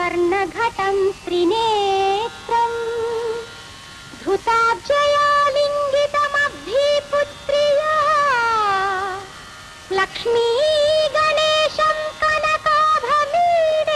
స్వర్ణఘటం త్రినేత్రం ధృతాబ్జయాలింగితమబ్ధీపుత్ర్యా లక్ష్మీ గణేశం కనకాభమీడే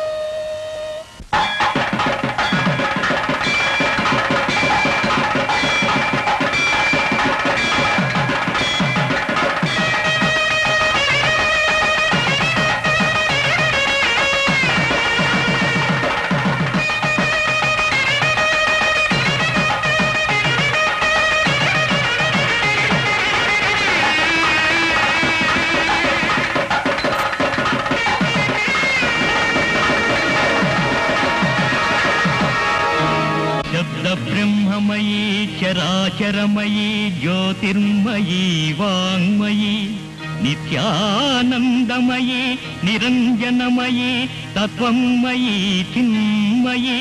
శబ్ద బ్రహ్మమయీ చరాచరమయీ జ్యోతిర్మయీ వాంగ్మయీ నిత్యానందమయీ నిరంజనమయీ తత్వమయీ చిన్మయీ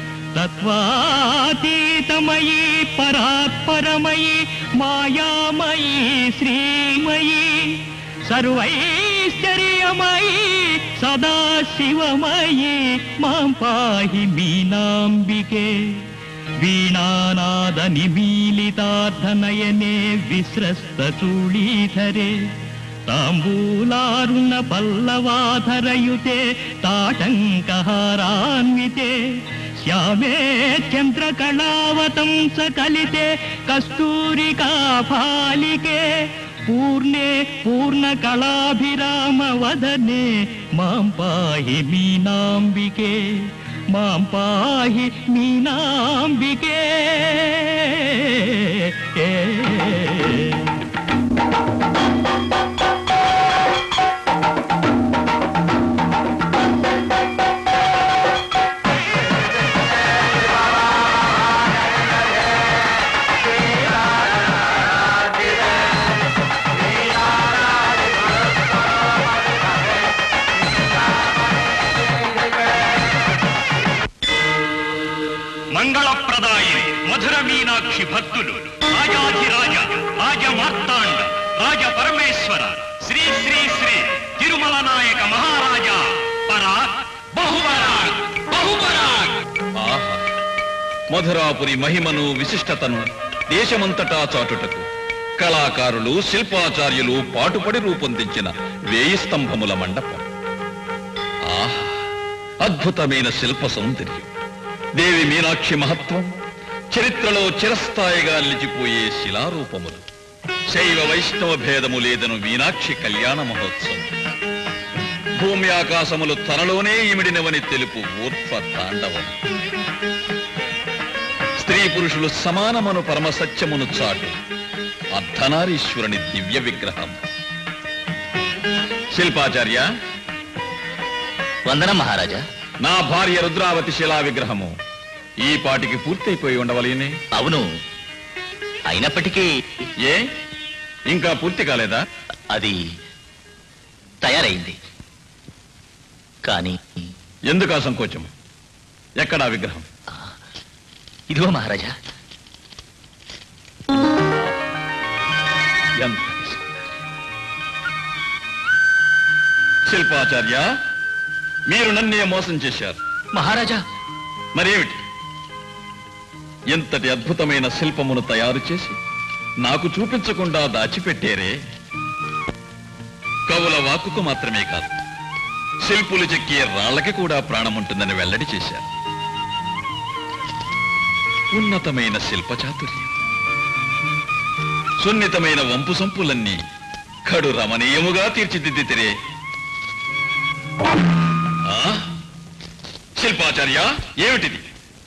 తత్వాతీతమయీ పరాత్పరమయీ మాయామయీ శ్రీమయీ సర్వైశ్వర్యమయీ సదాశివమయీ మాం పాహి మీనాంబికే వీణానాద నిమీలితార్థనయనే విస్రస్త చూళీధరే తాంబూలారుణ పల్లవాధరయుతే తాటంకహారాన్వితే శ్యామే చంద్రకళావతంస కలితే కస్తూరికా ఫాలికే పూర్ణే పూర్ణకళాభిరామ వదనే మాం పాహి మీనాంబికే మాం పాహి మీనాంబికే ఏ మంగళప్రదాయి మధుర మీనాక్షి భక్తులు రాజాధిరాజ రాజ మార్తాండ రాజ పరమేశ్వర శ్రీ శ్రీ శ్రీ తిరుమల నాయక మహారాజా పరాక్ బహుపరాక్ బహుపరాక్ ఆహా మధురాపురి మహిమను విశిష్టతను దేశమంతటా చాటుటకు కళాకారులు శిల్పాచార్యులు పాటుపడి రూపొందించిన వేయి స్తంభముల మండపం ఆహా అద్భుతమైన శిల్ప సౌందర్యం దేవి మీనాక్షి మహత్వం చరిత్రలో చిరస్థాయిగా నిలిచిపోయే శిలారూపములు శైవ వైష్ణవ భేదము లేదను మీనాక్షి కళ్యాణ మహోత్సవం భూమి ఆకాశములు తనలోనే ఇమిడినవని తెలుపు ఊర్ధ్వ తాండవం స్త్రీ పురుషులు సమానమను పరమ సత్యమును చాటు అర్ధనారీశ్వరుని దివ్య విగ్రహం శిల్పాచార్య వందనం మహారాజా నా భార్య రుద్రావతి శిలా విగ్రహము ఈ పాటికి పూర్తయిపోయి ఉండవలేనే అవును అయినప్పటికీ ఏ ఇంకా పూర్తి కాలేదా అది తయారైంది కానీ ఎందుకు ఆ సంకోచం ఎక్కడా విగ్రహం ఇదిగో మహారాజా ఎంత నిజం. శిల్పాచార్య మీరు నన్నే మోసం చేశారు మహారాజా మరేమిటి ఎంతటి అద్భుతమైన శిల్పమును తయారు చేసి నాకు చూపించకుండా దాచిపెట్టారే కవుల వాక్కుకు మాత్రమే కాదు శిల్పులు చెక్కే రాళ్లకి కూడా ప్రాణముంటుందని వెల్లడి చేశారు ఉన్నతమైన శిల్ప చాతుర్యం సున్నితమైన వంపు సంపులన్నీ కడు రమణీయముగా తీర్చిదిద్దితిరే ఆ? శిల్పాచార్య ఏమిటిది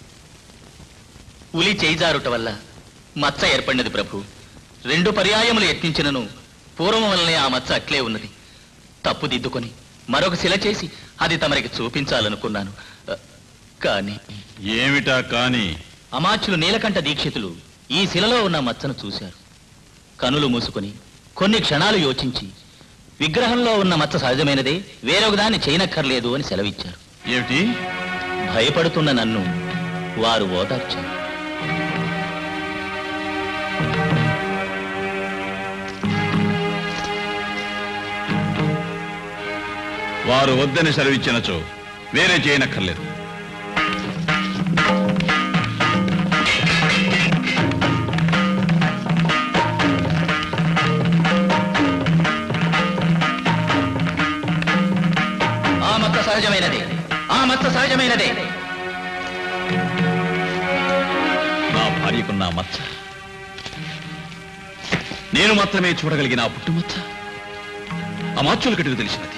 ఉలి చేయిజారుట వల్ల మచ్చ ఏర్పడినది ప్రభు రెండు పర్యాయములు యత్నించినను పూర్వం వల్లనే ఆ మచ్చ అట్లే ఉన్నది తప్పు దిద్దుకొని మరొక శిల చేసి అది తమరికి చూపించాలనుకున్నాను అ, కానీ ఏమిటా కాని అమాచ్యులు నీలకంఠ దీక్షితులు ఈ శిలలో ఉన్న మచ్చను చూశారు కనులు మూసుకొని కొన్ని క్షణాలు యోచించి విగ్రహంలో ఉన్న మచ్చ సహజమైనదే వేరొక దాన్ని చేయనక్కర్లేదు అని సెలవిచ్చారు ఏమిటి భయపడుతున్న నన్ను వారు ఓదార్చారు వారు వద్దని సెలవిచ్చినచో వేరే చేయనక్కర్లేదు ఆ మచ్చ సహజమైనదే ఆ మచ్చ సహజమైనదే నా భార్యకున్న ఆ మచ్చ నేను మాత్రమే చూడగలిగిన ఆ పుట్టుమచ్చ ఆ మాచులకటికి తెలిసినది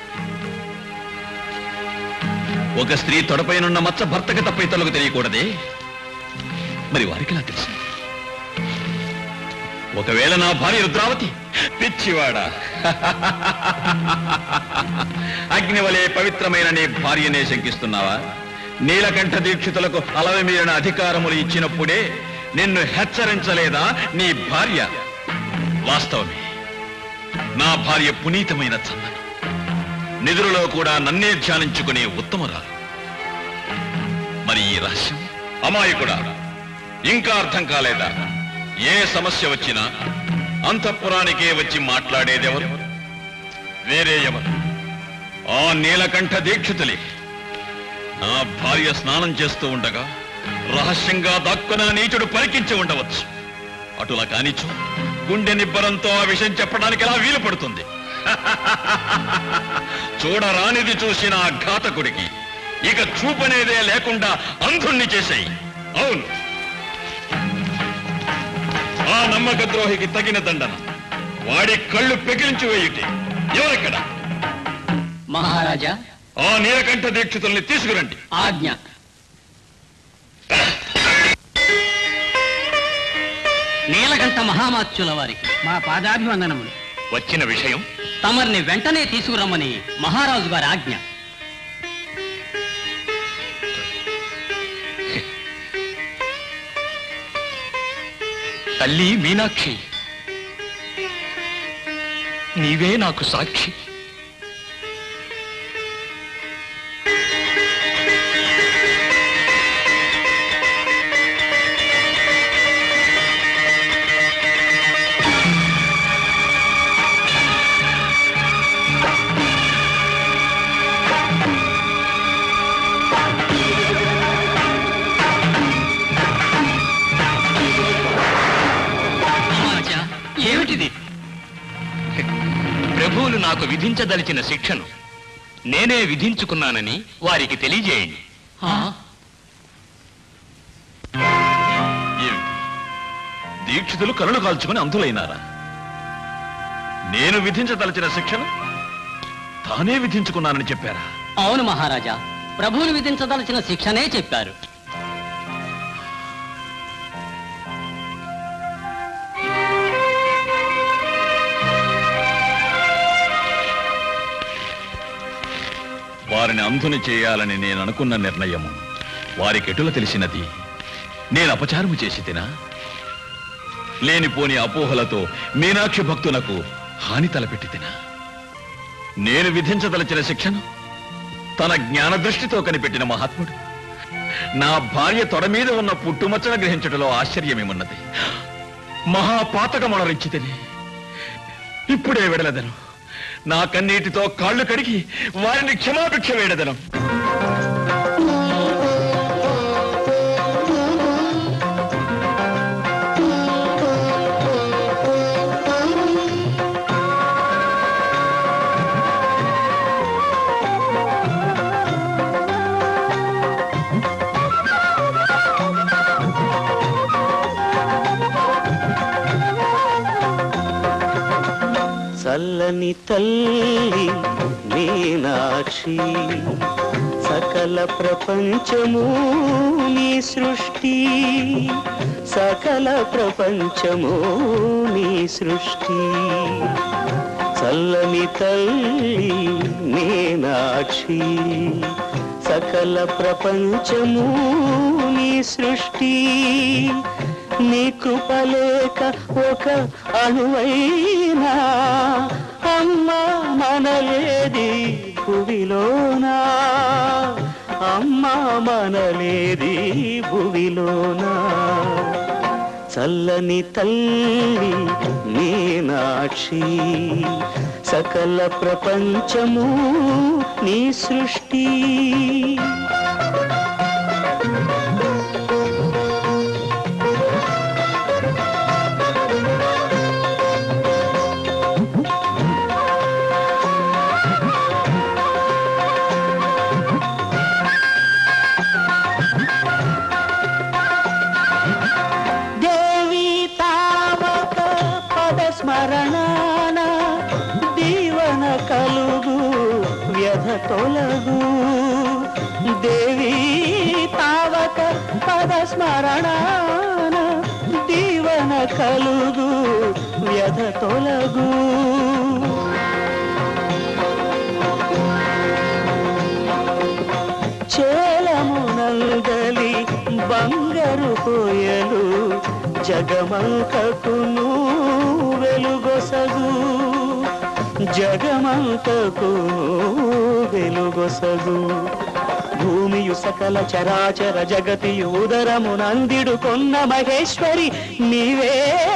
ఒక స్త్రీ తొడపైనున్న మచ్చ భర్తకి తప్ప ఇతరులకు తెలియకూడదే మరి వారికి ఎలా తెలిసింది ఒకవేళ నా భార్య రుద్రావతి పిచ్చివాడా అగ్నివలే పవిత్రమైన నీ భార్యనే శంకిస్తున్నావా నీలకంఠ దీక్షితులకు అలవమీరిన అధికారములు ఇచ్చినప్పుడే నిన్ను హెచ్చరించలేదా నీ భార్య వాస్తవమే నా భార్య పునీతమైన చందన నిధులలో కూడా నన్నే ధ్యానించుకునే ఉత్తమరాలు మరి ఈ రహస్యం అమాయకుడా ఇంకా అర్థం కాలేదా ఏ సమస్య వచ్చినా అంతఃపురానికే వచ్చి మాట్లాడేదెవరు వేరే ఎవరు ఆ నీలకంఠ దీక్షితులే నా భార్య స్నానం చేస్తూ ఉండగా రహస్యంగా దాక్కున నీచుడు పరికించి ఉండవచ్చు అటులా కానిచ్చు గుండె నిబ్బరంతో ఆ విషయం చెప్పడానికి ఎలా వీలు పడుతుంది చూడరానిది చూసిన ఆ ఘాతకుడికి ఇక చూపనేదే లేకుండా అంధుణ్ణి చేశాయి అవును ఆ నమ్మక ద్రోహికి తగిన దండన వాడి కళ్ళు పెకిలించి వేయుటి ఎవరెక్కడ మహారాజా ఆ నీలకంఠ దీక్షితుల్ని తీసుకురండి ఆజ్ఞ నీలకంఠ మహామాత్యుల వారికి మా పాదాభివందనములు వచ్చిన విషయం తమర్ని వెంటనే తీసుకురమ్మని మహారాజు గారి ఆజ్ఞ తల్లి మీనాక్షి నీవే నాకు సాక్షి మహారాజా ఏమిటిది ప్రభువులు నాకు విధించదలిచిన శిక్షను నేనే విధించుకున్నానని వారికి తెలియజేయండి ఆ? ఏమిటి దీక్షితులు కరుణ కాల్చుకుని అంధులైనారా నేను విధించదలచిన శిక్షను తానే విధించుకున్నానని చెప్పారా అవును మహారాజా ప్రభువులు విధించదలచిన శిక్షనే చెప్పారు వారిని అంధుని చేయాలని నేను అనుకున్న నిర్ణయము వారికి ఎటుల తెలిసినది నేను అపచారము చేసి తినా లేనిపోని అపోహలతో మీనాక్షి భక్తునకు హాని తలపెట్టి తినా నేను విధించదలచిన శిక్షను తన జ్ఞాన దృష్టితో కనిపెట్టిన మహాత్ముడు నా భార్య తొడ మీద ఉన్న పుట్టుమచ్చన గ్రహించటంలో ఆశ్చర్యమేమున్నది మహాపాతకమునరించితిని ఇప్పుడే వెడలదను నా కన్నీటితో కాళ్ళు కడిగి వారిని క్షమాభిక్ష వేడదను చల్లని తల్లి మీనాక్షి సకల ప్రపంచము నీ సృష్టి సకల ప్రపంచము నీ సృష్టి చల్లని తల్లి మీనాక్షి సకల ప్రపంచము నీ సృష్టి నీ కృపలేక ఒక అణువైనా అమ్మ మనలేది భువిలోనా అమ్మ మనలేది భువిలోనా చల్లని తల్లి మీనాక్షి సకల ప్రపంచము నీ సృష్టి దేవి తావక పద స్మరణాన దీవన కలుగు వ్యధ తొలగు దేవి తావక పద స్మరణాన దీవన కలుగు వ్యధ తొలగు చేలమునందలి బంగారు కోయలు జగమంతకును వెలుగొసగు జగమంతకు వెలుగొసగు భూమియు సకల చరాచర జగతియు ఉదరము నందిడు కొన్న మహేశ్వరి నీవే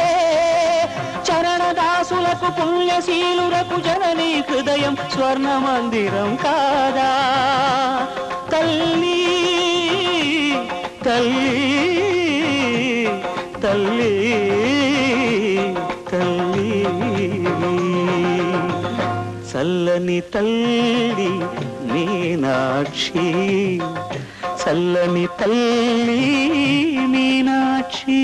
చరణదాసులకు పుణ్యశీలులకు జననీ హృదయం స్వర్ణ మందిరం కాదా తల్లి తల్లి తల్లి తల్లి చల్లని తల్లి మీనాక్షి చల్లని తల్లి మీనాక్షి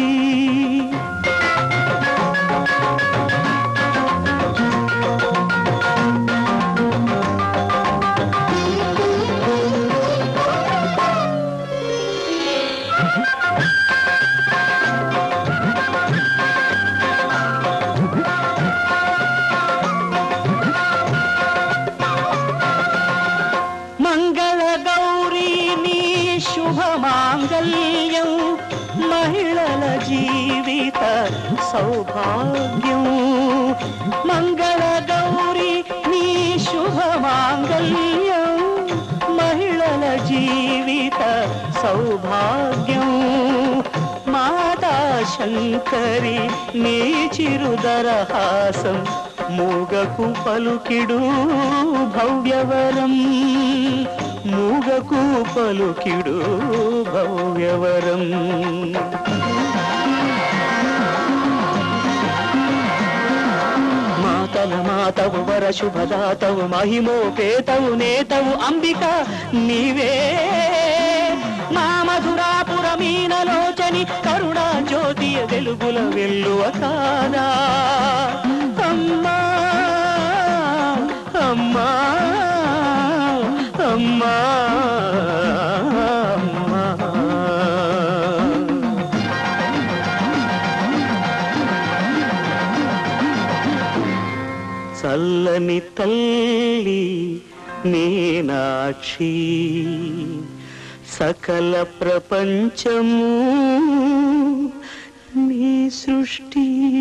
మంగళ గౌరీ నీ శుభ మాంగళ్యం మహిళల జీవిత సౌభాగ్యం మంగళ గౌరీ నీ శుభ మాంగళ్యం మహిళల జీవిత సౌభాగ్యం మాతా శంకరి నీ చిరుదరహాసం మూగకు పలుకిడు భవ్యవరం మూగకు పలుకిడు భవ్యవరం మాతల మాతవు వర శుభదాతవు మహిమోపేతవు నేతవు అంబిక నీవే మా మధురాపుర మీనలోచని కరుణా జ్యోతియ వెలుగుల వెల్లువ కాదా అమ్మా అమ్మా అమ్మా అమ్మా చల్లని తల్లి మీనాక్షి సకల ప్రపంచము నీ సృష్టి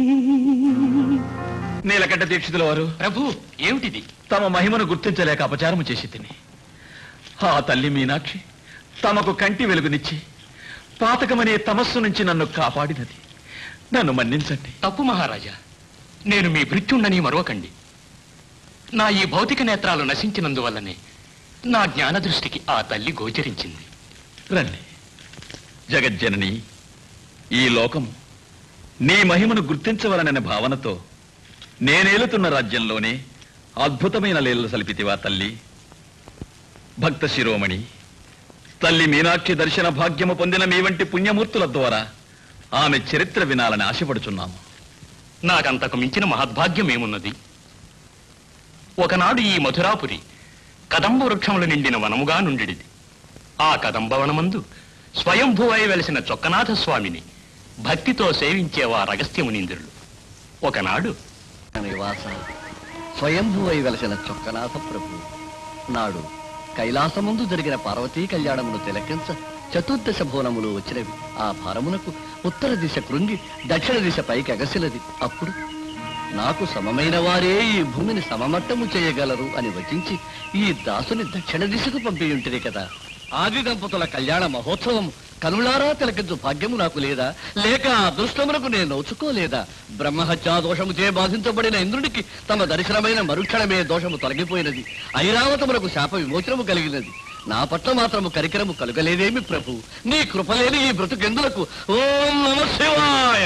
నీలకంఠ దీక్షితుల వారు ప్రభు ఏమిటిది తమ మహిమను గుర్తించలేక అపచారము చేసి తిని ఆ తల్లి మీనాక్షి తమకు కంటి వెలుగునిచ్చి పాతకమనే తమస్సు నుంచి నన్ను కాపాడినది నన్ను మన్నించండి తప్పు మహారాజా నేను మీ భృత్యుండని మరొకండి నా ఈ భౌతిక నేత్రాలు నశించినందువల్లనే నా జ్ఞాన దృష్టికి ఆ తల్లి గోచరించింది రండి జగజ్జనని ఈ లోకము నీ మహిమను గుర్తించవలననే భావనతో నేనేలుతున్న రాజ్యంలోనే అద్భుతమైన లీలలు సలిపితివా తల్లి భక్త శిరోమణి తల్లి మీనాక్షి దర్శన భాగ్యము పొందిన మీ వంటి పుణ్యమూర్తుల ద్వారా ఆమె చరిత్ర వినాలని ఆశపడుచున్నాము నాకంతకు మించిన మహద్భాగ్యం ఏమున్నది ఒకనాడు ఈ మధురాపురి కదంబ వృక్షములు నిండిన వనముగా నుండిడిది ఆ కదంబవనమందు స్వయంభువై వెలిసిన చొక్కనాథ స్వామిని భక్తితో సేవించేవారు అగస్త్యమునీంద్రులు ఒకనాడు నివాస స్వయంభువై వెలసిన చొక్కనాథ ప్రభు నాడు కైలాసముందు జరిగిన పార్వతీ కళ్యాణమును తిలకించ చతుర్దశ భువనములు వచ్చినవి ఆ భారమునకు ఉత్తర దిశ కృంగి దక్షిణ దిశ పైకి ఎగసిలది అప్పుడు నాకు సమమైన వారే ఈ భూమిని సమమట్టము చేయగలరు అని వచించి ఈ దాసుని దక్షిణ దిశకు పంపి ఉంటిరి కదా ఆది దంపతుల కళ్యాణ మహోత్సవం కనులారా తిలకించు భాగ్యము నాకు లేదా లేక ఆ అదృష్టమునకు నేను నోచుకోలేదా బ్రహ్మహత్యా దోషము చే బాధించబడిన ఇంద్రుడికి తమ దర్శనమైన మరుక్షణమే దోషము తొలగిపోయినది ఐరావతమునకు శాప విమోచనము కలిగినది నా పట్ల మాత్రము కరికరము కలుగలేదేమి ప్రభు నీ కృపలేని ఈ బ్రతుకెందులకు ఓం నమ శివాయ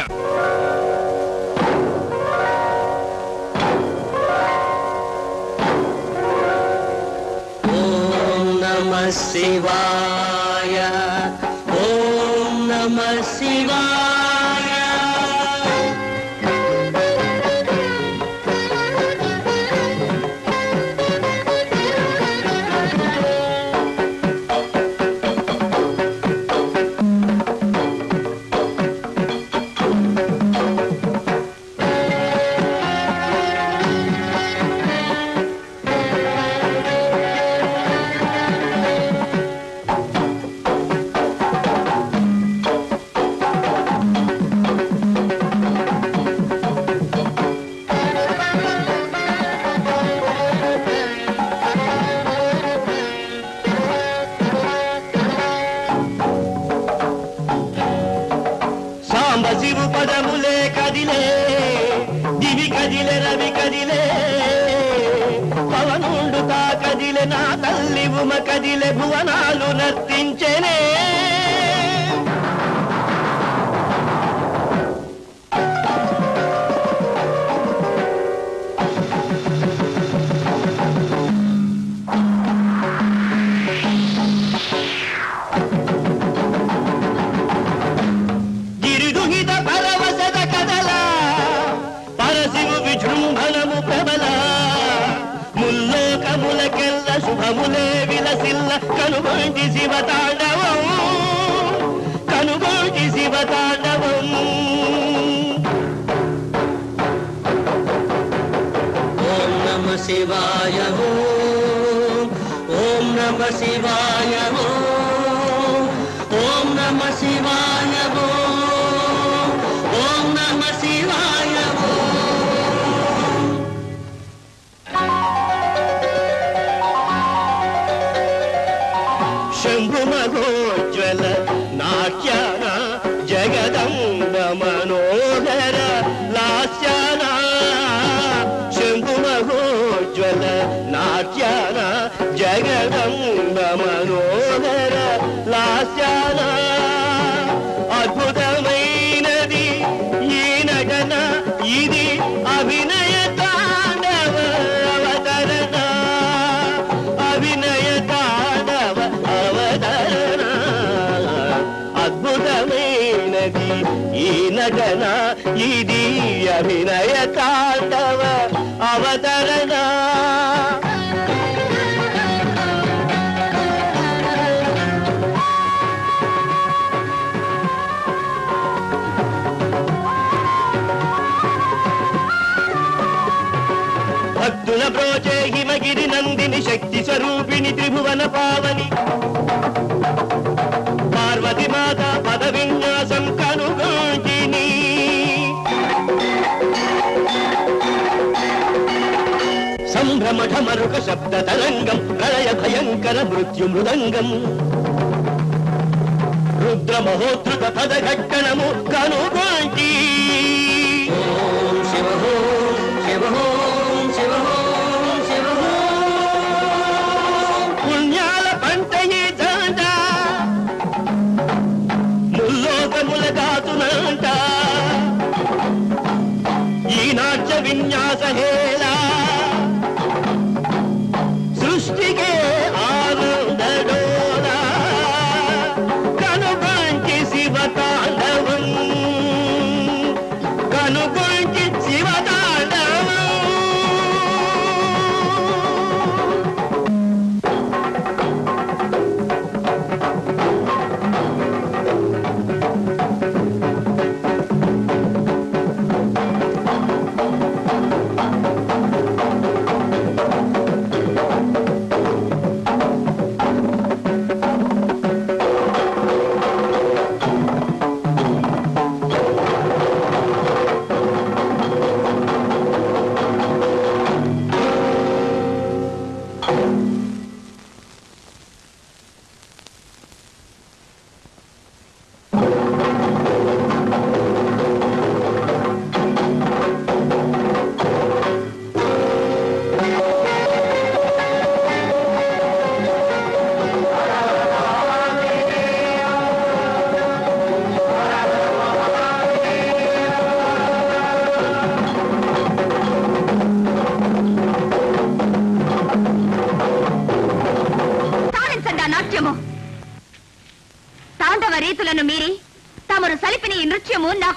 ఓం నమ శివాయ ఓం నమ శివాయ సాంబ శివు పదములే కదిలే దివి కదిలే రవి కదిలే పవనుండు తా కదిలే నా తల్లి ఉమ కదిలే భువనాలు నర్తించెనే గిరిదుహిత పరవశద కదల పరశివు విజృంభణము ప్రబల ముల్లోకములకెల్ల శుభములే విలసిల్ల కనుగొంటి శివ తాండవం కనుగొంటి శివ తాండవం ఓం నమ శివాయ ఓం ఓం నమ శివాయ ఓం ఓం నమ శివాయ ఓం ఓం నమ శివాయ ఓం శంభుమగోజ్వల నాట్యాన జగదంబ మనోహర లాస్యాన శంభుమగోజ్వల నాట్యాన జగదంబ మనోహర లాస్యాన అద్భుతమైనది ఈ నటన ఇది అభినయ తాండవ అవతరణ అభినయ తాండవ అవతరణ అద్భుతమైనది ఈ నటన ఇది అభినయ తాండవ అవతరణ భక్తుల బ్రోచే హిమగిరి నందిని శక్తి స్వరూపిణి త్రిభువన పావని పార్వతి మాత పద విన్యాసం కనుగోటిని సంభ్రమఠ మరుక శబ్ద తరంగం ప్రళయ భయంకర మృత్యు మృదంగం రుద్ర మహోద్ధృత పద ఘట్టనము కనుగోటి ఓం శివ ఓం శివ ఓం శివ ఓం శివ పుణ్యాల పంట ఈ జాంట ముల్లోకముల గాతునంట ఈ నాట్య విన్యాస హేళ సృష్టికే ఆనందడోల కనుగొంచి శివ తాండవం కనుగొంచి శివ తాండవం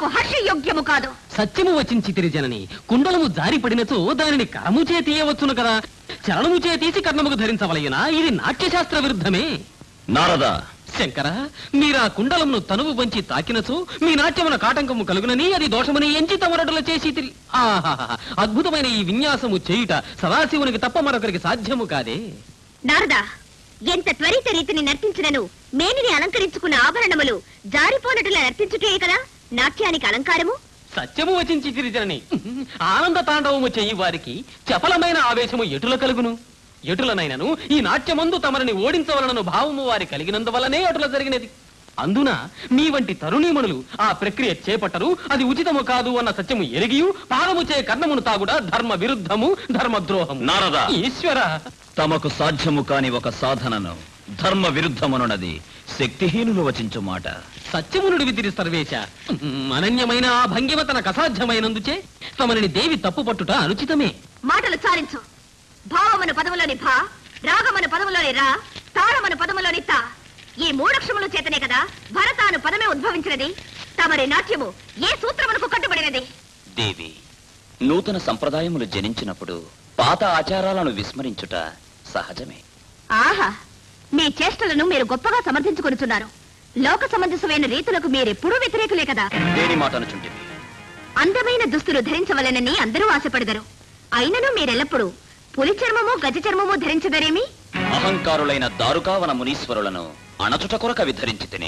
నాకు హర్షయోగ్యము కాదు సత్యము వచించితిరి జనని కుండలము జారి పడినచో దానిని కరము చే తీయవచ్చును కదా చరణము చే తీసి కర్ణముకు ధరించవలయనా ఇది నాట్యశాస్త్ర విరుద్ధమే నారద శంకర మీరా కుండలమును తనువు వంచి తాకినచో మీ నాట్యమున కాటంకము కలుగునని అది దోషమని ఎంచి తమరటుల చేసి ఆహాహా అద్భుతమైన ఈ విన్యాసము చేయుట సదాశివునికి తప్ప మరొకరికి సాధ్యము కాదే నారదా ఎంత త్వరిత రీతిని నర్తించినను మేనిని అలంకరించుకున్న ఆభరణములు జారిపోనట్టులా నర్తించుటే కదా నాట్యానికి అలంకారము సత్యము వచించి తిరిజనని ఆనంద తాండవము చెయ్యి వారికి చపలమైన ఆవేశము ఎటుల కలుగును ఎటులనైనను ఈ నాట్యమందు తమరిని ఓడించవలనను భావము వారి కలిగినందువలనే అటుల జరిగినది అందున మీ వంటి తరుణీమణులు ఆ ప్రక్రియ చేపట్టరు అది ఉచితము కాదు అన్న సత్యము ఎరిగియు పాదము చే కర్ణమును తాగుట ధర్మ విరుద్ధము ధర్మద్రోహము నారద. ఈశ్వర తమకు సాధ్యము కాని ఒక సాధనను ధర్మ విరుద్ధమనున్నది శక్తిహీనులు వచించు మాట సత్యమునుడి విదిరి సర్వేశ అనన్యమైన ఆ భంగిమ తనకు అసాధ్యమైనందుచే తమరిని దేవి తప్పు పట్టుట అనుచితమే మాటలు చాలించు భావమను పదములోని భా రాగమను పదములోని రా తాళమను పదములోని తా ఈ మూడక్షముల చేతనే కదా భరతాను పదమే ఉద్భవించినది తమరి నాట్యము ఏ సూత్రమునకు కట్టుబడినది దేవి నూతన సంప్రదాయములు జనించినప్పుడు పాత ఆచారాలను విస్మరించుట సహజమే ఆహా మీ చేష్టలను మీరు గొప్పగా సమర్థించుకొనుచున్నారు లోక సమంజసమైన రీతులకు మీరెప్పుడూ వ్యతిరేకులే కదా దేని మాట అనుచుంటివి అందమైన దుస్తులు ధరించవలెనని అందరూ ఆశపడదరు అయినను మీరెల్లప్పుడూ పులి చర్మము గజ చర్మము ధరించదరేమి అహంకారులైన దారుకావన మునీశ్వరులను అణచుట కొరక విధరించి తిని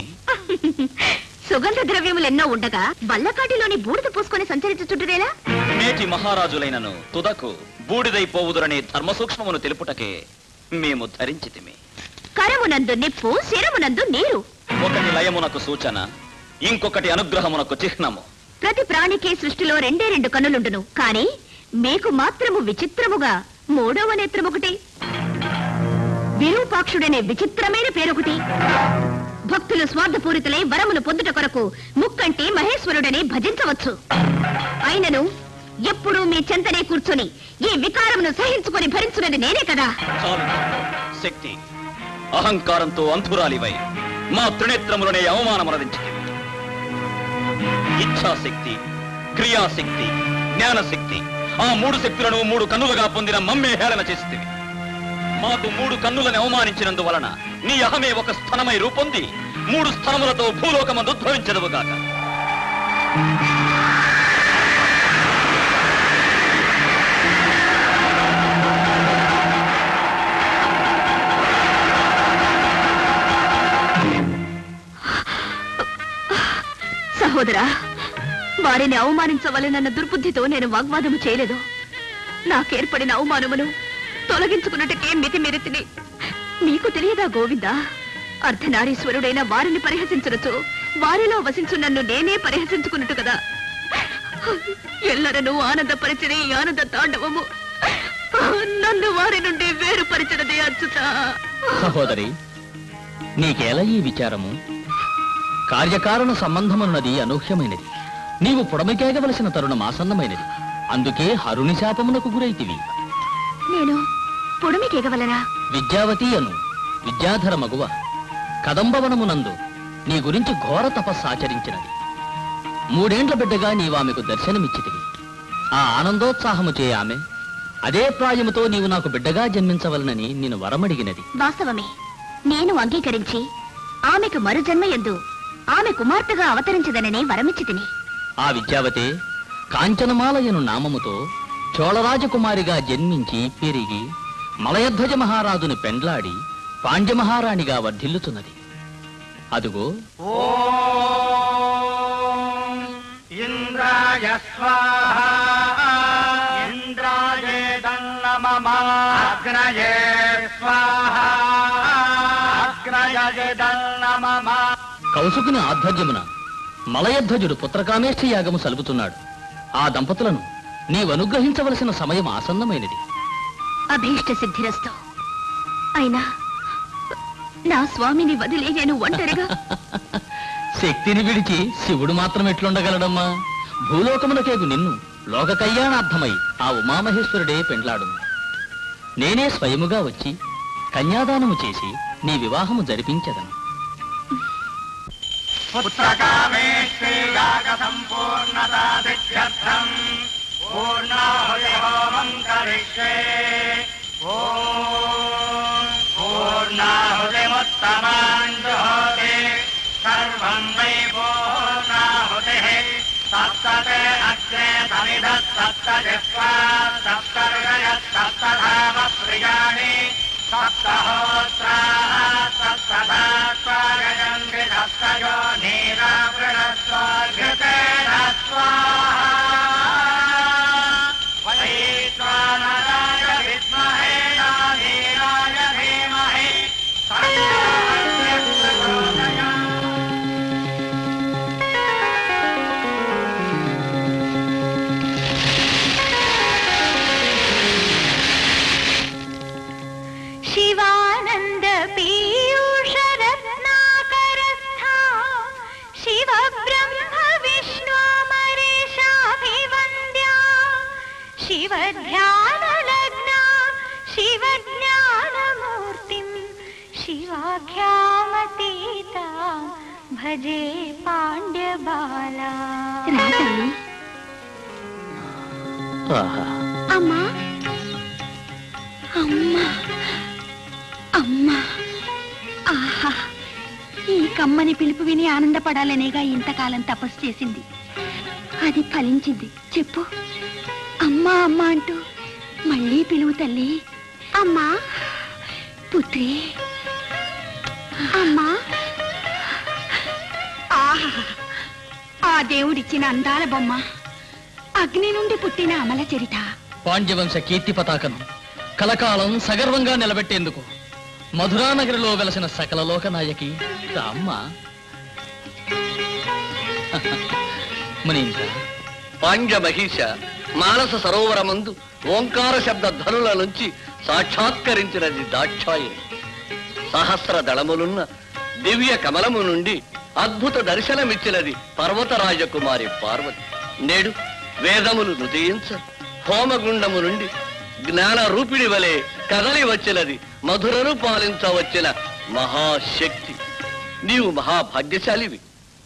సుగంధ ద్రవ్యములెన్నో ఉండగా బల్లకాటిలోని బూడిద పూసుకొని సంచరించుచుంటునేలా నేటి మహారాజులైనను తుదకు బూడిదైపోవుదురనే ధర్మ సూక్ష్మమును తెలుపుటకే మేము ధరించితిమి కరమునందు నిప్పు శిరమునందు నీరు ఒకటి లయమునకు సూచన ఇంకొకటి అనుగ్రహమునకు చిహ్నము ప్రతి ప్రాణికి సృష్టిలో రెండే రెండు కన్నులుండును కాని మీకు మాత్రము విచిత్రముగా మూడవ నేత్రమొకటి విరూపాక్షుడనే విచిత్రమైన పేరొకటి భక్తులు స్వార్థపూరితులై వరమును పొందుట కొరకు ముక్కంటి మహేశ్వరుడని భజించవచ్చు అయినను ఎప్పుడూ మీ చెంతనే కూర్చొని ఈ వికారమును సహించుకొని భరించున్నది నేనే కదా చాలు శక్తి అహంకారంతో అంధురాలివై మా త్రినేత్రములనే అవమానమనదించింది ఇచ్ఛాశక్తి క్రియాశక్తి జ్ఞానశక్తి ఆ మూడు శక్తులను మూడు కన్నులుగా పొందిన మమ్మే హేళన చేస్తుంది మాకు మూడు కన్నులను అవమానించినందువలన నీ అహమే ఒక స్థనమై రూపొంది మూడు స్థనములతో భూలోకమందు ఉద్భవించదువుగాక సహోదరా వారిని అవమానించవలెనన్న దుర్బుద్ధితో నేను వాగ్వాదము చేయలేదు నాకేర్పడిన అవమానమును తొలగించుకున్నట్టుకే మితిమిరితిని మీకు తెలియదా గోవిందా అర్ధనారీశ్వరుడైన వారిని పరిహసించరచు వారిలో వసించు నన్ను నేనే పరిహసించుకున్నట్టు కదా ఎల్లరను ఆనందపరిచిన ఈ ఆనంద తాండవము నన్ను వారి నుండి వేరుపరిచినదే అచ్యుత సహోదరి నీకేలా ఈ విచారము కార్యకారణ సంబంధమున్నది అనూహ్యమైనది నీవు పుడమికేగవలసిన తరుణం ఆసన్నమైనది అందుకే హరుని శాపమునకు గురైతివి నేను పొడమికేగవలనా విద్యావతి అను విద్యాధర మగువ కదంబవనమునందు నీ గురించి ఘోర తపస్సు ఆచరించినది మూడేండ్ల బిడ్డగా నీవామెకు దర్శనమిచ్చితివి ఆ ఆనందోత్సాహము చే ఆమె అదే ప్రాయముతో నీవు నాకు బిడ్డగా జన్మించవలనని నేను వరమడిగినది వాస్తవమే నేను అంగీకరించి ఆమెకు మరు జన్మ ఎందు ఆమె కుమార్తెగా అవతరించదనని వరమిచ్చి తిని ఆ విద్యావతే కాంచనమాలయను నామముతో చోళరాజకుమారిగా జన్మించి పెరిగి మలయధ్వజ మహారాజుని పెండ్లాడి పాండ్యమహారాణిగా వర్ధిల్లుతున్నది అదుగో ఇంద్రాయ స్వాహ ఇంద్రాయేదన్నమమాగ్రయే స్వాహ అగ్రయేదన్నమమ కౌసుకుని ఆధ్వర్యమున మలయధ్వజుడు పుత్రకామేష్ఠ యాగము సలుపుతున్నాడు ఆ దంపతులను నీవు అనుగ్రహించవలసిన సమయం ఆసన్నమైనది అభీష్ట సిద్ధిరస్తు అయినా నా స్వామిని వదిలే నేను ఒంటరిగా శక్తిని విడిచి శివుడు మాత్రం ఎట్లుండగలడమ్మా భూలోకమునకేగు నిన్ను లోక కళ్యాణార్థమై ఆ ఉమామహేశ్వరుడే పెండ్లాడును నేనే స్వయముగా వచ్చి కన్యాదానము చేసి నీ వివాహము జరిపించదను పుత్రకామేష్యాగ సంపూర్ణతా సిద్ధ్యర్థం పూర్ణాహుతి హోమం కరిష్యే ఓం పూర్ణాహుతిముత్తమాన్ జుహోతి సర్వం వై పూర్ణాహుతిః సప్తతే అగ్నే సమిధ సప్త జిహ్వా సప్త హృదయः సప్తధామ ప్రియాణి సప్తహోత్రాः సప్తధాత్వాగజంతి సప్తయో నీరావృణస్వాఘృతేన స్వాహా వైశ్వానరాయ విద్మహే నాధీరాయ ధీమహి తన్నో ప్రచోదయాత్. शिवानन्द पीयूष रत्नाकरस्था शिव ब्रह्म विष्णुमरेशाभिवन्द्या शिव ध्यानलग्ना शिव ज्ञानमूर्तिम् शिवाख्यामतीता भजे पाण्ड्यबाला అమ్మా అమ్మా అమ్మా ఆహా ఈ కమ్మని పిలుపు విని ఆనందపడాలనేగా ఇంతకాలం తపస్సు చేసింది అది ఫలించింది చెప్పు అమ్మా అమ్మా అంటూ మళ్ళీ పిలువు తల్లి అమ్మా పుత్రి అమ్మా ఆహా ఆ దేవుడిచ్చిన అందాల బొమ్మ అగ్ని నుండి పుట్టిన అమల చరిత పాండ్యవంశ కీర్తి పతాకను కలకాలం సగర్వంగా నిలబెట్టేందుకు మధురానగరిలో వెలసిన సకల లోక నాయకి రామ్మ మునీంద్ర పాండ్యమహిష మానస సరోవరమందు ఓంకార శబ్ద ధనుల నుంచి సాక్షాత్కరించినది దాక్షాయిని సహస్ర దళములున్న దివ్య కమలము నుండి అద్భుత దర్శనమిచ్చినది పర్వతరాజకుమారి పార్వతి నేడు వేదములు నుదయించ హోమగుండము నుండి జ్ఞాన రూపిణి వలె కదలి వచ్చినది మధురను పాలించవచ్చిన మహాశక్తి నీవు మహాభాగ్యశాలివి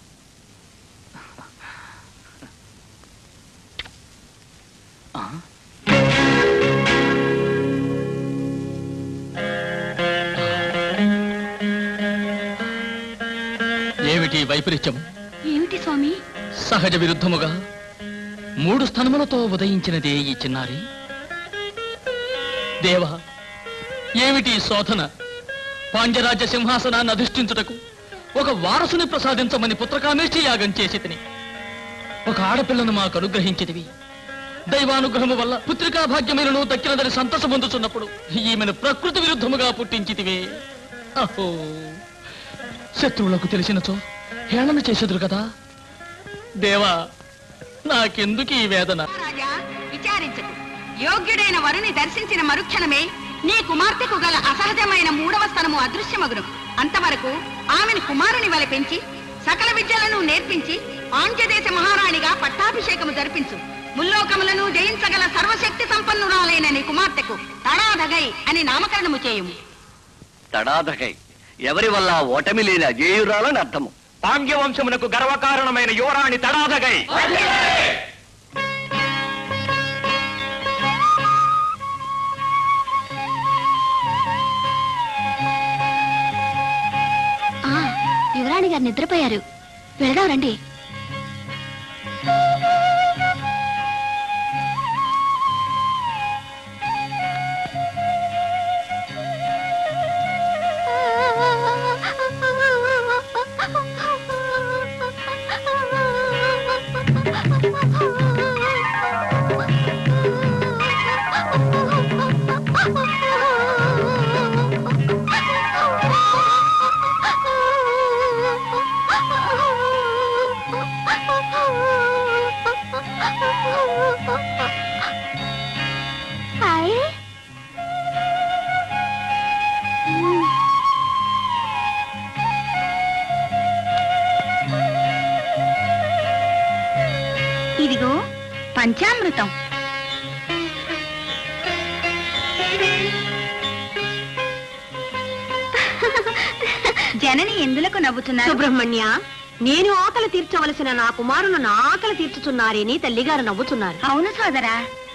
ఏమిటి వైపరీత్యము ఏమిటి స్వామి సహజ విరుద్ధముగా మూడు స్థనములతో ఉదయించినదే ఈ చిన్నారి దేవా ఏమిటి ఈ శోధన పాండ్యరాజ్య సింహాసనాన్ని అధిష్ఠించుటకు ఒక వారసుని ప్రసాదించమని పుత్రకామేష్టి యాగం చేసి తిని ఒక ఆడపిల్లను మాకు అనుగ్రహించితివి దైవానుగ్రహము వల్ల పుత్రికా భాగ్యమైనను దక్కినదని సంతస పొందుతున్నప్పుడు ఈమెను ప్రకృతి విరుద్ధముగా పుట్టించితివే అహో శత్రువులకు తెలిసినచో హేళన చేసేదురు కదా దేవా నాకెందుకు ఈ వేదన రాజా విచారించకు యోగ్యుడైన వరుని దర్శించిన మరుక్షణమే నీ కుమార్తెకు గల అసహజమైన మూడవ స్థనము అదృశ్యమగును అంతవరకు ఆమెను కుమారుని వలె పెంచి సకల విద్యలను నేర్పించి పాండ్యదేశ మహారాణిగా పట్టాభిషేకము జరిపించు ముల్లోకములను జయించగల సర్వశక్తి సంపన్నురాలైన నీ కుమార్తెకు తడాదగై అని నామకరణము చేయుము తడాదకై ఎవరి వల్ల ఓటమి లేని అజేయురాలని అర్థము పాండ్యవంశమునకు గర్వకారణమైన యువరాణి తడాదగై ఆ యువరాణి గారు నిద్రపోయారు వెళదాం రండి హాయ్ ఇదిగో పంచామృతం జనని ఎందులకు నవ్వుతున్నారు సుబ్రహ్మణ్య నేను ఆకలి తీర్చవలసిన నా కుమారులు నా ఆకలి తీర్చుచున్నారేని తల్లిగారు నవ్వుతున్నారు అవును సోదరా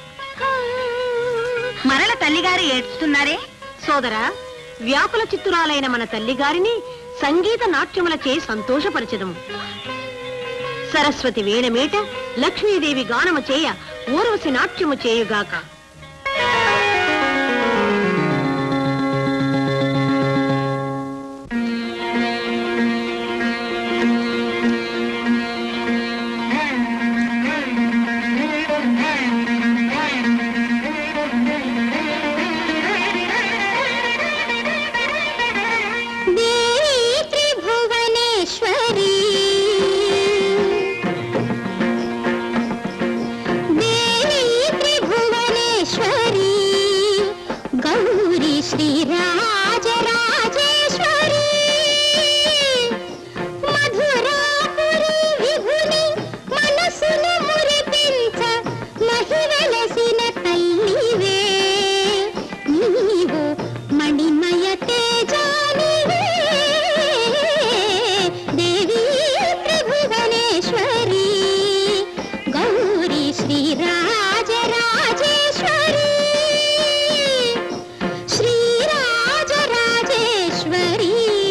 మరల తల్లిగారు ఏడ్చుతున్నారే సోదరా వ్యాకుల చిత్తురాలైన మన తల్లిగారిని సంగీత నాట్యములచే సంతోషపరచదము సరస్వతి వేణమేట లక్ష్మీదేవి గానము చేయ ఊర్వశి నాట్యము చేయుగాక దేవి త్రిభువనేశ్వరి దేవి త్రిభువనేశ్వరి గౌరీ శ్రీరాజరాజేశ్వరి మధురాపురి విభుని మనసును మురిపించ మహివలసిన తల్లివే నీవు మణిమయ తేజానివే దేవి త్రిభువనేశ్వరి గౌరీ శ్రీరాజరాజేశ్వరి శ్రీరాజరాజేశ్వరి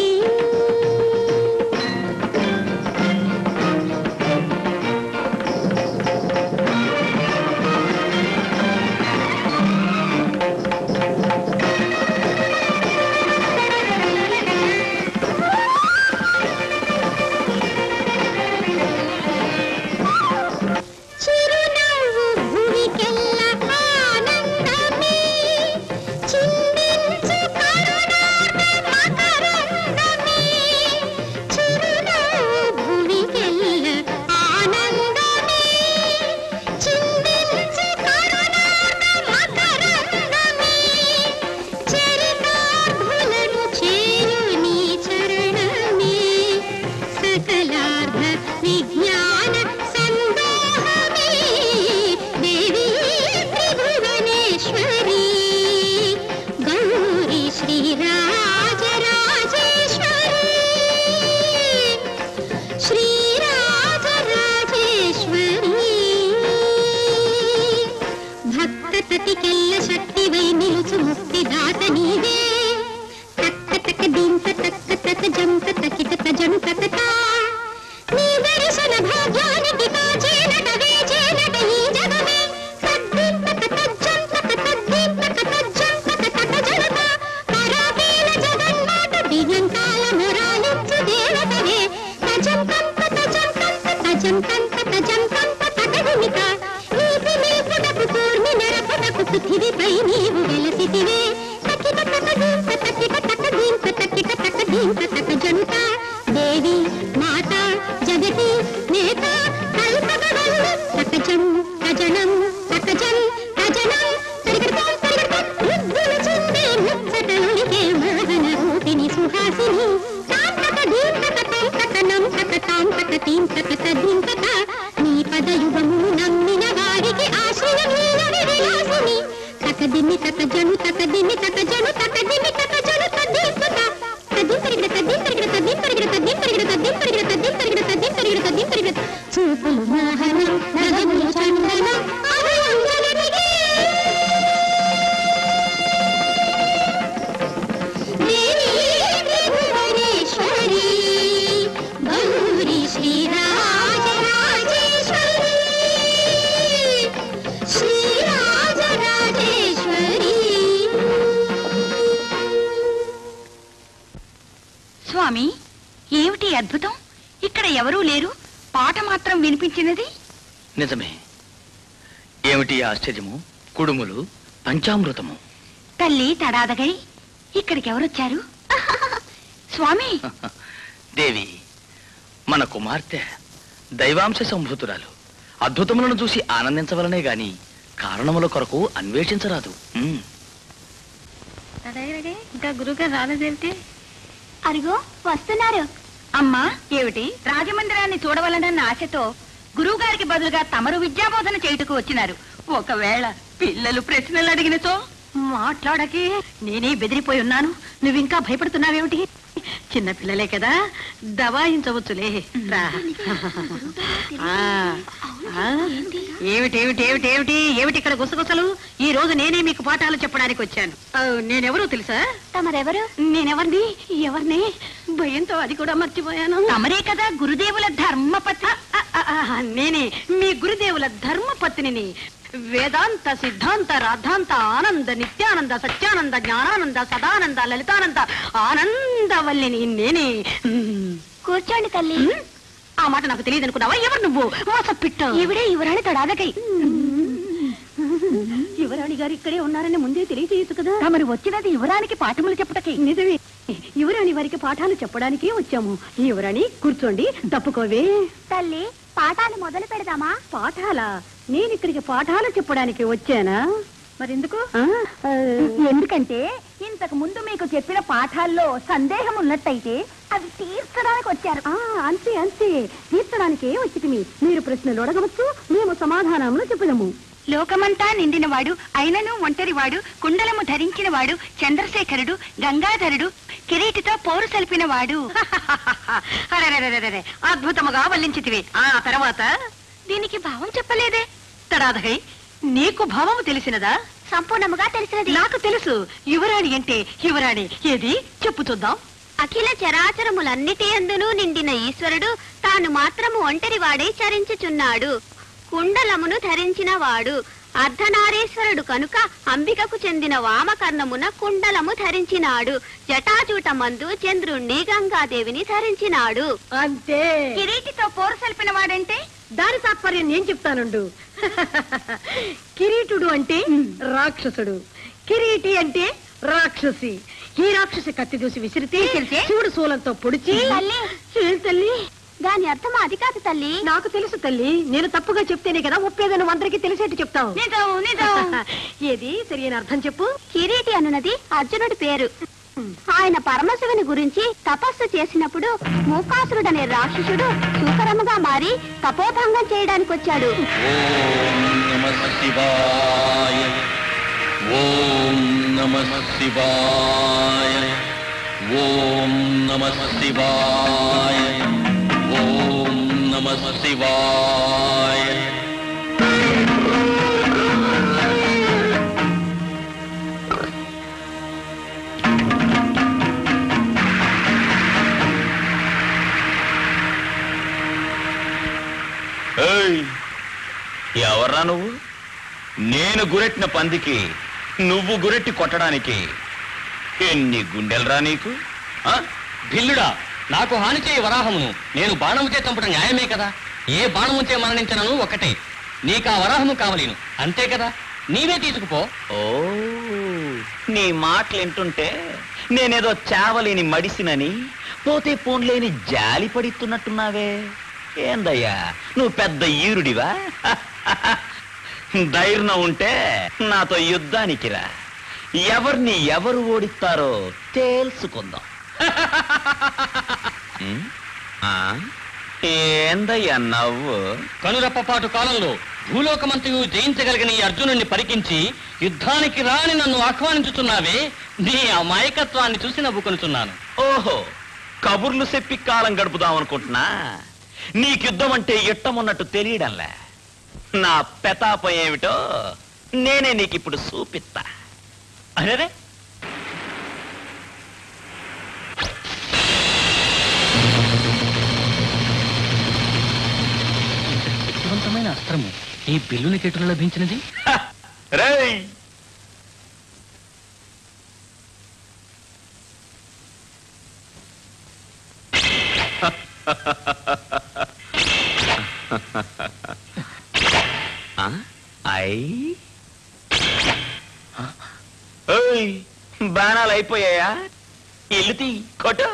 చిరునవ్వు భువికెల్ల ఆనందమే చిందించు కరుణార్ణ మకరందమే చిరునవ్వు భువికెల్ల ఆనందమే చిందించు కరుణార్ణ మకరందమే చరితార్థులను చేరు నీ చరణమే సకలార్ధ విజ్ఞాన సందోహమే దేవి త్రిభువనేశ్వరి గౌరీ శ్రీరాజరాజేశ్వరి శ్రీరాజరాజేశ్వరి భక్త తటికెల్ల శక్తివై నిలుచు ముక్తిదాత నీవే తక్క తక్క దింత తక్క తక్క జంత తకిట తజను తకట నీ దర్శన భాగ్యానికి కాచేనట వేచేనట ఈ జగమే తద్దింత తజ్జంత తద్దింత తజ్జంత తట జనత పరాపేల జగన్మాత దిగంకాల మురాలించు దేవతవే తజం కంత తజం కంత తజం కంత తజం కంత తగదిమిత నీతి నిల్పుటకు కూర్మి నెరపుటకు పృథివిపై నీవు వెలసితివే తకిట తక దీంత తకిట తక దీంత తకిట తక దీంత తక జనుత దేవి మాత జగతి నేత కల్పగవల్లి తకజం తజనం తకజం తజనం తరిగడతాం తరిగడతాం రుద్రులు చిందే ముచ్చటలునికే మోహన రూపిణి సుహాసిని తాంతక దీంతక తాంతక నంతక తాంతక తీంతక తదీంతక నీ పదయుగము నమ్మిన వారికి ఆశ్రయమీయని విలాసిని తకదిమి తక జను తకదిమి తక జను తకదిమి తక జను తదీంతక తదిం పరిగడ తదిం పరిగడ తదిం పరిగడ తదిం పరిగడ తదిం పరిగడ తదిం పరిగడ తదిం పరిగడ తదిం పరిగడ చూపులు మోహనం నగములు చందనం అభయంజననిగే దేవి త్రిభువనేశ్వరి గౌరీ శ్రీరాజరాజేశ్వరి శ్రీరాజరాజేశ్వరి స్వామి ఏమిటి అద్భుతం ఇక్కడ ఎవరూ లేరు పాట మాత్రం వినిపించినది నిజమే ఏమిటి ఈ ఆశ్చర్యము కుడుములు పంచామృతము తల్లి తడాదగై ఇక్కడికి ఎవరొచ్చారు స్వామి దేవి మన కుమార్తె దైవాంశ సంభూతురాలు అద్భుతములను చూసి ఆనందించవలనే గాని కారణముల కొరకు అన్వేషించరాదు ఉమ్. ఇంకా గురుగారు రాలేదేమిటి అరుగో వస్తున్నారు అమ్మా ఏమిటి రాజమందిరాన్ని చూడవలనన్న ఆశతో గురువుగారికి బదులుగా తమరు విద్యాబోధన చేయుటకు వచ్చినారు ఒకవేళ పిల్లలు ప్రశ్నలు అడిగినచో మాట్లాడకే నేనే బెదిరిపోయి ఉన్నాను నువ్వింకా భయపడుతున్నావేమిటి చిన్న పిల్లలే కదా దబాయించవచ్చులే రా ఆ, ఆ, ఏమిటి ఏమిటి ఏమిటి ఏమిటి ఏమిటి ఇక్కడ గుసగుసలు ఈ రోజు నేనే మీకు పాఠాలు చెప్పడానికి వచ్చాను ఆ, నేనెవరో తెలుసా తమరెవరు నేనెవరిని ఎవరిని భయంతో అది కూడా మర్చిపోయాను తమరే కదా గురుదేవుల ధర్మపతి ఆ, ఆ, ఆ, నేనే మీ గురుదేవుల ధర్మపత్నిని వేదాంత సిద్ధాంత రాధాంత ఆనంద నిత్యానంద సత్యానంద జ్ఞానానంద సదానంద లలితానంద ఆనందవల్లిని నేనే మ్మ్. కూర్చోండి తల్లి మ్మ్? ఆ మాట నాకు తెలియదు అనుకున్నావా ఎవరు నువ్వు మోసపిట్ట ఇవిడే యువరాణి తడాదకై యువరాణి గారు ఇక్కడే ఉన్నారని ముందే తెలియజేయచ్చు కదా తమరు వచ్చినది యువరానికి పాఠములు చెప్పుటకి నిజమే యువరాణి వారికి పాఠాలు చెప్పడానికి వచ్చాము యువరాణి కూర్చోండి తప్పుకోవే తల్లి పాఠాలు మొదలు పెడదామా పాఠాలా నేను ఇక్కడికి పాఠాలు చెప్పడానికి వచ్చానా మరెందుకు ఆ, ఆ, ఎందుకంటే ఇంతకు ముందు మీకు చెప్పిన పాఠాల్లో సందేహం ఉన్నట్టయితే అవి తీర్చడానికి వచ్చారు ఆ, అంతే అంతే తీర్చడానికే వచ్చితిమి మీరు ప్రశ్నలు అడగవచ్చు మేము సమాధానములు చెప్పదము లోకమంతా నిండినవాడు అయినను ఒంటరివాడు కుండలము ధరించినవాడు చంద్రశేఖరుడు గంగాధరుడు కిరీటితో పోరు సలిపినవాడు అరెరెరెరెరెరె, అద్భుతముగా వల్లించితివి ఆ తర్వాత దీనికి భావం చెప్పలేదే తడాదగై నీకు భావము తెలిసినదా సంపూర్ణముగా తెలిసినది నాకు తెలుసు యువరాణి అంటే యువరాణి ఏది చెప్పు చూద్దాం అఖిల చరాచరములన్నిటి అందును నిండిన ఈశ్వరుడు తాను మాత్రము ఒంటరి వాడై చరించుచున్నాడు కుండలమును ధరించిన వాడు అర్ధనారీశ్వరుడు కనుక అంబికకు చెందిన వామకర్ణమున కుండలము ధరించినాడు జటాజూటమందు చంద్రుణ్ణి గంగాదేవిని ధరించినాడు అంతే కిరీటితో పోరు సలిపినవాడంటే దాని తాత్పర్యం నేను చెప్తానుండు కిరీటుడు అంటే రాక్షసుడు కిరీటి అంటే రాక్షసి ఈ రాక్షసి కత్తి దూసి విసిరితే విసిరితే? శివుడు శూలంతో పొడిచి తల్లి. ఏం తల్లి దాని అర్థం అది కాదు తల్లి నాకు తెలుసు తల్లి నేను తప్పుగా చెప్తేనే కదా ఒప్పేదని అందరికీ తెలిసేట్టు చెప్తావు నిజం నిజం ఏది సరియైన అర్థం చెప్పు కిరీటి అనున్నది అర్జునుడి పేరు ఆయన పరమశివుని గురించి తపస్సు చేసినప్పుడు మూకాసురుడనే రాక్షసుడు సూకరముగా మారి తపోభంగం చేయడానికి వచ్చాడు ఓం నమ శివాయ ఓం నమ శివాయ ఓం నమ శివాయ ఓం నమ శివాయ ఏయ్, ఎవర్రా నువ్వు నేను గురెట్టిన పందికి నువ్వు గురెట్టి కొట్టడానికి ఎన్ని గుండెలరా నీకు ఆ? భిల్లుడా నాకు హాని చేయి వరాహమును నేను బాణముచే చంపడం న్యాయమే కదా ఏ బాణముచే మరణించనను ఒకటే నీకు ఆ వరాహము కావలేను అంతే కదా నీవే తీసుకుపో ఓ నీ మాటలు వింటుంటే నేనేదో చావలేని మడిసినని పోతే పోన్లేని జాలి పడిస్తున్నట్టున్నావే ఏందయ్యా నువ్వు పెద్ద ఈరుడివా ధైర్యం ఉంటే నాతో యుద్ధానికి రా ఎవరిని ఎవరు ఓడిస్తారో తేల్చుకుందాం ఉం? ఆ? ఏందయ్యా నవ్వు కనురెప్పపాటు కాలంలో భూలోకమంతయు జయించగలిగిన ఈ అర్జునుడిని పరికించి యుద్ధానికి రాని నన్ను ఆహ్వానించుతున్నావే నీ అమాయకత్వాన్ని చూసి నవ్వుకొనుచున్నాను ఓహో కబుర్లు చెప్పి కాలం గడుపుదాం అనుకుంటున్నా నీకు యుద్ధం అంటే ఇట్టమున్నట్టు తెలియడంలే నా పెతాపం ఏమిటో నేనే నీకిప్పుడు చూపిస్తా అరే శక్తివంతమైన అస్త్రము ఈ బిల్లుని కెటులు లభించినది రేయ్ ఆ? ఐ ఓయ్ బాణాలు అయిపోయాయా ఇల్లు తీ కొట్టు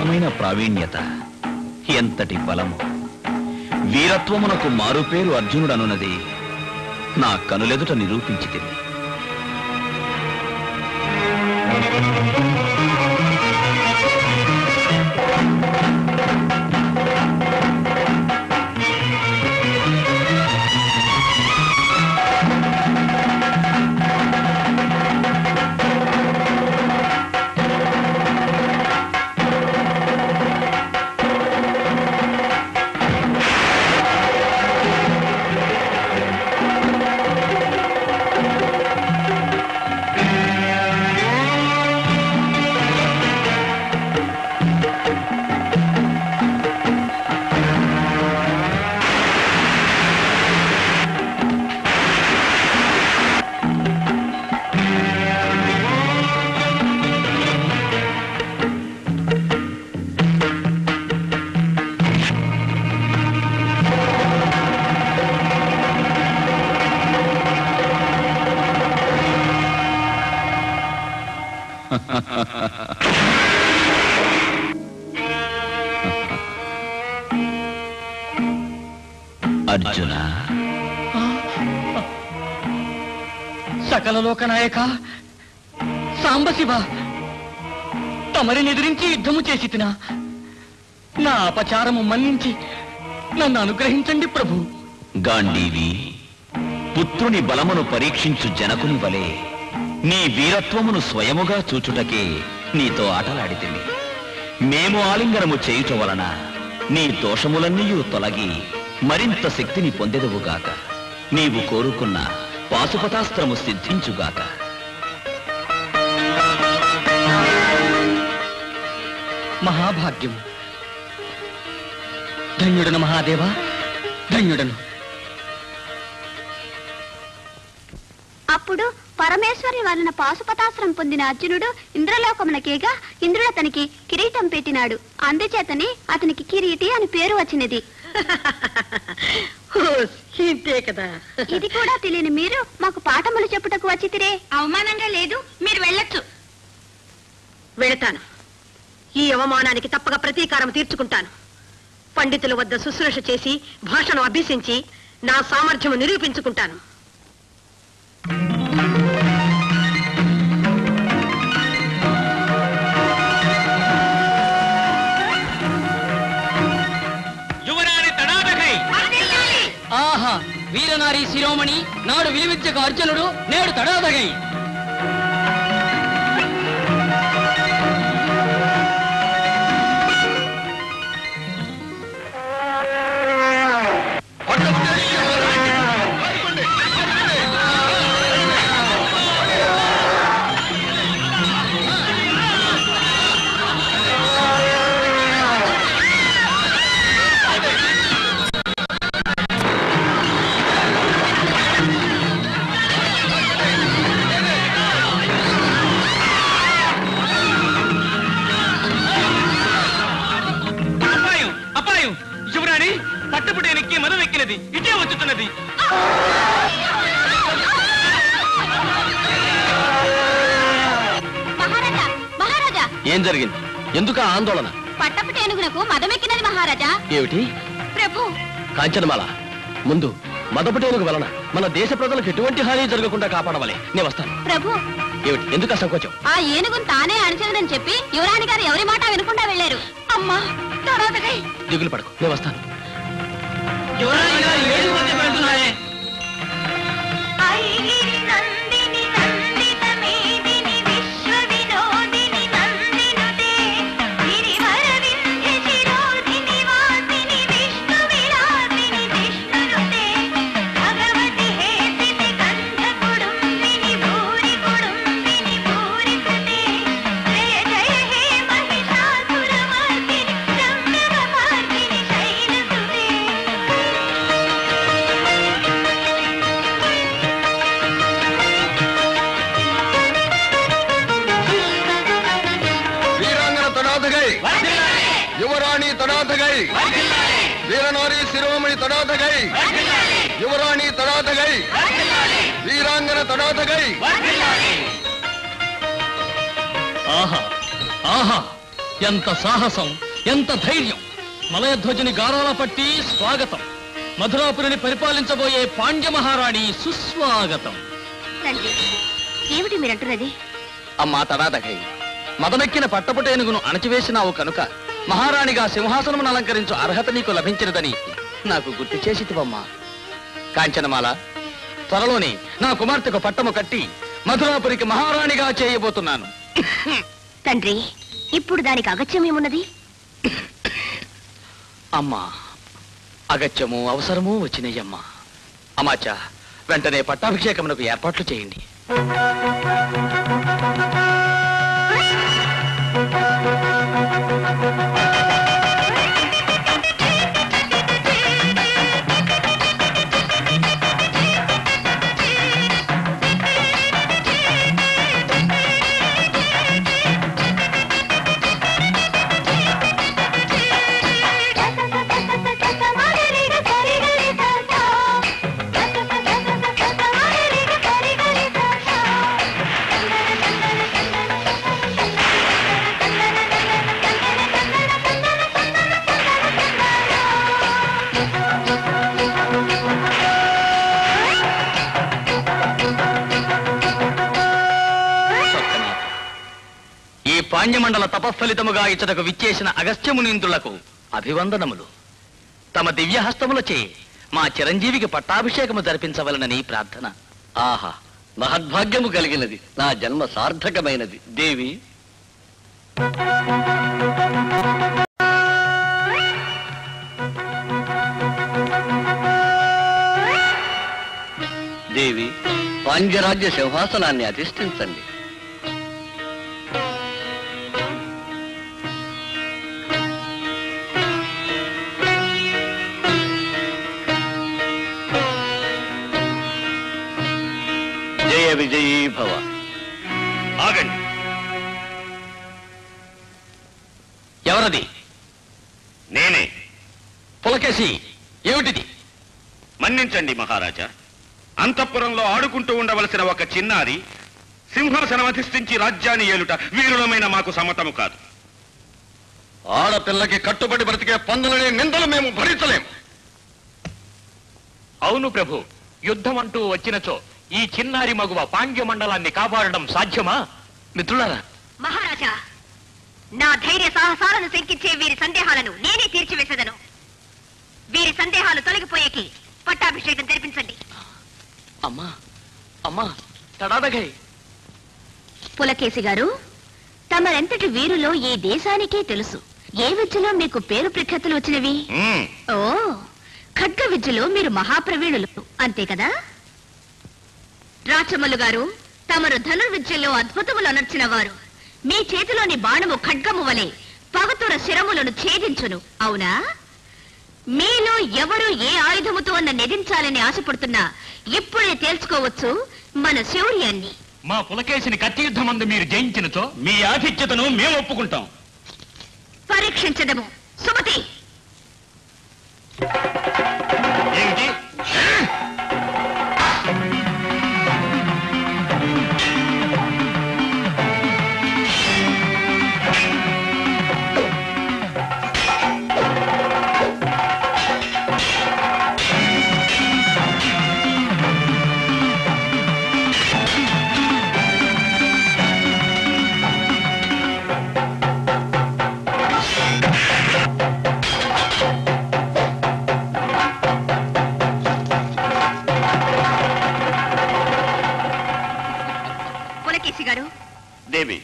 అపారమైన ప్రావీణ్యత ఎంతటి బలము వీరత్వమునకు మారుపేరు అర్జునుడనున్నది నా కనులెదుట నిరూపించితివి అర్జున సకల లోకనాయక సాంబశివ తమరిని ఎదిరించి యుద్ధము చేసి తినా నా అపచారము మన్నించి నన్ను అనుగ్రహించండి ప్రభు గాంధీవి పుత్రుని బలమును పరీక్షించు జనకుని వలె నీ వీరత్వమును స్వయముగా చూచుటకే నీతో ఆటలాడితిని మేము ఆలింగనము చేయుట వలన నీ దోషములన్నీయు తొలగి మరింత శక్తిని పొందెదవుగాక నీవు కోరుకున్న పాశుపతాస్త్రము సిద్ధించుగాక మహాభాగ్యము ధన్యుడను మహాదేవా ధన్యుడను అప్పుడు పరమేశ్వరి వలన పాశుపతాస్త్రం పొందిన అర్జునుడు ఇంద్రలోకమునకేగా ఇంద్రుడు అతనికి కిరీటం పెట్టినాడు అందుచేతని అతనికి కిరీటి అని పేరు వచ్చినది ఇంతే కదా ఇది కూడా తెలియని మీరు మాకు పాఠములు చెప్పుటకు వచ్చితిరే అవమానంగా లేదు మీరు వెళ్ళొచ్చు వెళతాను ఈ అవమానానికి తప్పక ప్రతీకారం తీర్చుకుంటాను పండితుల వద్ద శుశ్రూష చేసి భాషను అభ్యసించి నా సామర్థ్యము నిరూపించుకుంటాను యువరాణి తడాదకై ఆహా వీరనారి శిరోమణి నాడు విలువిద్యకు అర్జునుడు నేడు తడాదగై అపాయం అపాయం యువరాణి పట్టపుటేనెక్కి మదం ఎక్కినది ఇటే వచ్చుతున్నది మహారాజా మహారాజా ఏం జరిగింది ఎందుకు ఆ ఆందోళన పట్టపు టేనుగునకు మదమెక్కినది మహారాజా ఏమిటి ప్రభు కాంచనమాల ముందు మదపటేనుకు వలన మన దేశ ప్రజలకు ఎటువంటి హాని జరగకుండా కాపాడవాలి నేను వస్తాను ప్రభు ఏమిటి ఎందుకు ఆ సంకోచం ఆ ఏనుగును తానే అణచినదని చెప్పి యువరాణి గారు ఎవరి మాట వినకుండా వెళ్ళారు అమ్మా తడాదకై దిగులు పడకు నేను వస్తాను వీరాంగన తడాతగై యువరాణి తడాతగై వీరనారి శిరోమణి తడాతగై యువరాణి తడాతగై వీరాంగన తడాతగై ఆహా ఆహా ఎంత సాహసం ఎంత ధైర్యం మలయధ్వజుని గారాల పట్టి స్వాగతం మధురాపురిని పరిపాలించబోయే పాండ్య మహారాణి సుస్వాగతం తండ్రి ఏమిటి మీరంటున్నది అమ్మా తడాదగై మదమెక్కిన పట్టపుటేనుగును అణచివేసినావు కనుక మహారాణిగా సింహాసనమును అలంకరించు అర్హత నీకు లభించినదని నాకు గుర్తు చేసిటివమ్మా కాంచనమాల త్వరలోనే నా కుమార్తెకు పట్టము కట్టి మధురాపురికి మహారాణిగా చేయబోతున్నాను తండ్రి ఇప్పుడు దానికి అగత్యం ఏమున్నది అమ్మా అగత్యము అవసరము వచ్చినయ్యమ్మా అమాచా వెంటనే పట్టాభిషేకమునకు ఏర్పాట్లు చేయండి ఈ పాండ్యమండల తపఫలితముగా ఇచ్చటకు విచ్చేసిన అగస్త్యమునీంద్రులకు అభివందనములు తమ దివ్యహస్తములచే మా చిరంజీవికి పట్టాభిషేకము జరిపించవలనని ప్రార్థన ఆహా మహద్భాగ్యము కలిగినది నా జన్మ సార్థకమైనది దేవి దేవి పాండ్యరాజ్య సింహాసనాన్ని అధిష్ఠించండి జయ విజయీ భవ ఆగండి ఎవరది నేనే పులకేసి ఏమిటిది మన్నించండి మహారాజా అంతఃపురంలో ఆడుకుంటూ ఉండవలసిన ఒక చిన్నారి సింహాసనం అధిష్ఠించి రాజ్యాన్ని ఏలుట వీరులమైన మాకు సమ్మతము కాదు ఆడపిల్లకి కట్టుబడి బ్రతికే పందులనే నిందలు మేము భరించలేము అవును ప్రభు యుద్ధం అంటూ వచ్చినచో ఈ చిన్నారి మగువ పాండ్య మండలాన్ని కాపాడడం సాధ్యమా మిత్రులారా మహారాజా నా ధైర్య సాహసాలను శంకించే వీరి సందేహాలను నేనే తీర్చివేసేదను వీరి సందేహాలు తొలగిపోయేకి పట్టాభిషేకం జరిపించండి అమ్మా అమ్మా తడాదగై పులకేసి గారు తమరెంతటి వీరులో ఈ దేశానికే తెలుసు ఏ విద్యలో మీకు పేరు ప్రఖ్యాతులు వచ్చినవి ఓ ఖడ్గ విద్యలో మీరు మహాప్రవీణులు అంతే కదా రాచమల్లు గారు తమరు ధనుర్విద్యలో అద్భుతములు అనర్చిన వారు మీ చేతిలోని బాణము ఖడ్గము వలె పగతుర శిరములను ఛేదించును అవునా మీలో ఎవరు ఏ ఆయుధముతో అన్న నెదించాలని ఆశపడుతున్నా ఇప్పుడే తేల్చుకోవచ్చు మన శౌర్యాన్ని మా పులకేసిని కత్తి యుద్ధమందు మీరు జయించినచో మీ ఆతిథ్యతను మేము ఒప్పుకుంటాం పరీక్షించదము సుమతి ఏమిటి పులకేసి గారు దేవి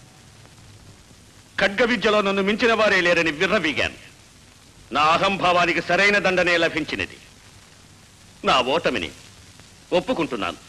ఖడ్గ విద్యలో నన్ను మించిన వారే లేరని విర్రవీగాను నా అహంభావానికి సరైన దండనే లభించినది నా ఓటమిని ఒప్పుకుంటున్నాను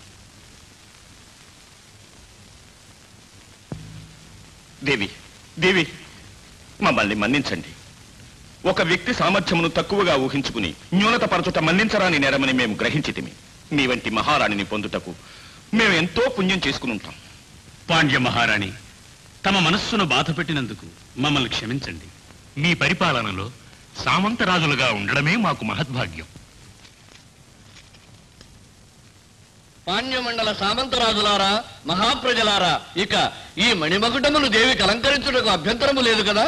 దేవి దేవి మమ్మల్ని మన్నించండి ఒక వ్యక్తి సామర్థ్యమును తక్కువగా ఊహించుకుని న్యూనతపరచుట మన్నించరాని నేరమని మేము గ్రహించితిమి మీ వంటి మహారాణిని పొందుటకు మేము ఎంతో పుణ్యం చేసుకుని ఉంటాం పాండ్య మహారాణి తమ మనస్సును బాధ పెట్టినందుకు మమ్మల్ని క్షమించండి మీ పరిపాలనలో సామంతరాజులుగా ఉండడమే మాకు మహద్భాగ్యం పాణ్యమండల సామంతరాజులారా మహాప్రజలారా ఇక ఈ మణిమకుటమును దేవికి అలంకరించుటకు అభ్యంతరము లేదు కదా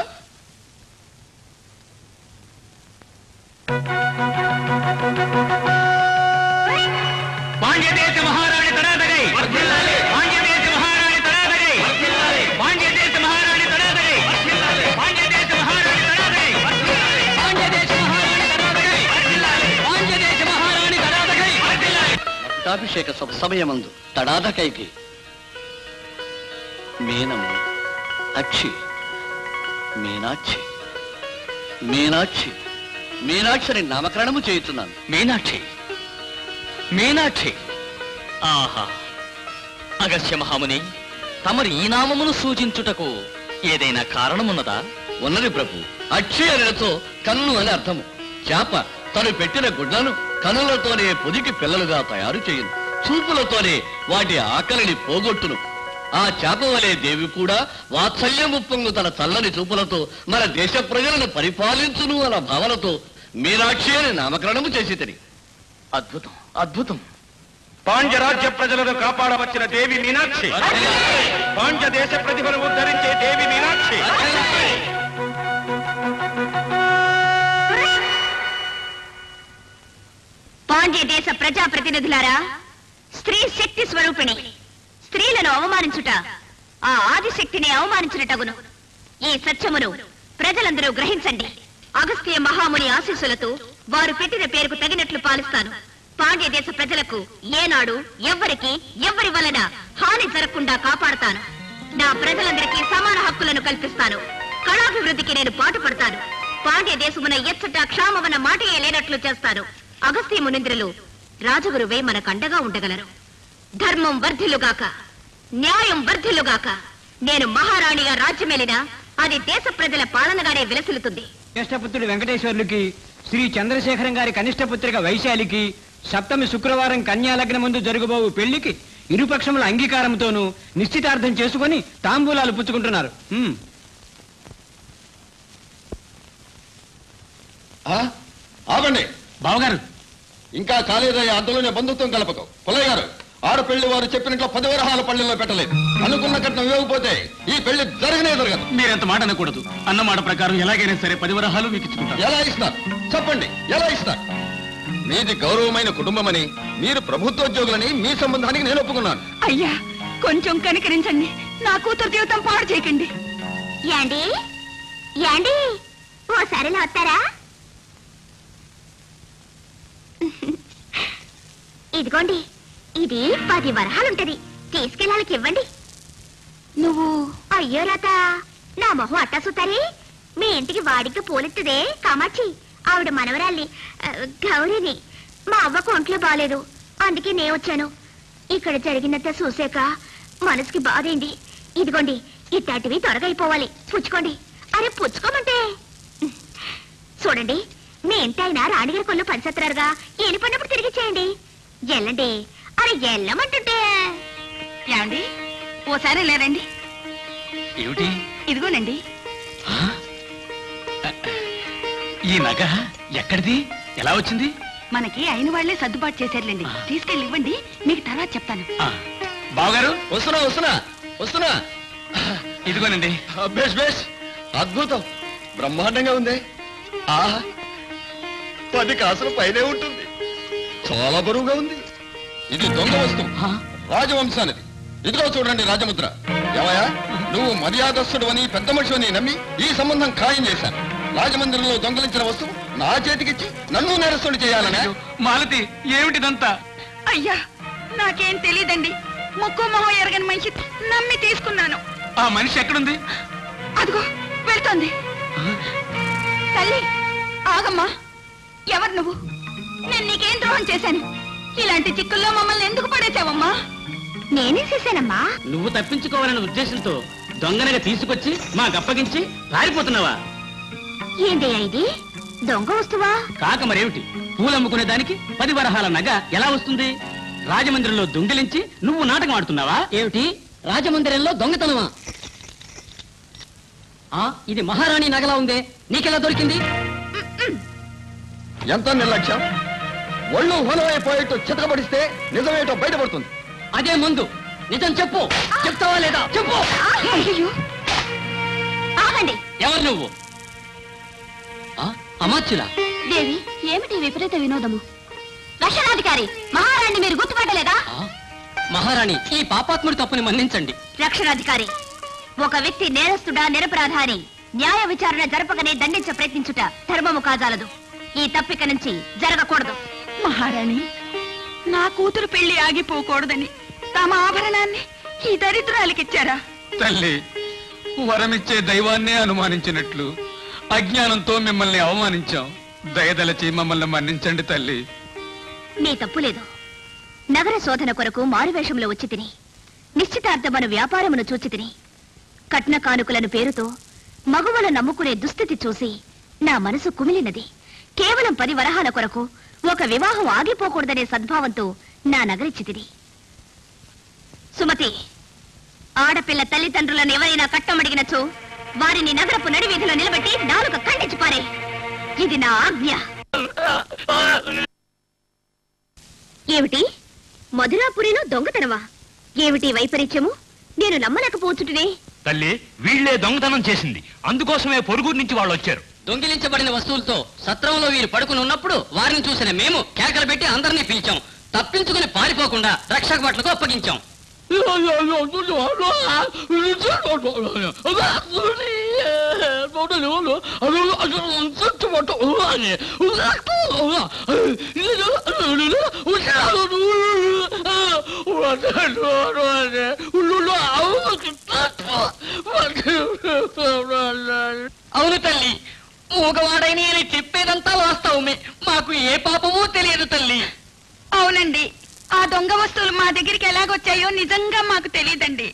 పాండ్యదేశ మహారాణి తడాదగై పాండ్యదేశ మహారాణి తడాదగై పాండ్యదేశ మహారాణి తడాదగై పాండ్యదేశ మహారాణి తడాదగై పాండ్యదేశ మహారాణి తడాదగై పాండ్యదేశ మహారాణి తడాదగై పట్టాభిషేక శుభ సమయమందు తడాదకైకి మీనము అక్షి మీనాక్షి మీనాక్షి మీనాక్షిని నామకరణము చేయుచున్నాను మీనాక్షి మీనాక్షి ఆహా అగస్య మహాముని తమరి ఈ నామమును సూచించుటకు ఏదైనా కారణమున్నదా ఉన్నది ప్రభు అక్షి అనతో కన్ను అని అర్థము చేప తను పెట్టిన గుడ్లను కనులతోనే పొదికి పిల్లలుగా తయారు చేయును చూపులతోనే వాటి ఆకలిని పోగొట్టును ఆ చేప వలె దేవి కూడా వాత్సల్యము పొంగు తన చల్లని చూపులతో మన దేశ ప్రజలను పరిపాలించును అన్న భావనతో మీనాక్షి అని నామకరణము చేసి తిని అద్భుతం అద్భుతం పాండ్యరాజ్య ప్రజలను కాపాడవచ్చిన దేవి మీనాక్షి పాండ్య దేశ ప్రతిభను ఉద్ధరించే దేవి మీనాక్షి పాండ్య దేశ ప్రజాప్రతినిధులారా స్త్రీ శక్తి స్వరూపిణి స్త్రీలను అవమానించుట ఆ ఆదిశక్తిని అవమానించినటగును ఈ సత్యమును ప్రజలందరూ గ్రహించండి అగస్త్య మహాముని ఆశీస్సులతో వారు పెట్టిన పేరుకు తగినట్లు పాలిస్తాను పాండ్య దేశ ప్రజలకు ఏనాడు ఎవ్వరికి ఎవ్వరి వలన హాని జరగకుండా కాపాడుతాను నా ప్రజలందరికీ సమాన హక్కులను కల్పిస్తాను కళాభివృద్ధికి నేను పాటుపడతాను పాండ్య దేశమున ఎచ్చట క్షామవన మాటయే లేనట్లు చేస్తాను అగస్త్య మునింద్రులు రాజగురువే మనకు అండగా ఉండగలరు ధర్మం వర్ధిల్లుగాక న్యాయం వర్ధిల్లుగాక నేను మహారాణిగా రాజ్యమేలినా అది దేశ ప్రజల పాలనగానే విలసిల్లుతుంది జ్యేష్ఠపుత్రుడు వెంకటేశ్వర్లుకి శ్రీ చంద్రశేఖరం గారి కనిష్ట పుత్రిక వైశాలికి సప్తమి శుక్రవారం కన్యాలగ్న ముందు జరగబోవు పెళ్లికి ఇరుపక్షముల అంగీకారంతోనూ నిశ్చితార్థం చేసుకొని తాంబూలాలు పుచ్చుకుంటున్నారు హ్మ్. ఆగండి బావగారు ఇంకా కాలేదయ్య అంతలోనే బంధుత్వం కలపకు పుల్లయ్య గారు ఆడపెళ్లి వారు చెప్పినట్లు పది వరహాల పళ్ళెల్లో పెట్టలేదు అనుకున్న కట్నం ఇవ్వకపోతే ఈ పెళ్లి జరగనే జరగదు మీరంత మాట అనకూడదు అన్న మాట ప్రకారం ఎలాగైనా సరే పది వరహాలు మీకు ఇచ్చుకుంటారు ఎలా ఇస్తారు చెప్పండి ఎలా ఇస్తారు మీది గౌరవమైన కుటుంబమని మీరు ప్రభుత్వోద్యోగులని మీ సంబంధానికి నేను ఒప్పుకున్నాను అయ్యా కొంచెం కనికరించండి నా కూతురు జీవితం పాడు చేయకండి యాండి యాండి ఓసారి ఇలా వస్తారా ఇదిగోండి ఇది పది వరహాలుంటది తీసుకెళ్ళాలకి ఇవ్వండి నువ్వు అయ్యో లత నా మొహం అట్టా సుతారి మీ ఇంటికి వాడికి పోలెత్తుదే కామాక్షి ఆవిడ మనవరాల్ని ఆ, గౌరీని మా అవ్వకు ఒంట్లో బాలేదు అందుకే నే వచ్చాను ఇక్కడ జరిగినంత చూసాక మనసుకి బాధైంది ఇదిగోండి ఇట్లాంటివి త్వరగా అయిపోవాలి పుచ్చుకోండి అరే పుచ్చుకోమంటే చూడండి మీ ఇంటి ఆయన రాణిగారి కొల్లు పంచత్రారుగా వెళ్ళిపోయినప్పుడు తిరిగి చేయండి ఎల్లండి అరే ఎల్లమంటుంటే ఏమండి ఓసారి లేరండి ఏమిటి ఇదిగోనండి ఈ నగ ఎక్కడిది ఎలా వచ్చింది మనకి అయిన వాళ్లే సర్దుబాటు చేశారులేండి తీసుకెళ్ళి ఇవ్వండి మీకు తర్వాత చెప్తాను బావగారు వస్తున్నా వస్తున్నా వస్తున్నా ఇదిగోనండి బేష్ బేష్ అద్భుతం బ్రహ్మాండంగా ఉంది ఆహా పది కాసుల పైనే ఉంటుంది చాలా బరువుగా ఉంది ఇది దొంగ వస్తువు రాజవంశానిది ఇదిగో చూడండి రాజముద్ర ఏవయ్యా నువ్వు మర్యాదస్తుడు అని పెద్ద మనిషి అని నమ్మి ఈ సంబంధం ఖాయం చేశాను రాజమందిరంలో దొంగలించిన వస్తువు నా చేతికిచ్చి నన్ను నేరస్తుడు చేయాలనే మాలతి ఏమిటిదంతా అయ్యా నాకేం తెలియదండి ముక్కు మొహం ఎరగని మనిషి నమ్మి తీసుకున్నాను ఆ మనిషి ఎక్కడుంది అదిగో వెళ్తోంది తల్లి ఆగమ్మా ఎవరు నువ్వు నేను నీకేం ద్రోహం చేశాను ఇలాంటి చిక్కుల్లో మమ్మల్ని ఎందుకు పడేశావమ్మా నేనే చేశానమ్మా నువ్వు తప్పించుకోవాలనే ఉద్దేశంతో దొంగనగా తీసుకొచ్చి మాకు అప్పగించి పారిపోతున్నావా ఏందయ్యా ఇది దొంగ వస్తువా కాక మరేమిటి పూలు అమ్ముకునే దానికి పది వరహాల నగ ఎలా వస్తుంది రాజమందిరంలో దొంగిలించి నువ్వు నాటకం ఆడుతున్నావా ఏమిటి రాజమందిరంలో దొంగతనమా ఆ, ఇది మహారాణి నగలా ఉందే నీకెలా దొరికింది ఎంత నిర్లక్ష్యం ఒళ్ళు హోనమైపోయేట్టు చితకబడిస్తే నిజమేటో బయటపడుతుంది అదే ముందు నిజం చెప్పు చెప్తావా లేదా చెప్పు ఆగండి ఎవరు నువ్వు ఆ, అమాత్యులా దేవి ఏమిటి విపరీత వినోదము రక్షణాధికారి మహారాణి మీరు గుర్తుపట్టలేదా మహారాణి ఈ పాపాత్ముడి తప్పుని మన్నించండి రక్షణాధికారి ఒక వ్యక్తి నేరస్తుడా నిరపరాధ అని న్యాయ విచారణ జరపకనే దండించ ప్రయత్నించుట ధర్మము కాజాలదు ఈ తప్పిక నుంచి జరగకూడదు మహారాణి నా కూతురు పెళ్లి ఆగిపోకూడదని తమ ఆభరణాన్ని ఈ దరిద్రాలకిచ్చారా తల్లి వరమిచ్చే దైవాన్నే అనుమానించినట్లు అజ్ఞానంతో మిమ్మల్ని అవమానించాం దయదలచి మమ్మల్ని మన్నించండి తల్లి నీ తప్పు లేదు నగర శోధన కొరకు మారువేషంలో వచ్చి తిని నిశ్చితార్థమను వ్యాపారమును చూచి తిని కట్న కానుకలను పేరుతో మగువలు నమ్ముకునే దుస్థితి చూసి నా మనసు కుమిలినది కేవలం పది వరహాల కొరకు ఒక వివాహం ఆగిపోకూడదనే సద్భావంతో నా నగరిచ్చి తిని సుమతి ఆడపిల్ల తల్లిదండ్రులను ఎవరైనా కట్టమడిగినచో వారిని నగరపు నడివీధిలో నిలబెట్టి నాలుక ఖండించి పారే ఇది నా ఆజ్ఞ ఏమిటి మధురాపురిలో దొంగతనమా ఏమిటి వైపరీత్యము నేను నమ్మలేకపోతుంటునే తల్లి వీళ్లే దొంగతనం చేసింది అందుకోసమే పొరుగురు నుంచి వాళ్ళు వచ్చారు దొంగిలించబడిన వస్తువులతో సత్రంలో వీరు పడుకుని ఉన్నప్పుడు వారిని చూసిన మేము కేకలు పెట్టి అందరినీ పిలిచాం తప్పించుకుని పారిపోకుండా రక్షక భట్లకు అప్పగించాం అవును తల్లి మూగవాడైన ఈయన చెప్పేదంతా వాస్తవమే మాకు ఏ పాపమూ తెలియదు తల్లి అవునండి ఆ దొంగ వస్తువులు మా దగ్గరికి ఎలాగొచ్చాయో నిజంగా మాకు తెలియదండి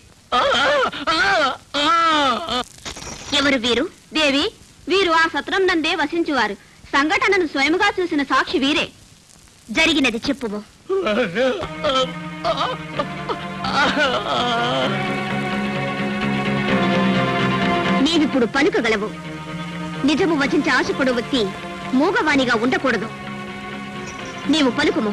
ఎవరు వీరు దేవి వీరు ఆ సత్రం నందే వసించువారు సంఘటనను స్వయముగా చూసిన సాక్షి వీరే జరిగినది చెప్పుము నీవిప్పుడు పలుకగలవు నిజము వచించే ఆశపడు వ్యక్తి మూగవాణిగా ఉండకూడదు నీవు పలుకుము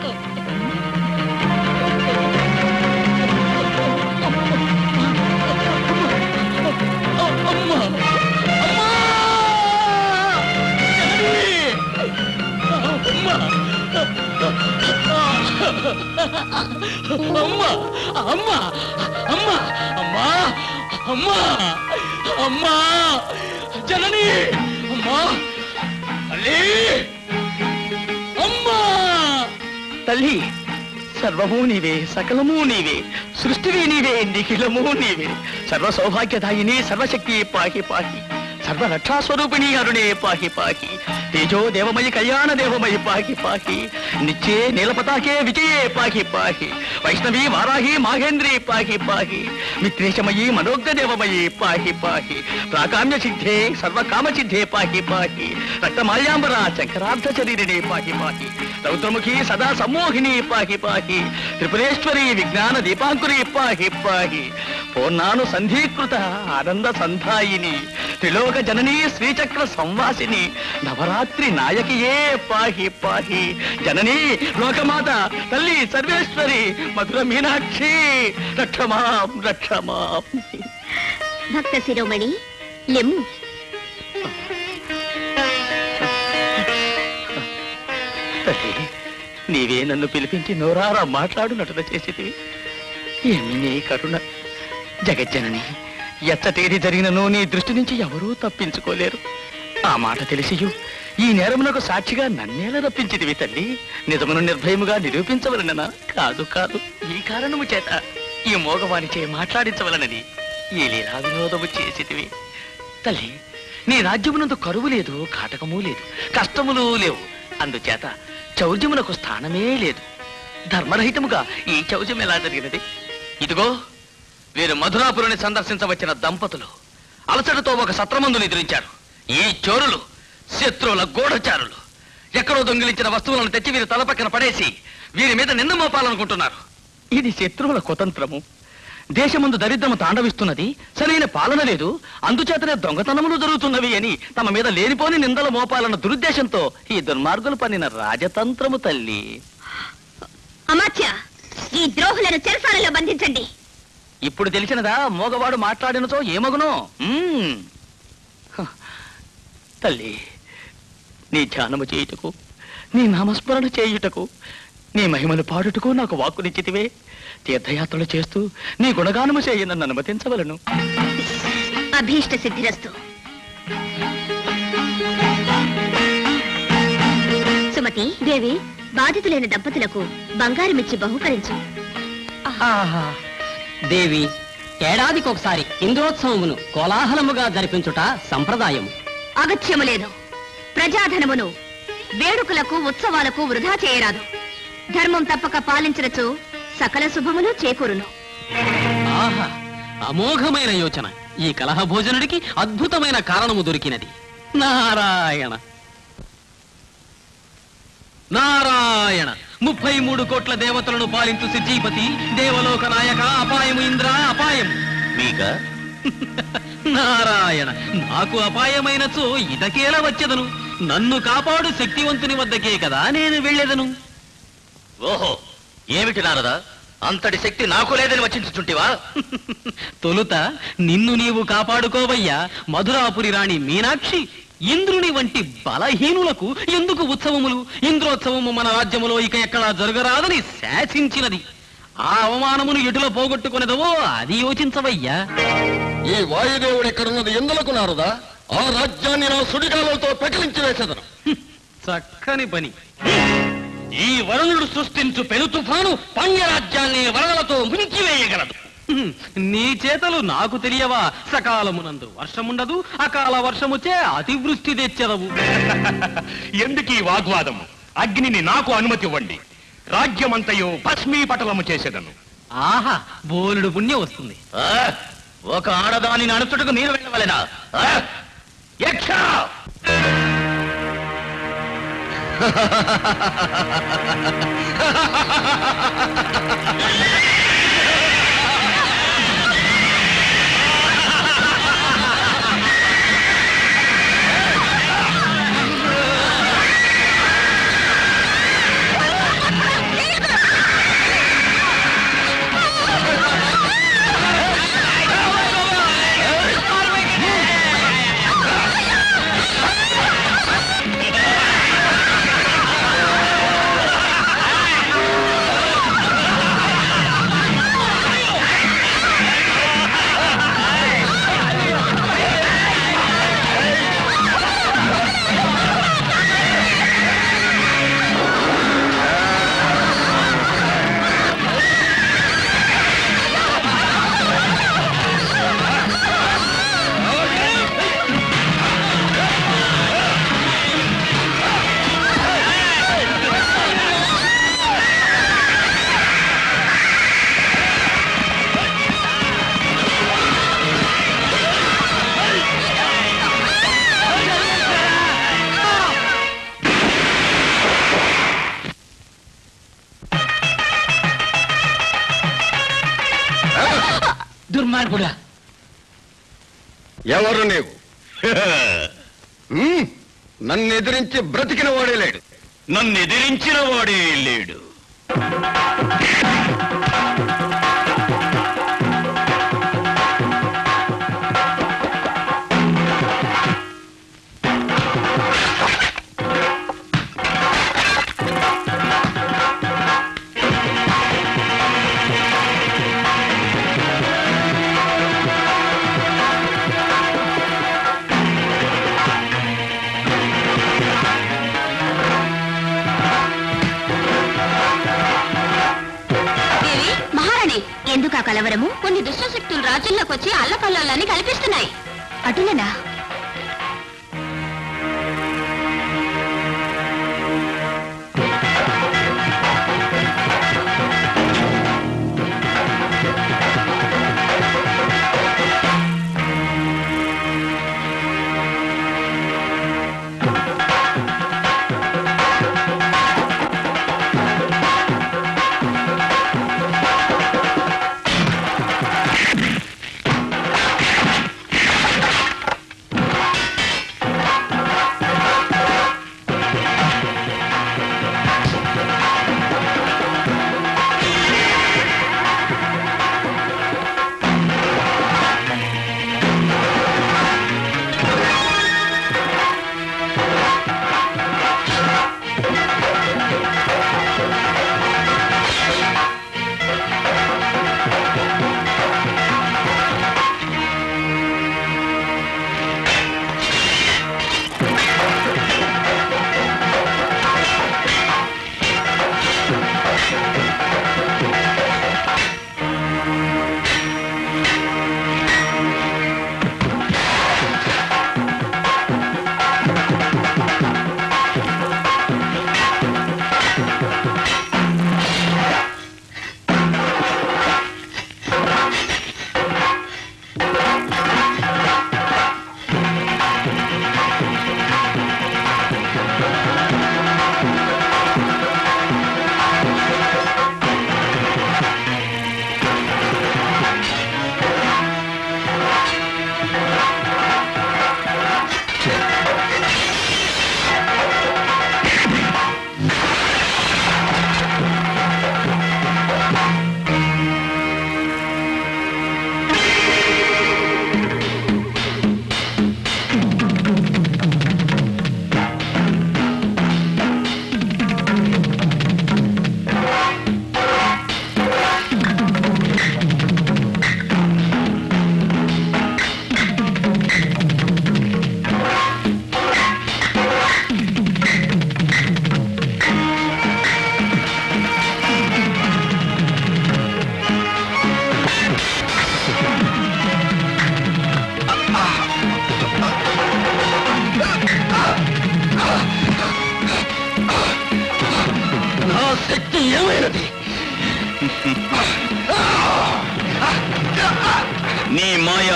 అమ్మా అమ్మా అమ్మా అమ్మా అమ్మా అమ్మా జనని అమ్మా తల్లి అమ్మా తల్లి సర్వము నీవే సకలము నీవే సృష్టివి నీవే నిఖిలము నీవే సర్వ సౌభాగ్యదాయిని సర్వశక్తి పాహి పాహి సర్వ రక్షాస్వరూపిణి అరుణే పాహి పాహి తేజో దేవమయి కళ్యాణ దేవమయి పాహి పాహి నిత్యే నీలపతాకే విజయే పాహి పాహి వైష్ణవి వారాహి మాహేంద్రి పాహి పాహి మిత్రేశమయి మనోగ్ర దేవమయి పాహి పాహి ప్రాకామ్య సిద్ధే సర్వకామ సిద్ధే పాహి పాహి రక్తమాల్యాంబర శంకరార్థ శరీరిణి పాహి పాహి రౌద్రముఖి సదా సమ్మోహిని పాహి పాహి త్రిపురేశ్వరి విజ్ఞాన దీపాంకురి పాహి పాహి పూర్ణాను సంధీకృత ఆనంద సంధాయిని త్రిలోక జననీ శ్రీచక్ర సంవాసిని నవరాత్రి నాయకియే పాహి పాహి జననీ లోకమాత తల్లి సర్వేశ్వరి మధుర మీనాక్షి రక్షమాం రక్షమాం భక్త శిరోమణి లెమ్ము తల్లి నీవే నన్ను పిలిపించి నోరారా మాట్లాడు నటున చేసేది ఏమి నీ కరుణ జగజ్జనని ఎచ్చటేది జరిగినను నీ దృష్టి నుంచి ఎవరూ తప్పించుకోలేరు ఆ మాట తెలిసియు ఈ నేరమునకు సాక్షిగా నన్నేలా తప్పించితివి తల్లి నిజమును నిర్భయముగా నిరూపించవలననా కాదు కాదు ఈ కారణము చేత ఈ మోగవానిచే మాట్లాడించవలనని ఈ లీలా వినోదము చేసితివి తల్లి నీ రాజ్యమునందు కరువు లేదు కాటకము లేదు కష్టములు లేవు అందుచేత చౌర్యమునకు స్థానమే లేదు ధర్మరహితముగా ఈ చౌర్యం ఎలా జరిగినది ఇదిగో వీరు మధురాపురిని సందర్శించవచ్చిన దంపతులు అలసటతో ఒక సత్రమందు నిద్రించారు ఈ చోరులు శత్రువుల గూఢచారులు ఎక్కడో దొంగిలించిన వస్తువులను తెచ్చి వీరి తల పక్కన పడేసి వీరి మీద నింద మోపాలనుకుంటున్నారు ఇది శత్రువుల కుతంత్రము దేశమందు దరిద్రము తాండవిస్తున్నది సరైన పాలన లేదు అందుచేతనే దొంగతనములు జరుగుతున్నవి అని తమ మీద లేనిపోని నిందల మోపాలన్న దురుద్దేశంతో ఈ దుర్మార్గులు పన్నిన రాజతంత్రము తల్లి అమాత్య ఈ ద్రోహులను చెరసాలలో బంధించండి ఇప్పుడు తెలిసినదా మోగవాడు మాట్లాడినతో ఏమగునో మ్మ్. హ. తల్లి నీ ధ్యానము చేయుటకు నీ నామస్మరణ చేయుటకు నీ మహిమను పాడుటకు నాకు వాక్కునిచ్చితివే తీర్థయాత్రలు చేస్తూ నీ గుణగానము చేయ నన్ను అనుమతించవలను అభీష్ట సిద్ధిరస్తు సుమతి దేవి బాధితులైన దంపతులకు బంగారమిచ్చి బహుకరించు ఆహా దేవి ఏడాదికి ఒకసారి ఇంద్రోత్సవమును కోలాహలముగా జరిపించుట సంప్రదాయము అగత్యము లేదు ప్రజాధనమును వేడుకలకు ఉత్సవాలకు వృధా చేయరాదు ధర్మం తప్పక పాలించరచు సకల శుభములు చేకూరును ఆహా అమోఘమైన యోచన ఈ కలహ భోజనుడికి అద్భుతమైన కారణము దొరికినది నారాయణ నారాయణ ముప్పై మూడు కోట్ల దేవతలను పాలించు సిద్ధీపతి దేవలోక నాయక అపాయము ఇంద్ర అపాయం మీక నారాయణ నాకు అపాయమైనచో ఇదకేల వచ్చెదను నన్ను కాపాడు శక్తివంతుని వద్దకే కదా నేను వెళ్ళెదను ఓహో ఏమిటి నారదా అంతటి శక్తి నాకు లేదని వచ్చించుచుంటివా తొలుత నిన్ను నీవు కాపాడుకోవయ్యా మధురాపురి రాణి మీనాక్షి ఇంద్రుని వంటి బలహీనులకు ఎందుకు ఉత్సవములు ఇంద్రోత్సవము మన రాజ్యములో ఇక ఎక్కడా జరగరాదని శాసించినది ఆ అవమానమును ఎటులో పోగొట్టుకునేదవో అది యోచించవయ్యా ఈ వాయుదేవుడు ఎక్కడున్నది ఎందులకు నారదా ఆ రాజ్యాన్ని నా సుడిగాలతో పెకలించి వేసేదను చక్కని పని ఈ వరుణుడు సృష్టించు పెను తుఫాను పాండ్యరాజ్యాన్ని వరదలతో ముంచివేయగలదు హ్మ్, నీ చేతలు నాకు తెలియవా సకాలమునందు వర్షముండదు అకాల వర్షముచే అతివృష్టి తెచ్చెదవు ఎందుకు ఈ వాగ్వాదము అగ్నిని నాకు అనుమతి ఇవ్వండి రాజ్యమంతయు భస్మీపటలము చేసేదను ఆహా బోలుడు పుణ్యం వస్తుంది ఆ, ఒక ఆడదానిని అణుచుటకు మీరు వెళ్ళవలెనా ఆ? యక్ష దుర్మార్గుడా ఎవరు నీవు హ్మ్, నన్ను ఎదిరించి బ్రతికిన వాడే లేడు నన్ను ఎదిరించిన వాడే లేడు దేవి మహారాణి ఎందుకు ఆ కలవరము కొన్ని దుష్టశక్తులు రాజ్యంలోకి వచ్చి అల్లకల్లోలాన్ని కల్పిస్తున్నాయి అటులనా ఆ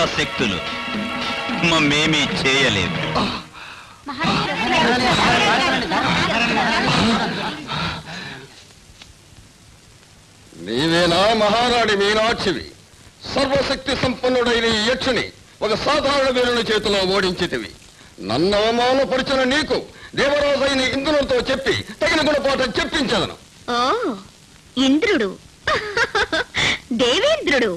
క్రియాశక్తులు మమ్మేమీ చేయలేవు నీవేనా మహారాణి మీనాక్షివి సర్వశక్తి సంపన్నుడైన ఈ యక్షుని ఒక సాధారణ వీరుని చేతిలో ఓడించితివి నన్ను అవమానపరిచిన నీకు దేవరాజైన ఇంద్రునితో చెప్పి తగిన గుణపాఠం చెప్పించదను ఓ ఇంద్రుడు దేవేంద్రుడు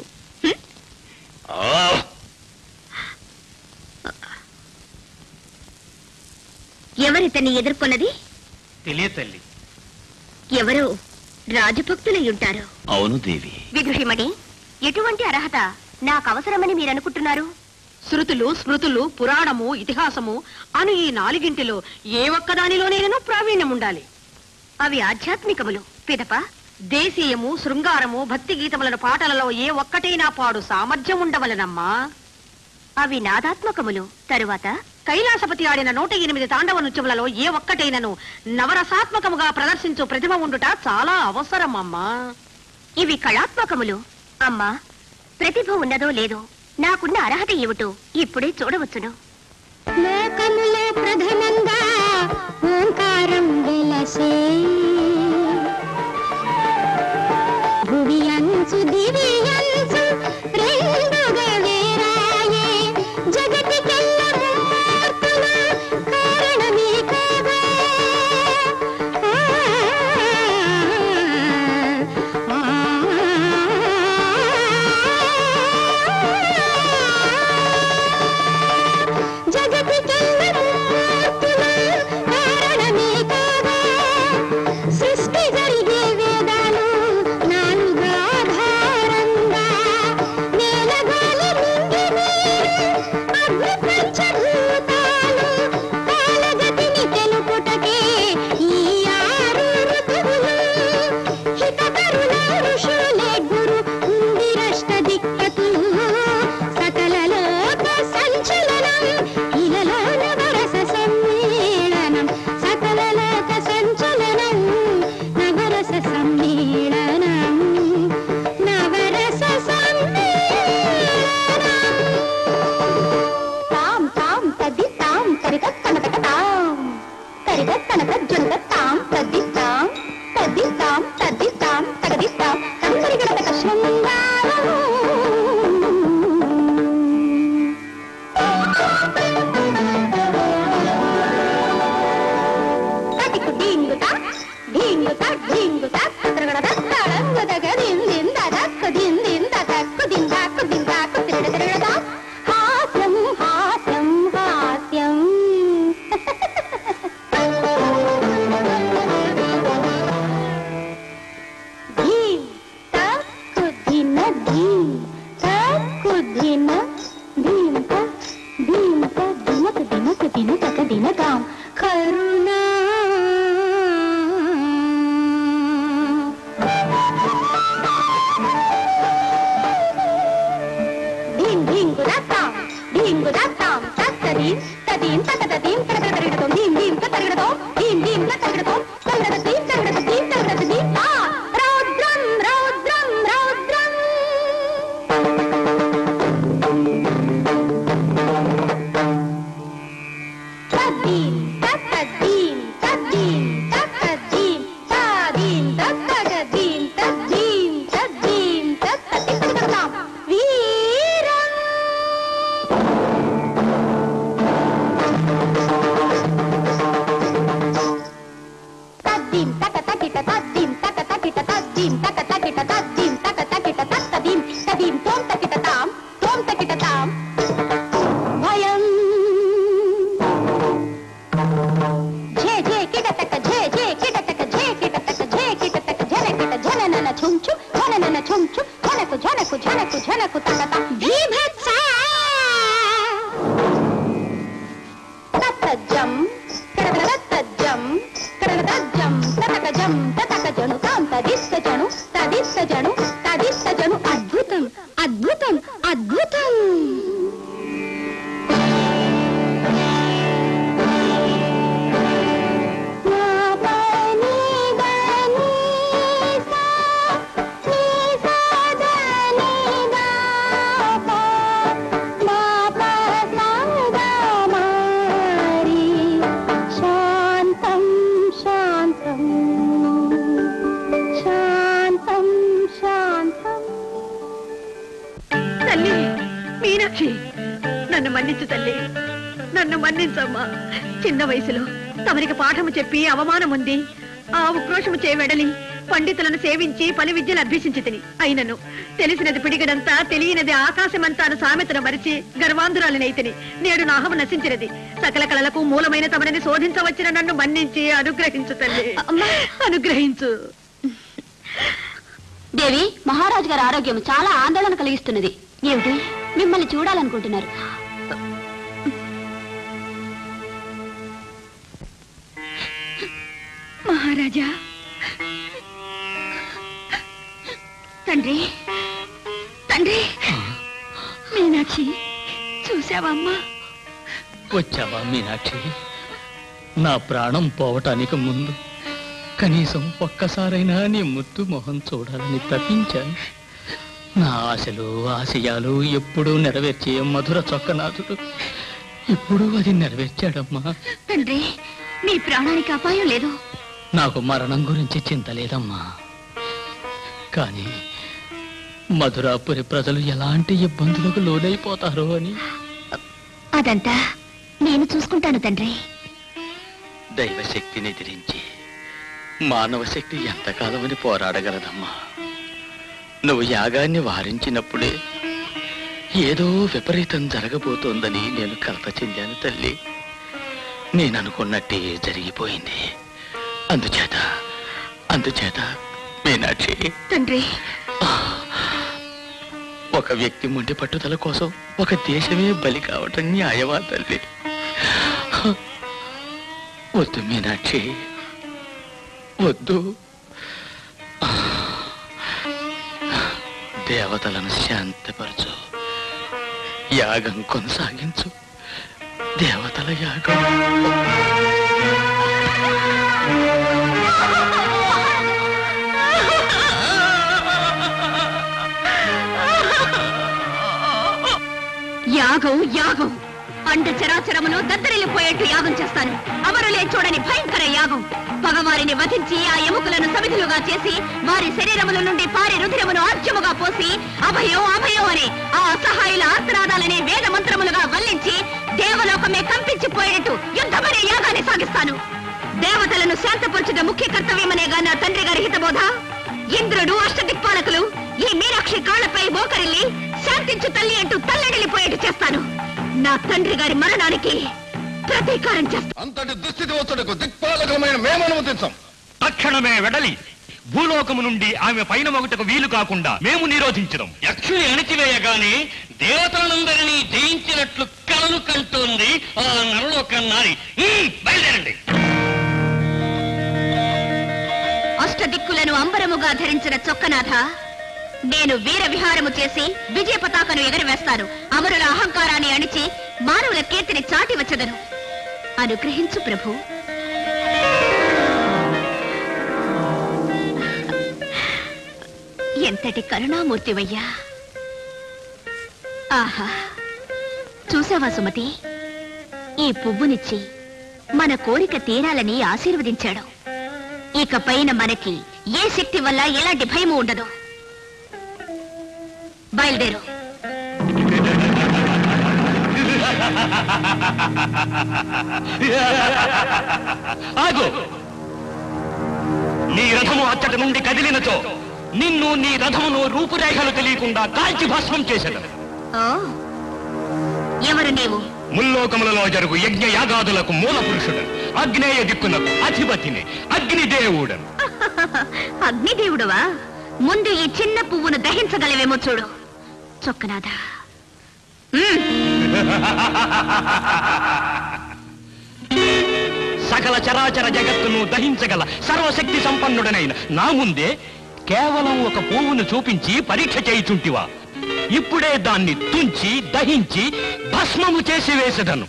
ఎవరితన్ని ఎదుర్కొన్నది తెలియ తల్లి ఎవరో రాజభక్తులై ఉంటారు అవును దేవి విగ్రహిమణి ఎటువంటి అర్హత నాకు అవసరమని మీరు అనుకుంటున్నారు శృతులు స్మృతులు పురాణము ఇతిహాసము అను ఈ నాలుగింటిలో ఏ ఒక్కదానిలోనైనా ప్రావీణ్యం ఉండాలి అవి ఆధ్యాత్మికములు పిదప దేశీయము శృంగారము భక్తి గీతములను పాటలలో ఏ ఒక్కటైనా పాడు సామర్థ్యం ఉండవలనమ్మా అవి నాదాత్మకములు తరువాత కైలాసపతి ఆడిన నూట ఎనిమిది తాండవ నృత్యములలో ఏ ఒక్కటైనను నవరసాత్మకముగా ప్రదర్శించు ప్రతిభ ఉండుట చాలా అవసరం అమ్మా ఇవి కళాత్మకములు అమ్మా ప్రతిభ ఉన్నదో లేదో నాకున్న అర్హత ఏమిటో ఇప్పుడే చూడవచ్చును లోకములో ప్రథమంగా ఓంకారం వెలసే భువి అంచు దివి అంచు రెండుగా వేరాయే జగతికెల్ల మూర్తుల కారణమే కాగా ఆ, జగతికెల్ల మూర్తుల కారణమే కాగా సృష్టి జరిగే వేదాలు నాలుగు ఆధారంగా నేల గాలి నింగి నీరు అగ్ని పంచభూతాలు కాలగతిని తెలుపుటకే ఈ ఆరు ఋతువులు హితకరుల ఋషులే గురు ఉందిరష్ట దిక్కతులు సకల లోక సంచలనం ఇలలో నవరస సమ్మేళనం సకల లోక సంచలనం నవరస సమ్మేళనం నవరస సమ్మేళనం తాం తాం తది తాం కరిగ కనక తాం కరిగ కనక జునక తాం తది తాం తది తాం తది తాం తగది తాం కందరిగడక శృంగారం తటికు డింగుత డింగుత డింగుత కత్రగడ తడంగదగ దిందింద దక్కు దిందింద దక్కు దిందాకు దిందాకు తిరగ తిరగద హాస్యం హాస్యం హాస్యం ధీం తక్కు దిన ధీం తక్కు దిన ధీం త ధీం త దినక దినక దినక దినకాం కరుణా ధీం ధీం గుదత్తాం ధీం గుదత్తాం తత్తదీం తదీం తతదీం తరగడగడగడతో ధీం ధీం తరగడతో ధీం ధీం తరగడతో తరగడ ధీం తరగడ ధీం తరగడ ధీం ఆ రౌద్రం రౌద్రం రౌద్రం తద్దీం తత్తదీం తద్దీం తత్తదీం తాదీం తత్తగదీం తద్దీం తద్దీం తత్తతిక్కడతాం వీరం తద్దీం తక తకిట తద్దీం తక తకిట తద్దీం తక తకిట తద్దీం తక తకిట తత్తదీం తదీం తోం తకిట తాం తోం తకిట తాం భయం ఝే ఝే కిటతక ఝే ఝే కిటతక ఝే కిటతక ఝే కిటతక ఝన కిట ఝననన ఛుంచు ఝననన ఛుంచు ఝనకు ఝనకు ఝనకు ఝనకు తకత బీభత్స తత్తజం కడగడతజ్జం కడగడతజ్జం తతకజం తతక జను తాం తదిస్త జను తదిస్త జను తదిస్త జను అద్భుతం అద్భుతం అద్భుతం లేదు తల్లి నన్ను మన్నించమ్మా చిన్న వయసులో తమరికి పాఠము చెప్పి అవమానం ఉంది ఆ ఉక్రోషము చేయవెడలి పండితులను సేవించి పలు విద్యలు అభ్యసించి తిని అయినను తెలిసినది పిడిగడంతా తెలియనిది ఆకాశమంతాను సామెతను మరిచి గర్వాంధురాలినైతిని నేడు నాహము నశించినది సకల కళలకు మూలమైన తమని శోధించవచ్చిన నన్ను మన్నించి అనుగ్రహించు తల్లి అనుగ్రహించు దేవి మహారాజు గారి ఆరోగ్యం చాలా ఆందోళన కలిగిస్తున్నది ఏమిటి మిమ్మల్ని చూడాలనుకుంటున్నారు మహారాజా తండ్రి తండ్రి మీనాక్షి చూసావమ్మా వచ్చావా మీనాక్షి నా ప్రాణం పోవటానికి ముందు కనీసం ఒక్కసారైనా నీ ముద్దు మొహం చూడాలని తప్పించాను నా ఆశలు ఆశయాలు ఎప్పుడూ నెరవేర్చే మధుర చొక్కనాథుడు ఇప్పుడు అది నెరవేర్చాడమ్మా తండ్రి మీ ప్రాణానికి అపాయం లేదు నాకు మరణం గురించి చింత లేదమ్మా కానీ మధురాపురి ప్రజలు ఎలాంటి ఇబ్బందులకు లోనైపోతారో అని అదంతా నేను చూసుకుంటాను తండ్రి దైవశక్తిని ఎదిరించి మానవ శక్తి ఎంతకాలమని పోరాడగలదమ్మా నువ్వు యాగాన్ని వారించినప్పుడే ఏదో విపరీతం జరగబోతోందని నేను కలత చెందాను తల్లి నేను అనుకున్నట్టే జరిగిపోయింది అందుచేత అందుచేత మీనాక్షి తండ్రి ఒక వ్యక్తి మొండి పట్టుదల కోసం ఒక దేశమే బలి కావటం న్యాయమా తల్లి వద్దు మీనాక్షి వద్దు దేవతలను శాంతపరచు యాగం కొనసాగించు దేవతల యాగం యాగం యాగం అండ చరాచరమును దద్దరిల్లిపోయేట్టు యాగం చేస్తాను అమరులే చూడని భయంకర యాగం పగవారిని వధించి ఆ ఎముకలను సమిధులుగా చేసి వారి శరీరముల నుండి పారి రుధిరమును ఆర్జముగా పోసి అభయం అభయం అనే ఆ అసహాయుల ఆర్తనాదాలనే వేద మంత్రములుగా వల్లించి దేవలోకమే కంపించిపోయేట్టు యుద్ధమనే యాగాన్ని సాగిస్తాను దేవతలను శాంతపరచుట ముఖ్య కర్తవ్యమనేగా నా తండ్రి గారి హితబోధ ఇంద్రుడు అష్టదిక్పాలకులు ఈ మీనాక్షి కాళ్లపై మోకరిల్లి శాంతించు తల్లి అంటూ తల్లడిల్లిపోయేట్టు చేస్తాను నా తండ్రి గారి మరణానికి ప్రతీకారం చేస్తాను అంతటి దుస్థితి వచ్చుటకు దిక్పాలకమైన మేము అనుమతించాం తక్షణమే వెడలి భూలోకము నుండి ఆమె పైన మొగటకు వీలు కాకుండా మేము నిరోధించడం యక్షుని అణిచివేయగానే దేవతలందరినీ జయించినట్లు కలలు కంటోంది ఆ నరలోక నారి ఉమ్, బయలుదేరండి అష్టదిక్కులను అంబరముగా ధరించిన చొక్కనాథ నేను వీర విహారము చేసి విజయ పతాకను ఎగరవేస్తాను అమరుల అహంకారాన్ని అణిచి మానవుల కీర్తిని చాటి వచ్చదను అనుగ్రహించు ప్రభు ఎంతటి కరుణామూర్తివయ్యా ఆహా చూసావా సుమతి ఈ పువ్వునిచ్చి మన కోరిక తీరాలని ఆశీర్వదించాడు ఇక పైన మనకి ఏ శక్తి వల్ల ఎలాంటి భయము ఉండదు బయలుదేరు ఆగు నీ రథము అచ్చటి నుండి కదిలినచో నిన్ను నీ రథమును రూపురేఖలు తెలియకుండా కాల్చి భస్మం చేసేది ఓ ఎవరు నీవు ముల్లోకములలో జరుగు యజ్ఞ యాగాదులకు మూల పురుషుడు అగ్నేయ దిక్కునకు అధిపతిని అగ్నిదేవుడను అగ్నిదేవుడువా ముందు ఈ చిన్న పువ్వును దహించగలవేమో చూడు చొక్కనాథ సకల చరాచర జగత్తును దహించగల సర్వశక్తి సంపన్నుడనైన నా ముందే కేవలం ఒక పువ్వును చూపించి పరీక్ష చేయుచుంటివా ఇప్పుడే దాన్ని తుంచి దహించి భస్మము చేసి వేసెదను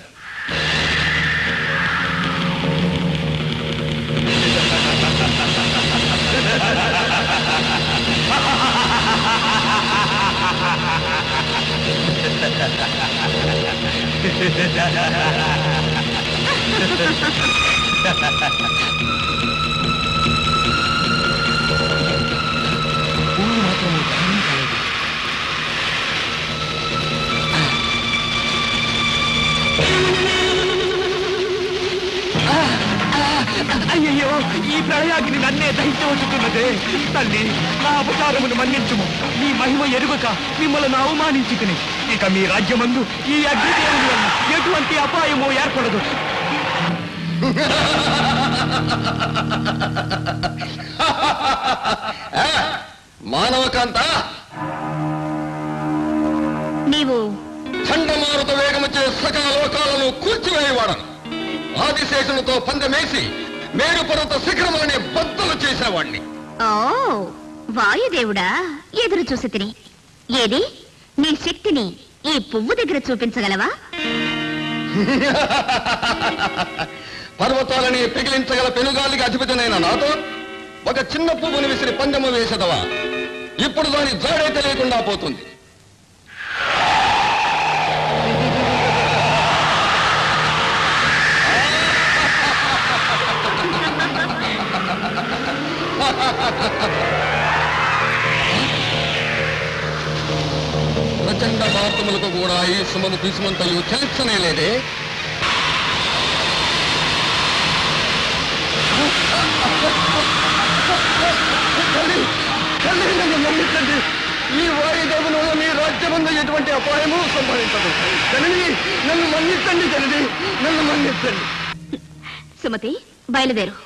అయ్యయ్యో ఈ ప్రళయాగ్ని నన్నే దహించవచ్చుతున్నదే తల్లి నా అపచారమును మన్నించుము మీ మహిమ ఎరుగక మిమ్మల్ని అవమానించి తిని ఇక మీ రాజ్యమందు ఈ అగ్నిదేవుని వల్ల ఎటువంటి అపాయమో ఏర్పడదు మానవకాంత నీవు చండమారుత వేగముచే సకల లోకాలను కూల్చివేయవాడను ఆదిశేషులతో పందెమేసి మేరు పర్వత శిఖరములనే బద్దలు చేసేవాణ్ణి ఓ వాయుదేవుడా ఎదురు చూసి తిని ఏది నీ శక్తిని ఈ పువ్వు దగ్గర చూపించగలవా పర్వతాలని పిగిలించగల పెనుగాలికి అధిపతినైన నాతో ఒక చిన్న పువ్వుని విసిరి పందెము వేసదవా ఇప్పుడు దాని జాడే తెలియకుండా పోతుంది ప్రచండ భారతములకు కూడా ఈ సుమము పిసుమంతయు తెలుసనే లేదే తల్లి, తల్లి, నన్ను నమ్మించండి ఈ వాయుదేవుని వల్ల మీ రాజ్యమందు ఎటువంటి అపాయము సంభవించదు తల్లి నన్ను మన్నించండి తల్లి నన్ను మన్నించండి సుమతి బయలుదేరు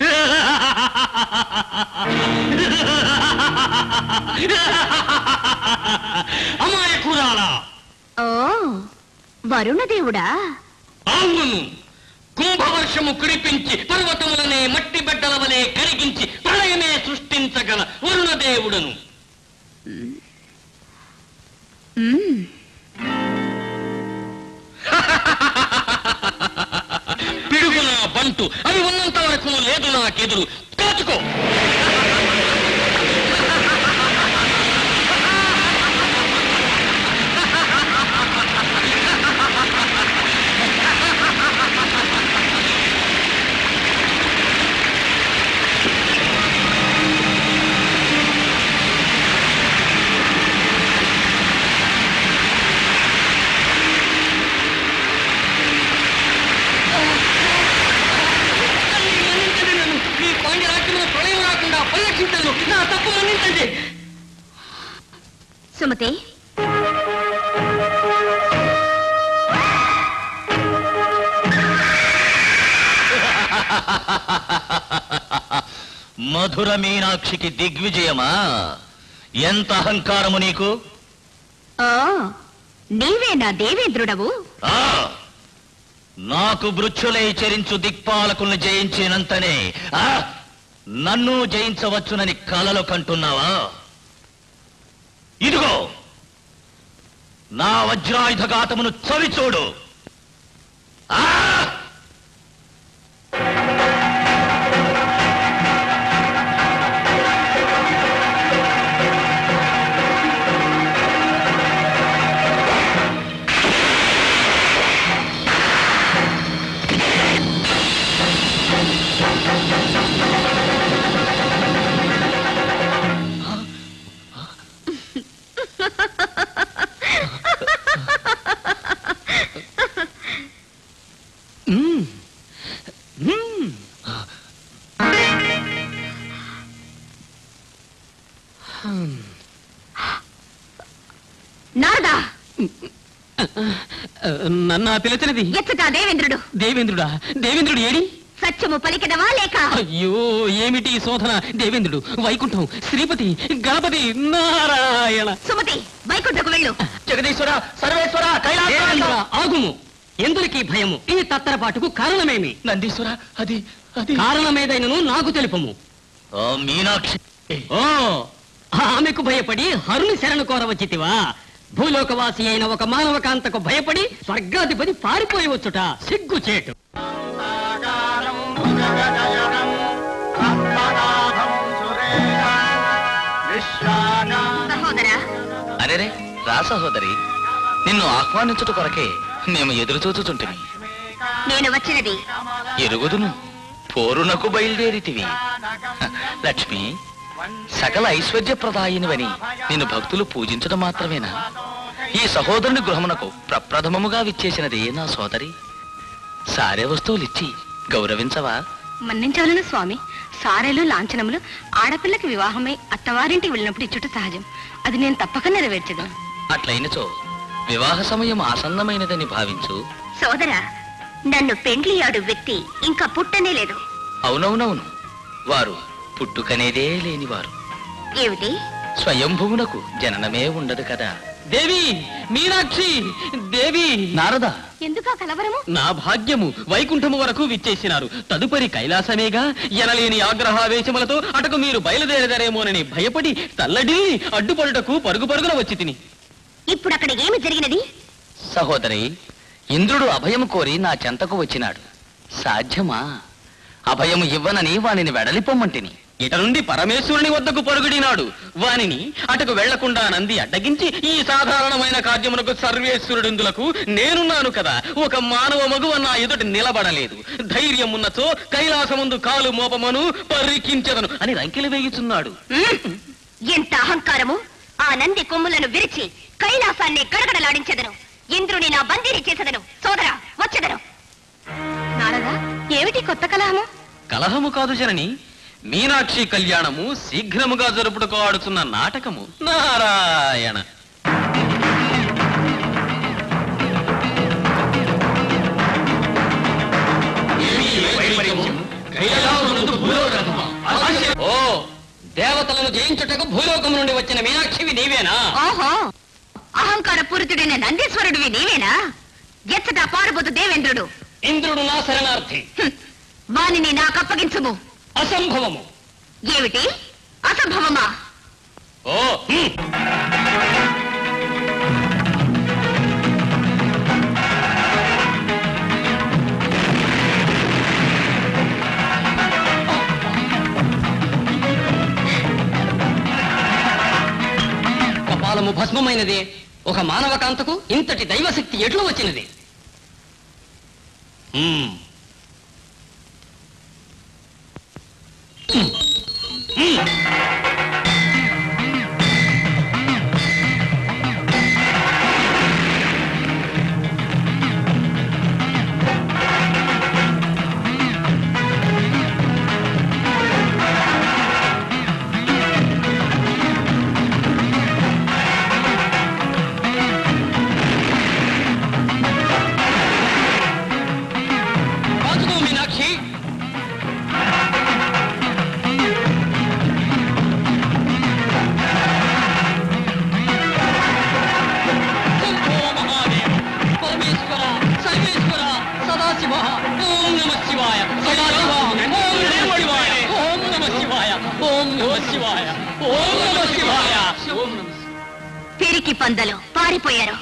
అమాయకురాలా ఓ వరుణదేవుడా అవును కుంభవర్షము కురిపించి పర్వతములనే మట్టి బిడ్డల వలె కరిగించి ప్రళయమే సృష్టించగల వరుణదేవుడను మ్మ్. పిడుగు నా బంటు అవి ఉన్నంత వరకు లేదు నాకెదురు కాచుకో మన్నించండి నన్ను ఈ పాండ్య రాజ్యమున ప్రళయం రాకుండా పరిరక్షించను నా తప్పు మన్నించండి సుమతి మధుర మీనాక్షికి దిగ్విజయమా ఎంత అహంకారము నీకు ఓ నీవే నా దేవేంద్రుడవు ఆ నాకు మృత్యులై చరించు దిక్పాలకుల్ని జయించినంతనే ఆ నన్ను జయించవచ్చునని కలలు కంటున్నావా ఇదిగో నా వజ్రాయుధఘాతమును చవిచూడు ఆ నారదా నన్న పిలిచినది ఎచ్చట దేవేంద్రుడు దేవేంద్రుడా దేవేంద్రుడు ఏడి సత్యము పలికదవా లేక అయ్యో ఏమిటి ఈ శోధన దేవేంద్రుడు వైకుంఠం శ్రీపతి గణపతి నారాయణ సుమతి వైకుంఠకు వెళ్ళు జగదీశ్వర సర్వేశ్వర దేవేంద్ర, ఆగుము ఎందులకి భయము ఈ తత్తరపాటుకు కారణమేమి నందీశ్వర అది అది కారణమేదైనను నాకు తెలుపము ఆ మీనాక్షి ఓ ఆమెకు భయపడి హరుని శరణు కోరవచ్చితివా భూలోకవాసి అయిన ఒక మానవకాంతకు భయపడి స్వర్గాధిపతి పారిపోయవచ్చుట సిగ్గుచేటు సహోదరా అరేరే రా సహోదరి నిన్ను ఆహ్వానించుట కొరకే మేము ఎదురు చూచుచుంటిమి నేను వచ్చినది ఎరుగుదును పోరునకు బయలుదేరితివి హ, లక్ష్మి సకల ఐశ్వర్యప్రదాయినివని నిన్ను భక్తులు పూజించడం మాత్రమేనా ఈ సహోదరుని గృహమునకు ప్రప్రథమముగా విచ్చేసినది నా సోదరి సారే వస్తువులిచ్చి గౌరవించవా మన్నించవలను స్వామి సారెలు లాంఛనములు ఆడపిల్లకి వివాహమై అత్తవారింటికి వెళ్ళినప్పుడు ఇచ్చుట సహజం అది నేను తప్పక నెరవేర్చదు అట్లయినచో వివాహ సమయం ఆసన్నమైనదని భావించు సోదరా నన్ను పెండ్లియాడు వ్యక్తి ఇంకా పుట్టనే లేదు అవునవునవును వారు పుట్టుకనేదే లేనివారు ఏమిటి స్వయంభువునకు జననమే ఉండదు కదా దేవి మీనాక్షి దేవి నారద ఎందుకా కలవరము నా భాగ్యము వైకుంఠము వరకు విచ్చేసినారు తదుపరి కైలాసమేగా ఎనలేని ఆగ్రహావేశములతో అటకు మీరు బయలుదేరదరేమోనని భయపడి తల్లడి అడ్డుపడుటకు పరుగు పరుగున వచ్చి తిని ఇప్పుడు అక్కడ ఏమి జరిగినది సహోదరి ఇంద్రుడు అభయం కోరి నా చెంతకు వచ్చినాడు సాధ్యమా అభయం ఇవ్వనని వానిని వెడలిపోమ్మంటిని ఇట నుండి పరమేశ్వరుని వద్దకు పరుగుడినాడు వానిని అటకు వెళ్లకుండా నంది అడ్డగించి ఈ సాధారణమైన కార్యమునకు సర్వేశ్వరుడిందులకు నేనున్నాను కదా ఒక మానవ మగువ నా ఎదుట నిలబడలేదు ధైర్యం ఉన్నచో కైలాసముందు కాలు మోపమను పరికించదను అని రంకెలు వేయుచున్నాడు ఉమ్, ఎంత అహంకారము ఆ నంది కొమ్ములను విరిచి కైలాసాన్ని గడగడలాడించెదను ఇంద్రుని నా బందీని చేసెదను సోదరా వచ్చెదను నారదా ఏమిటి కొత్త కలహము కలహము కాదు జనని మీనాక్షి కళ్యాణము శీఘ్రముగా జరుపుటకు ఆడుతున్న నాటకము నారాయణ ఓ దేవతలను జయించుటకు భూలోకం నుండి వచ్చిన మీనాక్షివి నీవేనా ఓహో అహంకార పూరితుడైన నందీశ్వరుడివి నీవేనా ఎచ్చట పారుబోతు దేవేంద్రుడు ఇంద్రుడు నా శరణార్థి హ్మ్, వానిని నాకప్పగించుము అసంభవము ఏమిటి అసంభవమా ఓ హ్మ్. కపాలము భస్మమైనది ఒక మానవ కాంతకు ఇంతటి దైవశక్తి ఎట్లు వచ్చినది హ్మ్. కాచుకో మీనాక్షి శంభో మహాదేవ, పరమేశ్వర సర్వేశ్వర సదాశివ ఓం నమ శివాయ సదాశివ ఓం నమ శివాయ ఓం నమ శివాయ ఓం నమ శివాయ ఓం నమ శివాయ ఓం నమ పిరికి పందలు పారిపోయారు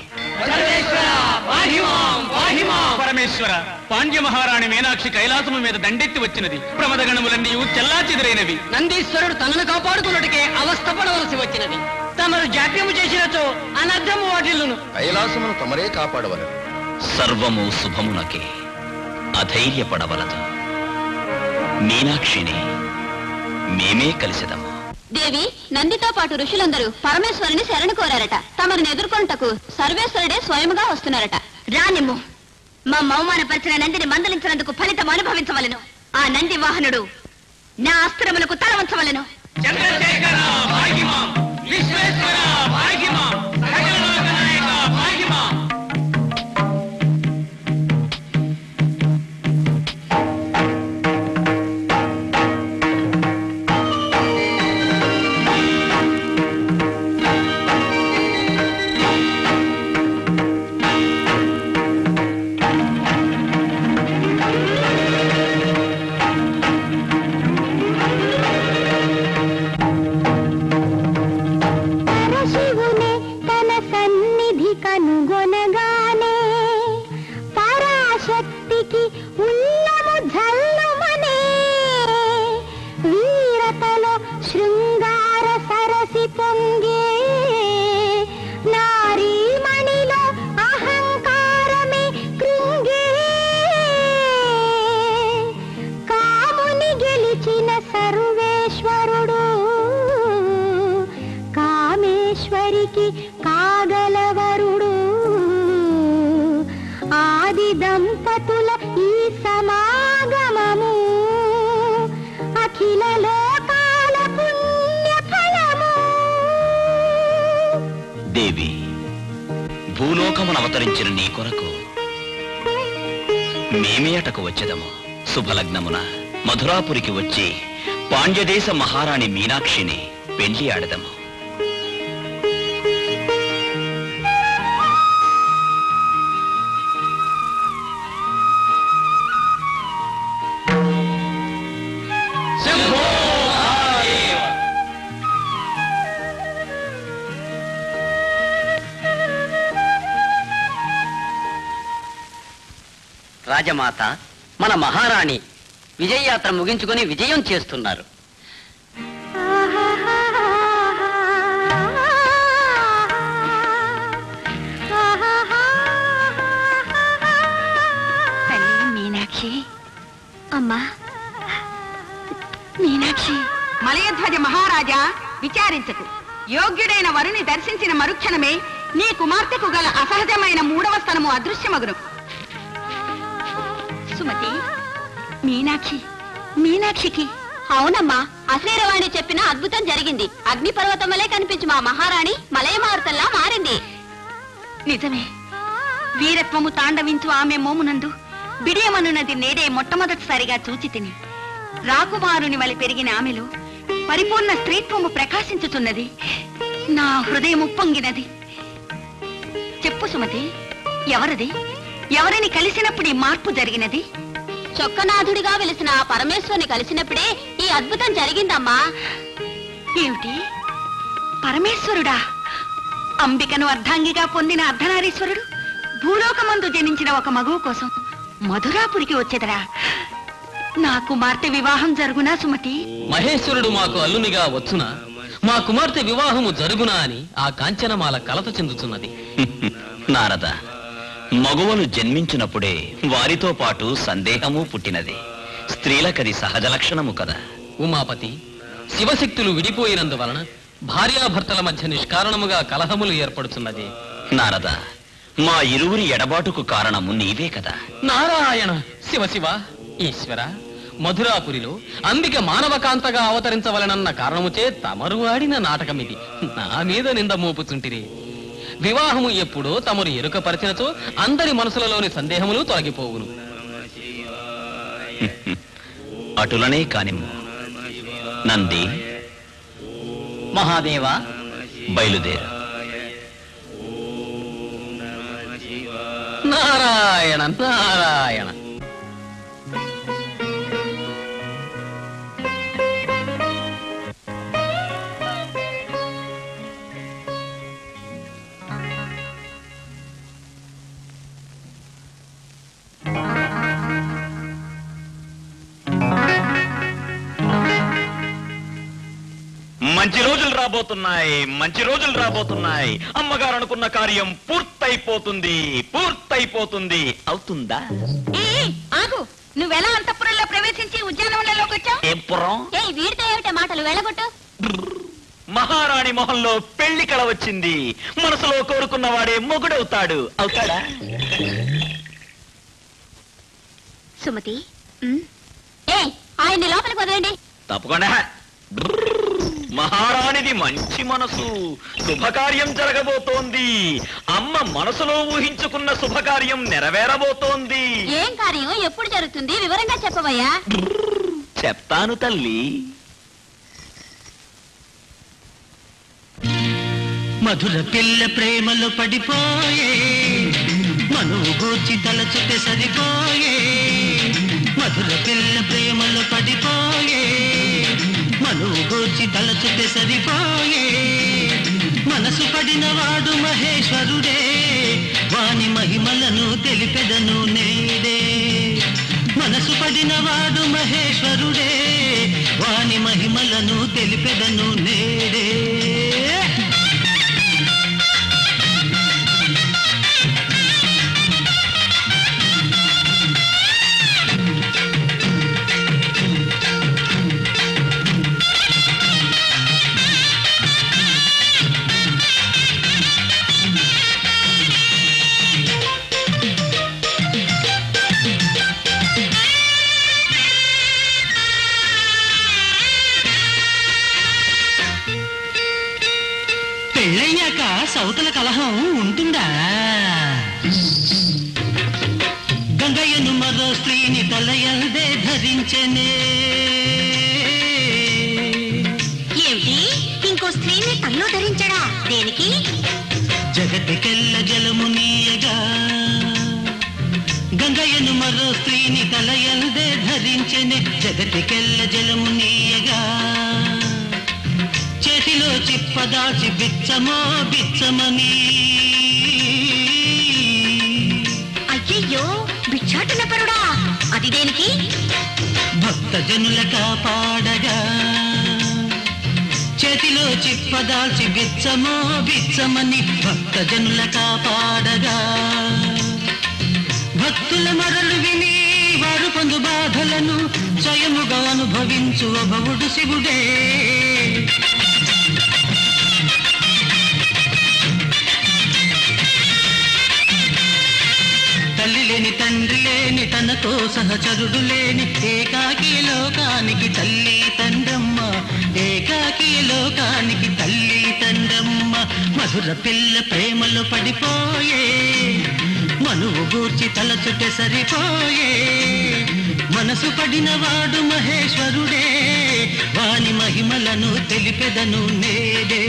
పరమేశ్వర పాండ్య మహారాణి మీనాక్షి కైలాసము మీద దండెత్తి వచ్చినది ప్రమదగణములన్నీ చెల్లా చెదిరైనవి నందీశ్వరుడు తనను కాపాడుకున్నట్టుకే అవస్థపడవలసి వచ్చినది తమరు జాప్యము చేసినచో అనర్థము వాటిల్లును కైలాసమును తమరే కాపాడవలెను సర్వము శుభమునకే అధైర్యపడవలదు మీనాక్షిని మేమే కలిసిదము దేవి నందితో పాటు ఋషులందరూ పరమేశ్వరుని శరణు కోరారట తమరిని ఎదుర్కొంటకు సర్వేశ్వరుడే స్వయముగా వస్తున్నారట రానిమ్ము మా మౌమానపరిచిన నందిని మందలించినందుకు ఫలితం అనుభవించవలను ఆ నంది వాహనుడు నా అస్త్రములకు తల ఉంచవలను చంద్రశేఖర భాగ్యమా విశ్వేశ్వర భాగ్యమా సకల లోకనాయక భాగ్యమా పరశివునే దంపతుల ఈ సమాగమము అఖిల లోకాల పుణ్య ఫలము దేవి భూలోకమున అవతరించిన నీ కొరకు మేమే అటకు వచ్చేదము శుభలగ్నమున మధురాపురికి వచ్చి పాండ్యదేశ మహారాణి మీనాక్షిని పెళ్లి ఆడదము రాజమాత మన మహారాణి విజయయాత్ర ముగించుకొని విజయం చేస్తున్నారు తల్లి మీనాక్షి అమ్మా మీనాక్షి మలయధ్వజ మహారాజా విచారించకు యోగ్యుడైన వరుని దర్శించిన మరుక్షణమే నీ కుమార్తెకు గల అసహజమైన మూడవ స్థలము అదృశ్యమగును సుమతి మీనాక్షి మీనాక్షికి అవునమ్మా అశ్రీరవాణి చెప్పిన అద్భుతం జరిగింది అగ్ని పర్వతం వలె కనిపించు మా మహారాణి మలయమారుతల్లా మారింది నిజమే వీరత్వము తాండవించు ఆమె మోమునందు బిడియమనున్నది నేడే మొట్టమొదటిసారిగా చూచి తిని రాకుమారుని వలి పెరిగిన ఆమెలో పరిపూర్ణ స్త్రీత్వము ప్రకాశించుతున్నది నా హృదయం ఉప్పొంగినది చెప్పు సుమతి ఎవరిది ఎవరిని కలిసినప్పుడు ఈ మార్పు జరిగినది చొక్కనాథుడిగా వెలిసిన ఆ పరమేశ్వరుని కలిసినప్పుడే ఈ అద్భుతం జరిగిందమ్మా ఏమిటి పరమేశ్వరుడా అంబికను అర్ధాంగిగా పొందిన అర్ధనారీశ్వరుడు భూలోకమందు జనించిన ఒక మగువు కోసం మధురాపురికి వచ్చేదరా నా కుమార్తె వివాహం జరుగునా సుమతి మహేశ్వరుడు మాకు అల్లునిగా వచ్చునా మా కుమార్తె వివాహము జరుగునా అని ఆ కాంచనమాల కలత చెందుతున్నది నారద మగువలు జన్మించినప్పుడే వారితో పాటు సందేహము పుట్టినది స్త్రీలకది సహజ లక్షణము కదా ఉమాపతి శివశక్తులు విడిపోయినందువలన భార్యాభర్తల మధ్య నిష్కారణముగా కలహములు ఏర్పడుతున్నది నారద మా ఇరువురి ఎడబాటుకు కారణము నీవే కదా నారాయణ శివ శివ ఈశ్వర మధురాపురిలో అంబిక మానవకాంతగా అవతరించవలనన్న కారణముచే తమరు ఆడిన నాటకమిది నా మీద నింద మోపుతుంటిరి వివాహము ఎప్పుడో తమరు ఎరుకపరిచినచో అందరి మనసులలోని సందేహములు తొలగిపోవును అటులనే కానిమ్ము నంది మహాదేవా బయలుదేరు నారాయణ నారాయణ మంచి రోజులు రాబోతున్నాయి మంచి రోజులు రాబోతున్నాయి అమ్మగారు అనుకున్న కార్యం పూర్తయిపోతుంది పూర్తయిపోతుంది అవుతుందా ఆగు నువ్వెలా అంతఃపురంలో ప్రవేశించి ఉద్యానవనంలోకి వచ్చావు ఏం పురం ఏ వీడితో ఏమిటే మాటలు వెళ్ళగొట్టు మహారాణి మొహంలో పెళ్లి కళ వచ్చింది మనసులో కోరుకున్న వాడే మొగుడవుతాడు అవుతాడా సుమతి ఉమ్. ఏ ఆయన్ని లోపలికి వదలండి తప్పకుండా మహారాణిది మంచి మనసు శుభకార్యం జరగబోతోంది అమ్మ మనసులో ఊహించుకున్న శుభకార్యం నెరవేరబోతోంది ఏం కార్యం ఎప్పుడు జరుగుతుంది వివరంగా చెప్పవయ్యా చెప్తాను తల్లి మధుర పిల్ల ప్రేమలో పడిపోయే మనువు గూర్చి తలచుటే సరిపోయే మధుర పిల్ల ప్రేమలో పడిపోయే మనువు గూర్చి తలచుటే సరిపోయే మనసు పడిన వాడు మహేశ్వరుడే వాని మహిమలను తెలిపెదను నేడే మనసు పడిన వాడు మహేశ్వరుడే వాని మహిమలను తెలిపెదను నేడే సౌతల కలహం ఉంటుందా గంగయ్యను మరో స్త్రీని తలయందే ధరించనే ఏమిటి ఇంకో స్త్రీని తల్లో ధరించడా దేనికి జగతికెల్ల జలము నీయగా గంగయ్యను మరో స్త్రీని తలయందే ధరించనే జగతికెల్ల జలము నీయగా చేతిలో చిప్పదాచి బిచ్చమో బిచ్చమని అయ్యయ్యో భిక్షాటన పరుడా అది దేనికి భక్త జనుల కాపాడగా చేతిలో చిప్పదాల్చి బిచ్చమో బిచ్చమని భక్త జనుల కాపాడగా భక్తుల మరలు విని వారు పొందు బాధలను స్వయముగా అనుభవించు భవుడు శివుడే తల్లి లేని తండ్రి లేని తనతో సహచరుడు లేని ఏకాకి లోకానికి తల్లి తండ్రమ్మ ఏకాకి లోకానికి తల్లి తండ్రమ్మ మధుర పిల్ల ప్రేమలో పడిపోయే మనువు గూర్చి తలచుటే సరిపోయే మనసు పడిన వాడు మహేశ్వరుడే వాని మహిమలను తెలిపెదను నేడే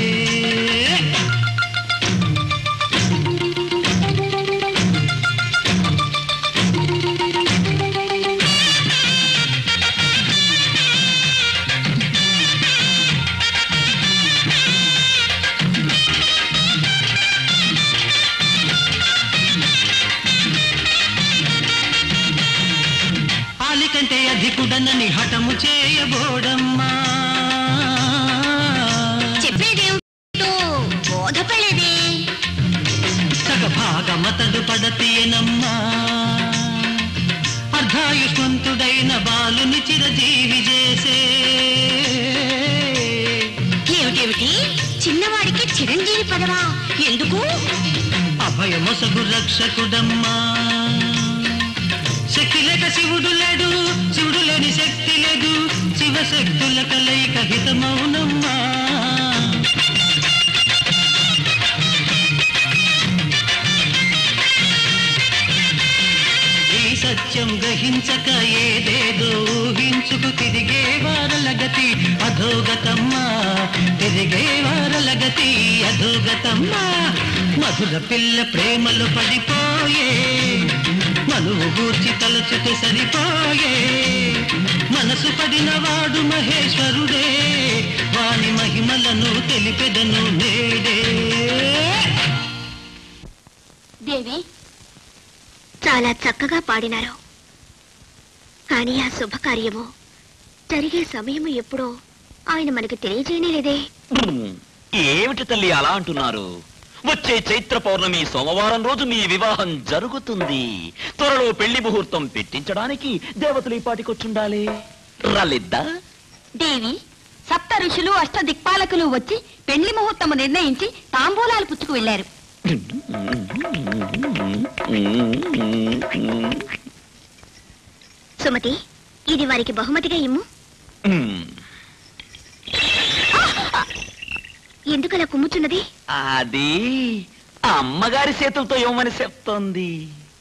ఆలి కంటే అధికుడనని హఠము చేయబోడమ్మా చెప్పేదేమిటో బోధపడేదే సగ భాగమతడు పడతీయనమ్మా అర్ధాయుష్మంతుడైన బాలుని చిరజీవి చేసే ఏమిటేమిటి చిన్నవాడికి చిరంజీవి పదవా ఎందుకు అభయమొసగు రక్షకుడమ్మా శక్తి లేక శివుడు లేడు శివుడు లేని శక్తి లేదు శివశక్తుల కలయిక హితమౌనమ్మా ఈ సత్యం గ్రహించక ఏదేదో ఊహించుకు తిరిగే వారల గతి అధోగతమ్మా తిరిగే వారల గతి అధోగతమ్మా మధుర పిల్ల ప్రేమలు పడిపోయే మనువు గూర్చి తలచుతే సరిపోయే మనసు పడిన వాడు మహేశ్వరుడే వాని మహిమలను తెలిపెదను నేడే దేవి చాలా చక్కగా పాడినారు కానీ ఆ శుభకార్యము జరిగే సమయము ఎప్పుడో ఆయన మనకి తెలియజేయనే లేదే ఏమిటి తల్లి అలా అంటున్నారు వచ్చే చైత్ర పౌర్ణమి సోమవారం రోజు మీ వివాహం జరుగుతుంది త్వరలో పెళ్లి ముహూర్తం పెట్టించడానికి దేవతలు ఈ పాటికొచ్చుండాలి రలిద్దా దేవి సప్త ఋషులు అష్ట దిక్పాలకులు వచ్చి పెళ్లి ముహూర్తము నిర్ణయించి తాంబూలాలు పుచ్చుకు వెళ్లారు సుమతి ఇది వారికి బహుమతిగా ఇమ్ము ఎందుకలా కుమ్ముచున్నది అది అమ్మగారి చేతులతో ఇవ్వమని చెప్తోంది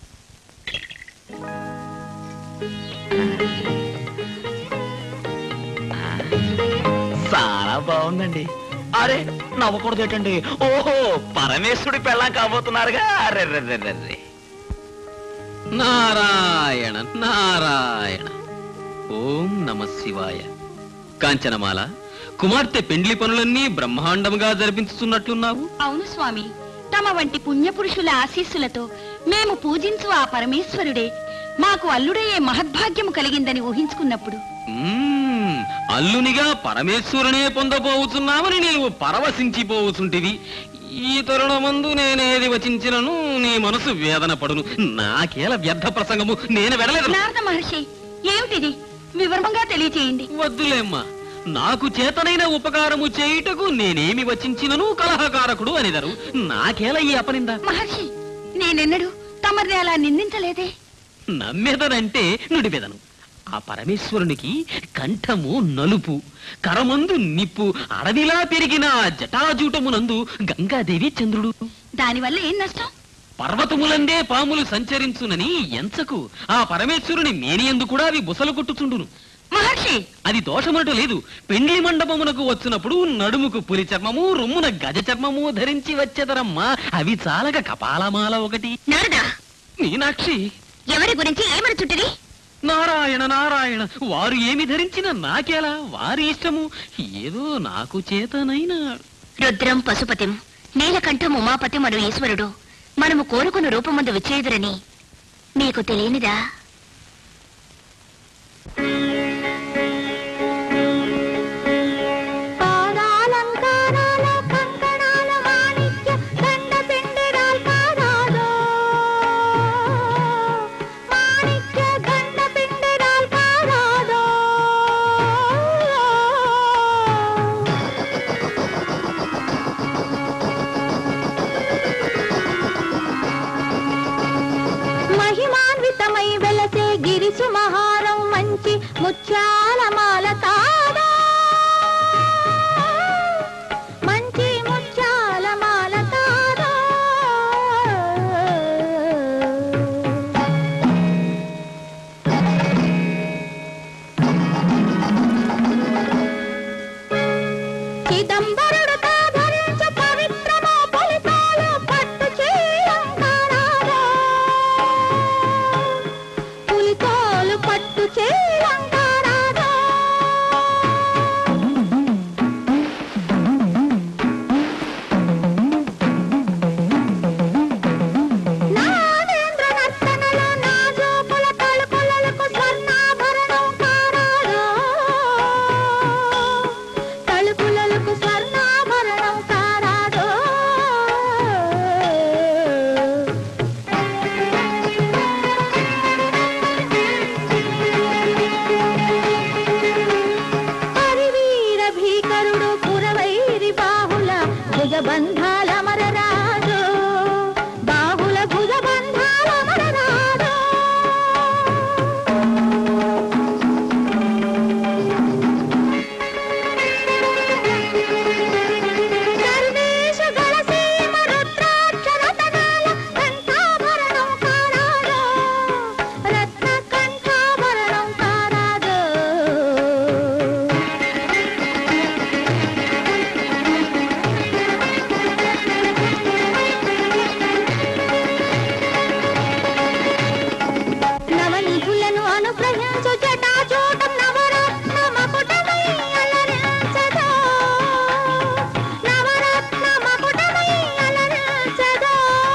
చాలా బాగుందండి అరే నవ్వకూడదు ఏంటండి ఓహో పరమేశ్వరుడి పెళ్ళం కాబోతున్నారుగా అరే రే రే రే రే. నారాయణ నారాయణ ఓం నమ శివాయ కాంచనమాల కుమార్తె పెండ్లి పనులన్నీ బ్రహ్మాండముగా జరిపించుతున్నట్లున్నావు అవును స్వామి తమ వంటి పుణ్యపురుషుల ఆశీస్సులతో మేము పూజించు ఆ పరమేశ్వరుడే మాకు అల్లుడయ్యే మహద్భాగ్యము కలిగిందని ఊహించుకున్నప్పుడు మ్మ్, అల్లునిగా పరమేశ్వరునే పొందబోవుతున్నామని నీవు పరవశించిపోవుచుంటివి ఈ తరుణమందు నేనేది వచించినను నీ మనసు వేదన పడును నాకేల వ్యర్థ ప్రసంగము నేను వెడలేదు నారద మహర్షి ఏమిటిది వివరంగా తెలియచేయండి వద్దులేమ్మా నాకు చేతనైన ఉపకారము చేయుటకు నేనేమి వచించినను కలహకారకుడు అనిదరు నాకేల ఈ అపనింద మహర్షి నేనెన్నడు తమరిని అలా నిందించలేదే నమ్మెదనంటే నుడిపెదను ఆ పరమేశ్వరునికి కంఠము నలుపు కరమందు నిప్పు అడవిలా పెరిగిన ఆ జటాజూటమునందు గంగాదేవి చంద్రుడు దానివల్ల ఏం నష్టం పర్వతములందే పాములు సంచరించునని ఎంచకు ఆ పరమేశ్వరుని మేనియందు కూడా అవి బుసలు కొట్టుచుండును మహర్షి అది దోషమనటం లేదు పెండ్లి మండపమునకు వచ్చినప్పుడు నడుముకు పులి చర్మము రొమ్మున గజ చర్మము ధరించి వచ్చేదరమ్మా అవి చాలక కపాలమాల ఒకటి నారదా మీనాక్షి ఎవరి గురించి ఏమని చుట్టిరి నారాయణ నారాయణ వారు ఏమి ధరించినా నాకేలా వారి ఇష్టము ఏదో నాకు చేతనైనా రుద్రం పశుపతిం నీలకంఠం ఉమాపతి మను ఈశ్వరుడు మనము కోరుకున్న రూపమందు విచ్చేయుదురని మీకు తెలియనిదా పాదాలంకారాల కంకణాల మాణిక్య దండ పిండిరాల్ కారాదో మాణిక్య దండ పిండిరాల్ కారాదో మహిమాన్వితమై వెలసే గిరిసు మహారం మంచి ముత్యాల మాల తాదా మంచి ముత్యాల మాల తారా చిదంబరుడు ధరించు పవిత్రమో ఫలితాలు పట్టు చేయంకారారా పులితోలు పట్టు చేయంకారారా నాగేంద్ర నర్తనలో నాజూకుల తలుపులకు స్వర్ణాభరణం కారాలో తలుపులకు స్వర్ణాభరణం కారాదో హరివీర భీకరుడు పురవైరి బాహుల భుజబంధాల మరరాజు బాహుల భుజబంధాల మరరాజు సర్వేషు గళసీమ రుద్రాక్ష రతనాల కంఠాభరణం కారాదో రత్న కంఠాభరణం కారాదో నవనిధులను అనుగ్రహించు జటాజూటం నవరత్న మకుటమై అలరించదో నవరత్న మకుటమై అలరించదో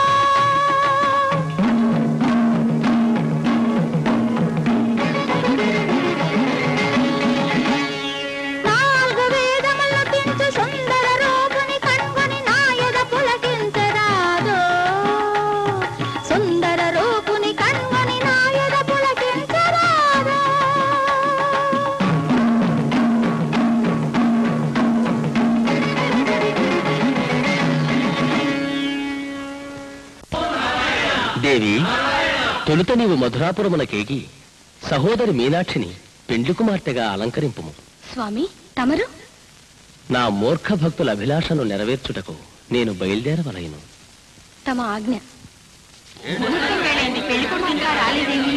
నాలుగు వేదములు తించు సుందర రూపుని కనుగొని నాయద పులకించరాదో సుందర రూపుని కనుగొని నాయద పులకించరాదో దేవి తొలుత నీవు మధురాపురమునకేగి సహోదరి మీనాక్షిని పెండ్లి కుమార్తెగా అలంకరింపుము స్వామి తమరు నా మూర్ఖ భక్తుల అభిలాషను నెరవేర్చుటకు నేను బయలుదేరవలయను తమ ఆజ్ఞ పెళ్లి కొడుకు ఇంకా రాలేదేమి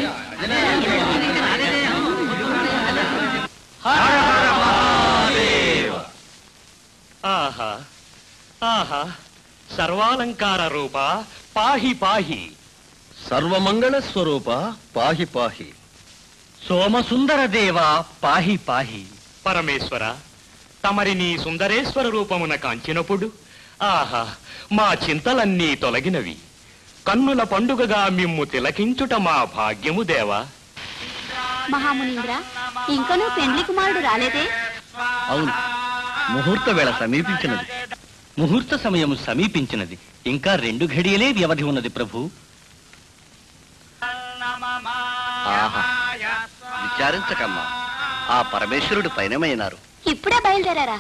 ఆహా ఆహా సర్వాలంకార రూప పాహి పాహి సర్వమంగళ స్వరూప పాహి పాహి సోమసుందర దేవ పాహి పాహి పరమేశ్వర తమరిని సుందరేశ్వర రూపమున కాంచినప్పుడు ఆహా మా చింతలన్నీ తొలగినవి కన్నుల పండుగగా మిమ్ము తిలకించుట మా భాగ్యము దేవా మహామునీంద్ర ఇంకనూ పెండ్లి కుమారుడు రాలేదే అవును ముహూర్త వేళ సమీపించినది ముహూర్త సమయం సమీపించినది ఇంకా రెండు ఘడియలే వ్యవధి ఉన్నది ప్రభు ఆహా విచారించకమ్మా ఆ పరమేశ్వరుడు పైనమైనారు ఇప్పుడే బయలుదేరారా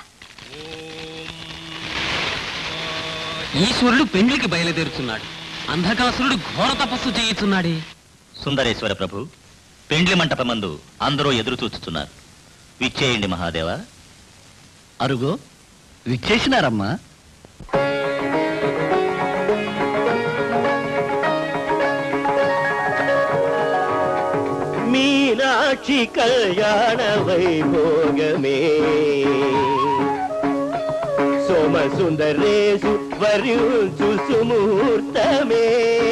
ఈశ్వరుడు పెండ్లికి బయలుదేరుతున్నాడు అంధకాసురుడు ఘోర తపస్సు చేయుచున్నాడే సుందరేశ్వర ప్రభు పెండ్లి మంటపమందు అందరూ ఎదురు చూస్తున్నారు విచ్చేయండి మహాదేవ అరుగో విచ్చేసినారమ్మా మీనాక్షి కళ్యాణ వైభోగమే సోమ సుందరేశు వరించు సుముహూర్తమే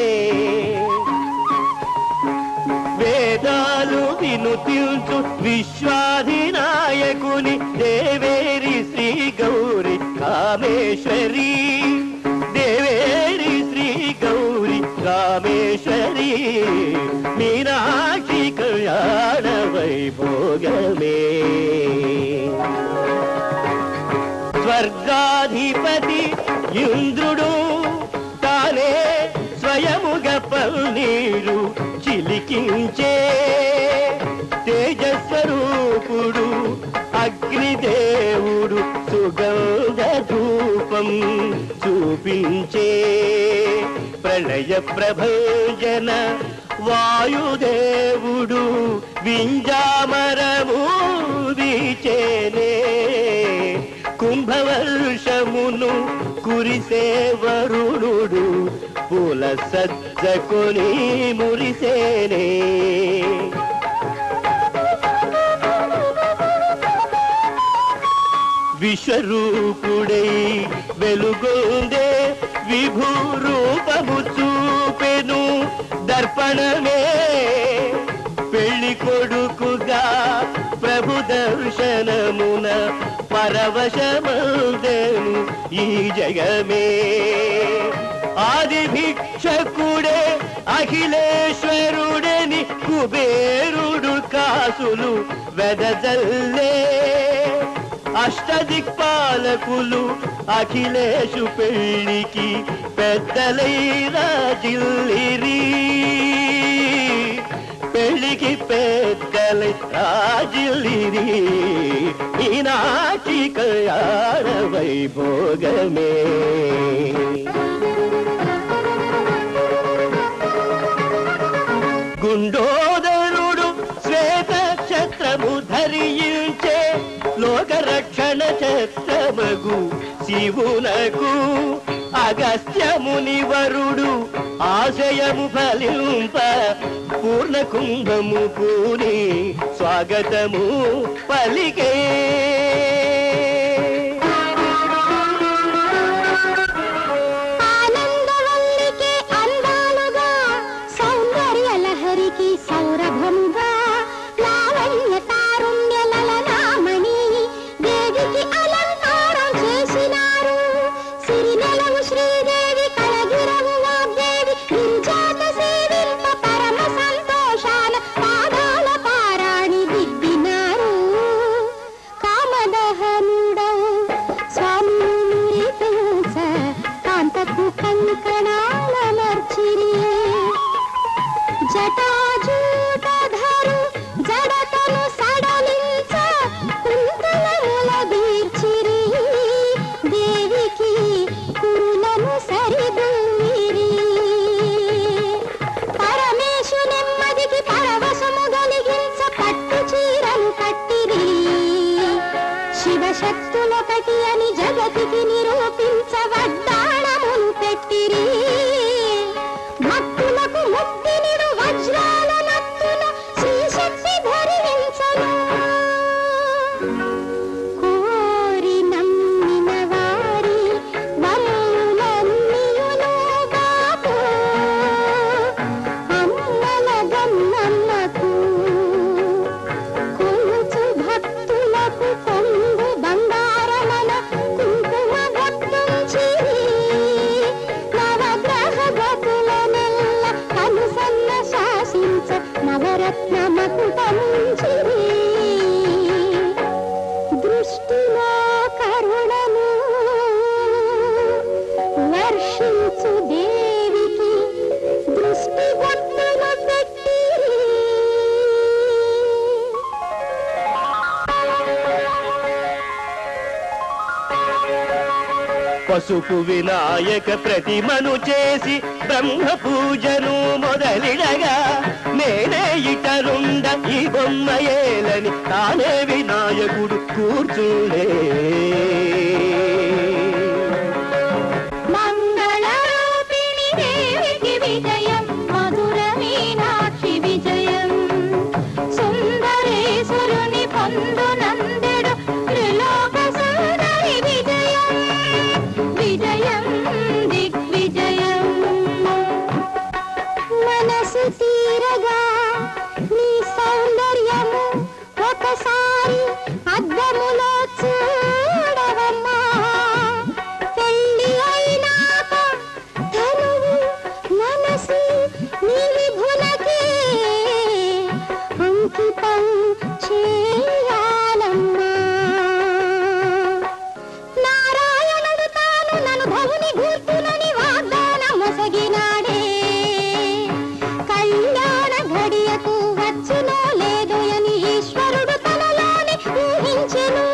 వేదాలు వినుతించు విశ్వాధినాయకుని దేవేరి శ్రీ గౌరి కామేశ్వరి దేవేరి శ్రీ గౌరి కామేశ్వరి మీనాక్షి కళ్యాణ వైభోగమే స్వర్గాధిపతి ఇంద్రుడు తానే స్వయముగ పన్నీరు చిలికించే తేజస్వరూపుడు అగ్నిదేవుడు సుగంధ ధూపం చూపించే ప్రళయ ప్రభంజన వాయుదేవుడు వింజామరము వీచేనే కుంభవర్షమును కురిసే వరుణుడు పూల సజ్జకొని మురిసేనే విశ్వరూపుడై వెలుగొందే విభూ రూపము చూపెను దర్పణమే పెళ్లి కొడుకుగా ప్రభు దర్శనమున పరవశమందెను ఈ జగమే ఆది భిక్షకుడే అఖిలేశ్వరుడని కుబేరుడు కాసులు వెదజల్లే అష్టదిక్పాలకులు అఖిలేషు పెళ్లికి పెద్దలై రాజిల్లిరి పెళ్లికి పెద్దలై రాజిల్లిరి ఈనాటి కళ్యాణ వైభోగమే గుండోదరుడు శ్వేత ఛత్రము ధరించే లోకరక్షణ ఛత్రమగు శివునకు అగస్త్యముని వరుడు ఆశయము ఫలింప పూర్ణ కుంభము పూని స్వాగతము పలికే ఆనందవల్లికి అందాలుగా సౌందర్య లహరికి సౌరభముగా లావణ్య తారుణ్య లలనామణి దేవికి అలంకారం చేసినారు సిరినెలవు శ్రీదేవి కళగిరవు వాగ్దేవి గింజాత సేవింప పరమ సంతోషాల పాదాల పారాణి దిద్దినారు కామదహనుడవు స్వామి మురిపించ కాంతకు కంకణాల మర్చిరి జటాజూటధరు జడతను సడలించ కుంతలముల దీర్చిరి దేవికి కురులను సరిదూమిరి పరమేశు నెమ్మదికి పరవశము కలిగించ పట్టు చీరలు కట్టిరి శివశక్తులొకటి అని జగతికి నిరూపించ వడ్డాణములు పెట్టిరి భక్తులకు ముక్తినిడు వజ్రాల నత్తుల శ్రీశక్తి ధరించను కోరి నమ్మిన వారి వమ్ములన్నీయును బాపు అమ్మల గన్నమ్మకు కొలుచు భక్తులకు కొంగు బంగారమన కుంకుమ భక్తుంచిరి నవగ్రహ గతుల నెల్ల కనుసన్న శాసించ నవరత్న మకుటముంచిరి దృష్టిలో కరుణను వర్షించు దేవికి దృష్టి బొట్టును పెట్టిరి పసుపు వినాయక ప్రతిమను చేసి బ్రహ్మ పూజను మొదలిడగా నేనే ఇటరుండ ఈ బొమ్మ ఏలని తానే వినాయకుడు కూర్చుండే మంగళరూపిణి దేవికి విజయం మధుర మీనాక్షి విజయం సుందరేశ్వరుని పొందునందెడు త్రిలోక సుందరి విజయం విజయం దిగ్విజయం మనసు తీరగా నీ సౌందర్యము ఒకసారి అద్దములో చూడవమ్మా పెళ్లి అయినాక తనువు మనసు నీ విభులకే అంకితం చేయాలమ్మా నారాయణుడు తాను నన్ను భవుని గూర్పునని వాగ్దానం మొసగినాడే కళ్యాణ ఘడియకు వచ్చునో లేదో అని ఈశ్వరుడు తనలోని ఊహించెను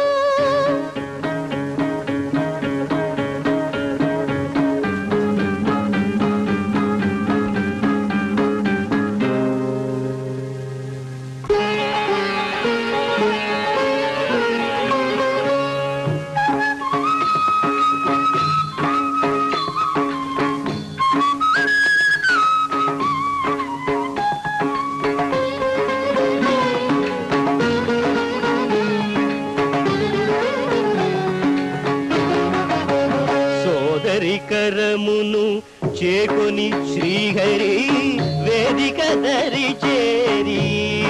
సోదరి కరమును చేకొని శ్రీహరి వేదిక దరి చేరి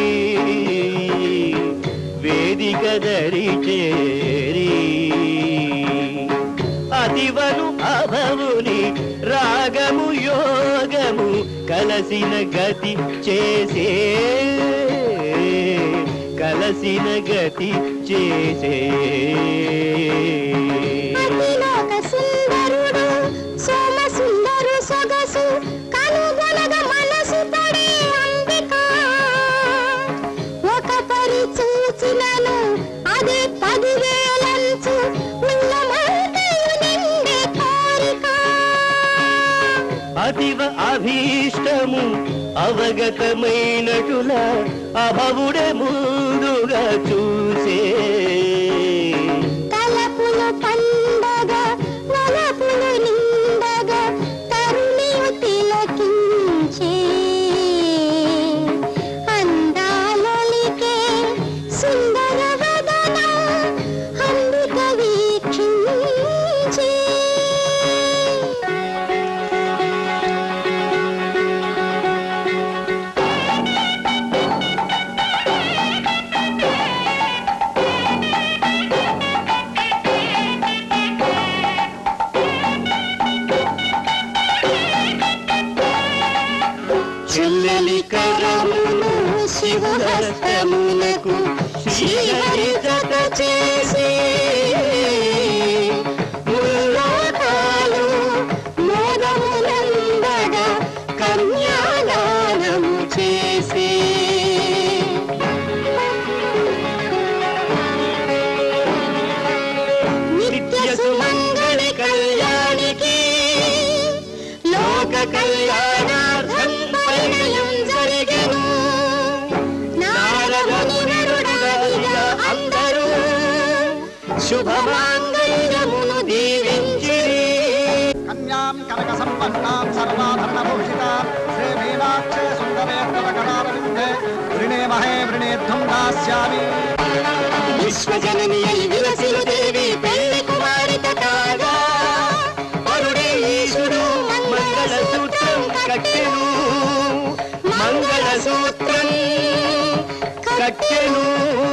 వేదిక దరి చేరి అతివను అభవుని రాగము యోగము కలసిన గతి చేసే కలసిన గతి చేసే అతిలోక సుందరుడు సోమ సుందరు సొగసు కనుగొనగ మనసు పడే అంబిక ఒక పరి చూచినను అదే పదివేలంచు ఉన్నమంతయు నిండే కోరిక అతివ అభీష్టము అవగతమైనటుల అభవుడే ముందుగా చూసే తలపులు పండగ నలపులు నిండగ తరుణియు తిలకించే అందాలొలికే సుందర వదన అంబిక వీక్షించే చెల్లెలి కరమును శివహస్తమునకు శ్రీహరి జత చేసి ముల్లోకాలు మోదమునందగా కన్యాదానము చేసి నిత్య సుమంగళి కళ్యాణికి లోక కళ్యాణార్థం పరిణయం జరిగెను నారదుని నరుడగలిగా అందరూ శుభమాంగళ్యమును దీవించిరి కన్యాం కనక సంపన్నాం సర్వాభరణ భూషితాం శ్రీ మీనాక్షే సుందరే కనకనారవిందే వృణేమహే వృణేద్ధం దాస్యామి విశ్వజనని అయి విలసిలు దేవి పెళ్లి కుమారిత కాగా పరుడే ఈశుడు మంగళ సూత్రం కట్టెను మంగళ సూత్రం కట్టెను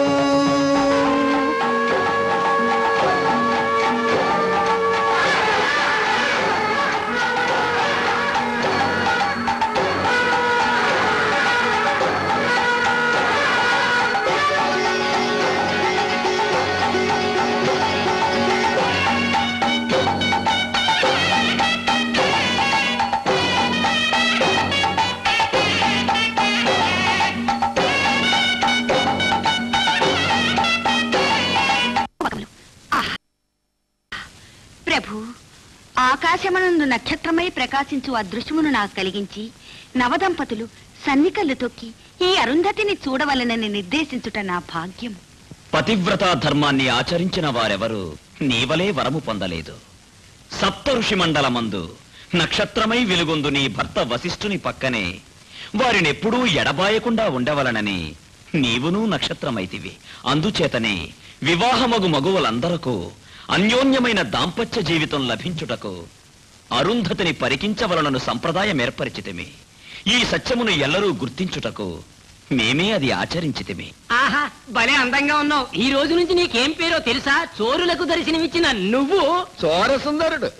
ప్రభు ఆకాశమనందు నక్షత్రమై ప్రకాశించు అదృశ్యమును నాకు కలిగించి నవదంపతులు సన్నికల్లు తొక్కి ఈ అరుంధతిని చూడవలనని నిర్దేశించుట నా భాగ్యం పతివ్రతా ధర్మాన్ని ఆచరించిన వారెవరు నీవలే వరము పొందలేదు సప్త ఋషి మండలమందు నక్షత్రమై వెలుగొందు నీ భర్త వశిష్ఠుని పక్కనే వారినెప్పుడూ ఎడబాయకుండా ఉండవలనని నీవునూ నక్షత్రమైతివి అందుచేతనే వివాహమగు మగువలందరకు అన్యోన్యమైన దాంపత్య జీవితం లభించుటకు అరుంధతిని పరికించవలనను సంప్రదాయం ఏర్పరిచితిమి ఈ సత్యమును ఎల్లరూ గుర్తించుటకు మేమే అది ఆచరించితిమి ఆహా భలే అందంగా ఉన్నావు ఈ రోజు నుంచి నీకేం పేరో తెలుసా చోరులకు దర్శనమిచ్చిన నువ్వు చోర సుందరుడు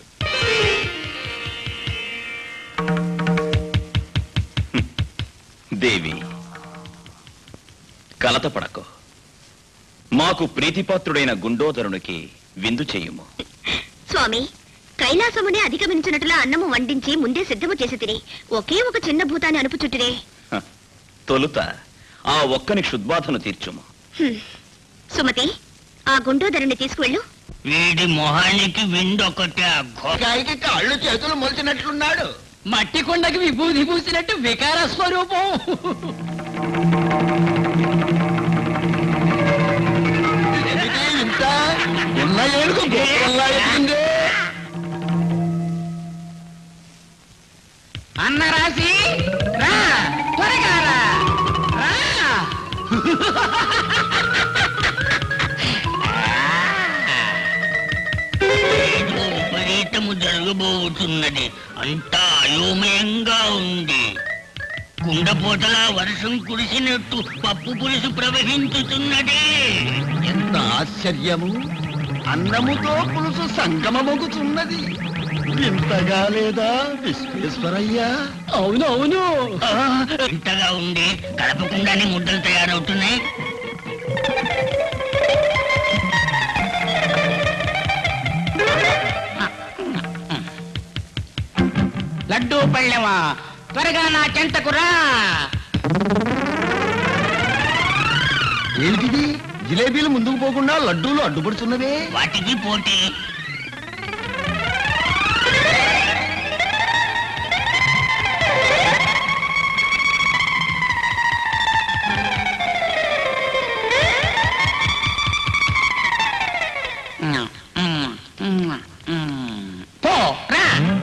దేవి కలతపడకు మాకు ప్రీతిపాత్రుడైన గుండోదరునికి విందు చేయుము స్వామి కైలాసమునే అధిగమించినట్లుగా అన్నము వండించి ముందే సిద్ధము చేసి తిని ఒకే ఒక చిన్న భూతాన్ని అనుపు చుట్టిరే హ, తొలుత ఆ ఒక్కని క్షుద్బాధను తీర్చుము హ్మ్. సుమతి ఆ గుండోదరుని తీసుకువెళ్ళు వీడి మొహానికి విండొకటే గాయకి కాళ్ళు చేతులు మొలిచినట్లున్నాడు మట్టి కొండకి విభూతి పూసినట్టు వికార స్వరూపం ఏమిటి ఇంత ఉన్న ఏనుగు గొప్పలా ఎదిగిందే అన్న రాసి రా త్వరగా రా రా ఏదో విపరీతము జరగబోతున్నది అంతా అయోమయంగా ఉంది కుండపోతలా వర్షం కురిసినట్టు పప్పు పులుసు ప్రవహించుతున్నది ఎంత ఆశ్చర్యము అన్నముతో పులుసు సంగమమొగుతున్నది ఇంతగా లేదా విశ్వేశ్వరయ్యా అవును అవును ఇంతగా ఉంది కలపకుండానే ముద్దలు తయారవుతున్నాయి లడ్డూ పళ్ళెమా త్వరగా నా చెంతకు రా ఏమిటిది జిలేబీలు ముందుకు పోకుండా లడ్డూలు అడ్డుపడుతున్నవే వాటికి పోటీ పో రా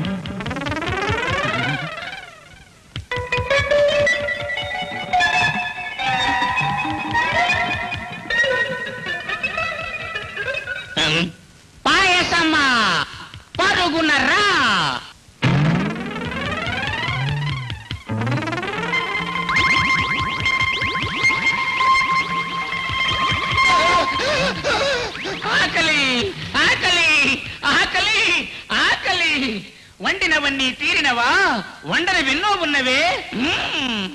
పాయసమ్మా పరుగున రా ఆకలి ఆకలి ఆకలి ఆకలి వండినవన్నీ తీరినవా వండని విన్నో ఉన్నవే మ్మ్.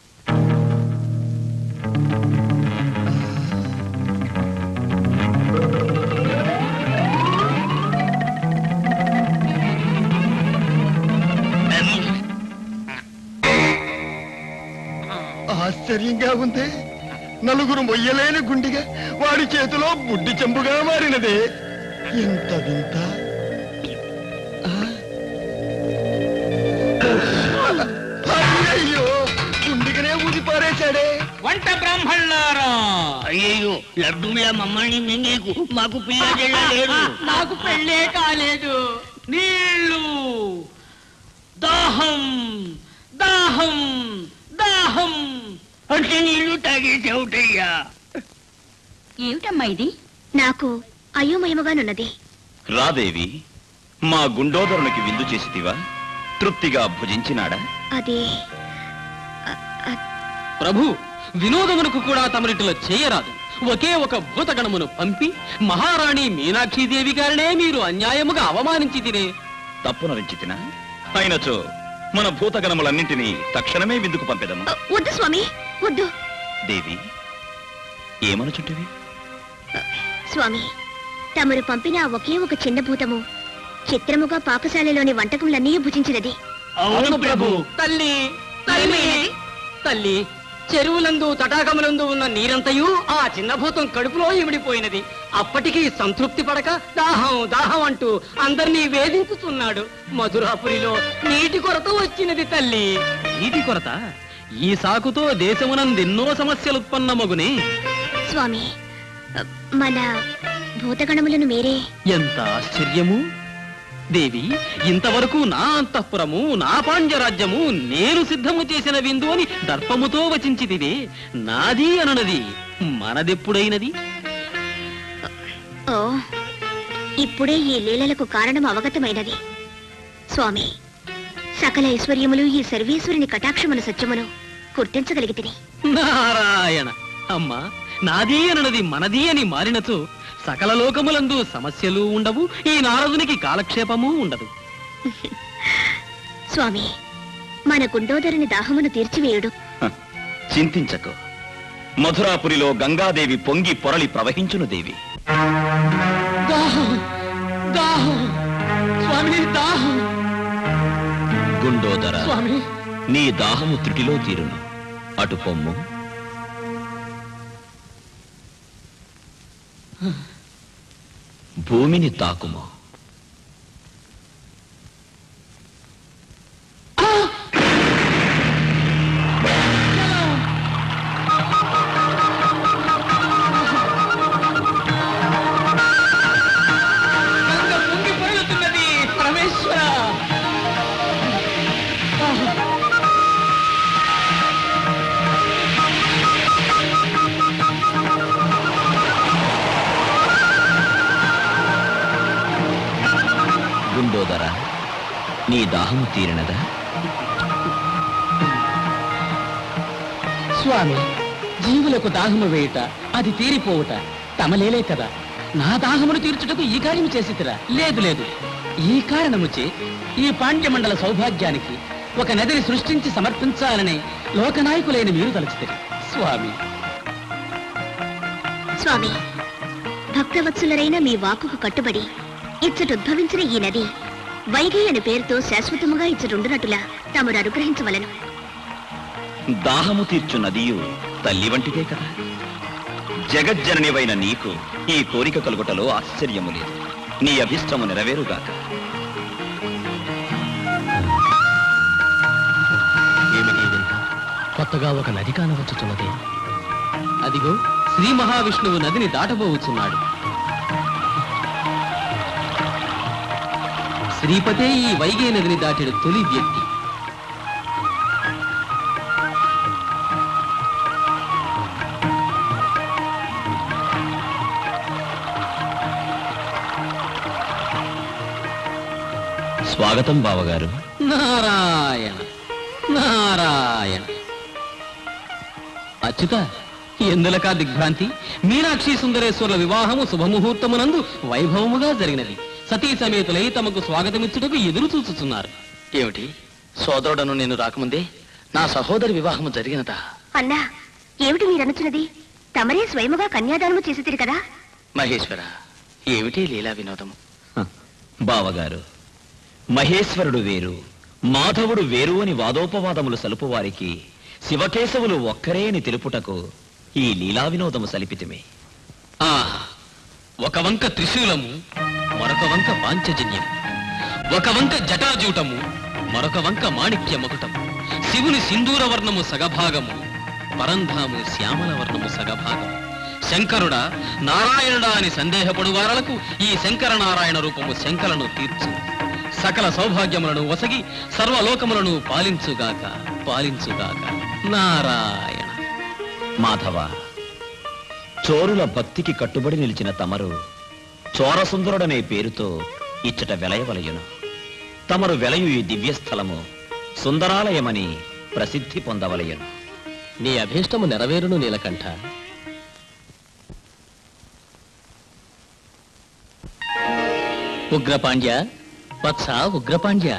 ఆశ్చర్యంగా ఉంది నలుగురు మొయ్యలేని గుండిగా వాడి చేతిలో బుడ్డి చెంబుగా మారినదే ఎంత వింత ఆ? అయ్యయ్యో గుండిగనే ఊది పారేశాడే వంట బ్రాహ్మణులారా అయ్యో లడ్డూల మమ్మల్ని మింగేకు మాకు పిల్ల లేడు నాకు పెళ్ళే కాలేదు నీళ్ళు దాహం దాహం దాహం అంటే నీళ్లు తాగేసేవుటయ్యా ఏమిటమ్మా ఇది నాకు అయోమయముగానున్నది రాదేవి మా గుండోదరునికి విందు చేసితివా తృప్తిగా భుజించినాడా అది ప్రభు వినోదమునకు కూడా తమరిటిలో చేయరాదు ఒకే ఒక భూతగణమును పంపి మహారాణి మీనాక్షీదేవి గారినే మీరు అన్యాయముగా అవమానించి తినే తప్పునరించితినా అయినచో మన భూతగణములన్నింటినీ తక్షణమే విందుకు పంపెదము వద్దు స్వామి వద్దు దేవి ఏమనుచుంటివి స్వామి తమరు పంపిన ఆ ఒకే ఒక చిన్న భూతము చిత్రముగా పాకశాలలోని వంటకములన్నీ భుజించినది అవును ప్రభు తల్లి తల్లి తల్లి చెరువులందు తటాకములందు ఉన్న నీరంతయు ఆ చిన్న భూతం కడుపులో ఇమిడిపోయినది అప్పటికి సంతృప్తి పడక దాహం దాహం అంటూ అందరినీ వేధించుతున్నాడు మధురాపురిలో నీటి కొరత వచ్చినది తల్లి నీటి కొరత ఈ సాకుతో దేశమునందెన్నో సమస్యలు ఉత్పన్నమగునే స్వామి మన భూతగణములను మీరే ఎంత ఆశ్చర్యము దేవి ఇంతవరకు నా అంతఃపురము నా పాండ్యరాజ్యము నేను సిద్ధము చేసిన విందు అని దర్పముతో వచించితివే నాది అనునది మనదెప్పుడైనది ఓ ఇప్పుడే ఈ లీలలకు కారణం అవగతమైనది స్వామి సకల ఐశ్వర్యములు ఈ సర్వేశ్వరుని కటాక్షమును సత్యమును గుర్తించగలిగితిని నారాయణ అమ్మా నాది అనునది మనది అని మారినచో సకల లోకములందు సమస్యలు ఉండవు ఈ నారదునికి కాలక్షేపము ఉండదు స్వామి మన గుండోదరుని దాహమును తీర్చివేయుడు చింతించకు మధురాపురిలో గంగాదేవి పొంగి పొరలి ప్రవహించును దేవి దాహం దాహం స్వామి దాహం గుండోదర స్వామి నీ దాహము త్రుటిలో తీరును అటు పొమ్ము భూమిని తాకుము గంగ పొంగి పొరులుతున్నది పరమేశ్వర గుండోదర నీ దాహము తీరినదా స్వామి జీవులకు దాహము వేయుట అది తీరిపోవుట తమలేలే కదా నా దాహమును తీర్చుటకు ఈ కార్యము చేసితిరా లేదు లేదు ఈ కారణముచే ఈ పాండ్యమండల సౌభాగ్యానికి ఒక నదిని సృష్టించి సమర్పించాలని లోకనాయకులైన మీరు తలుచుతారు స్వామి స్వామి భక్తవత్సలురైన మీ వాక్కుకు కట్టుబడి ఇచ్చటుద్భవించిన ఈ నది వైగి అనే పేరుతో శాశ్వతముగా ఇచ్చటుండునట్టులా తమరు అనుగ్రహించవలను దాహము తీర్చు నదియు తల్లి వంటిదే కదా జగజ్జననివైన నీకు ఈ కోరిక కలుగుటలో ఆశ్చర్యము లేదు నీ అభిష్టము నెరవేరుగాక ఏమిటి ఈ వింత కొత్తగా ఒక నది కానవచ్చుచున్నది అదిగో శ్రీ మహావిష్ణువు నదిని దాటబోవుచున్నాడు శ్రీపతే ఈ వైగే నదిని దాటిన తొలి వ్యక్తి స్వాగతం బావగారు నారాయణ నారాయణ అచ్యుత ఎందులకా దిగ్భ్రాంతి మీనాక్షి సుందరేశ్వరుల వివాహము శుభముహూర్తమునందు వైభవముగా జరిగినది సతీ సమేతులై తమకు స్వాగతమిచ్చుటకు ఎదురు చూచుచున్నారు ఏమిటి సోదరుడను నేను రాకముందే నా సహోదరి వివాహము జరిగినదా అన్నా ఏమిటి మీరనుచున్నది తమరే స్వయముగా కన్యాదానము చేసితిరి కదా మహేశ్వర ఏమిటి లీలా వినోదము బావగారు మహేశ్వరుడు వేరు మాధవుడు వేరు అని వాదోపవాదములు సలుపు వారికి శివకేశవులు ఒక్కరే అని తెలుపుటకు ఈ లీలా వినోదము సలిపితిమే ఆ ఒక వంక త్రిశూలము మరొక వంక పాంచజన్యం ఒక వంక జటాజూటము మరొక వంక మాణిక్య మకుటము శివుని సింధూర వర్ణము సగభాగము పరంధాము శ్యామల వర్ణము సగభాగము శంకరుడా నారాయణుడా అని సందేహపడు వారలకు ఈ శంకర నారాయణ రూపము శంకలను తీర్చు సకల సౌభాగ్యములను వసగి సర్వలోకములను పాలించుగాక పాలించుగాక నారాయణ మాధవ చోరుల భక్తికి కట్టుబడి నిలిచిన తమరు చోరసుందరుడనే పేరుతో ఇచ్చట వెలయవలయును తమరు వెలయు ఈ దివ్యస్థలము సుందరాలయమని ప్రసిద్ధి పొందవలయును నీ అభీష్టము నెరవేరును నీలకంఠ ఉగ్రపాండ్య వత్స ఉగ్రపాండ్య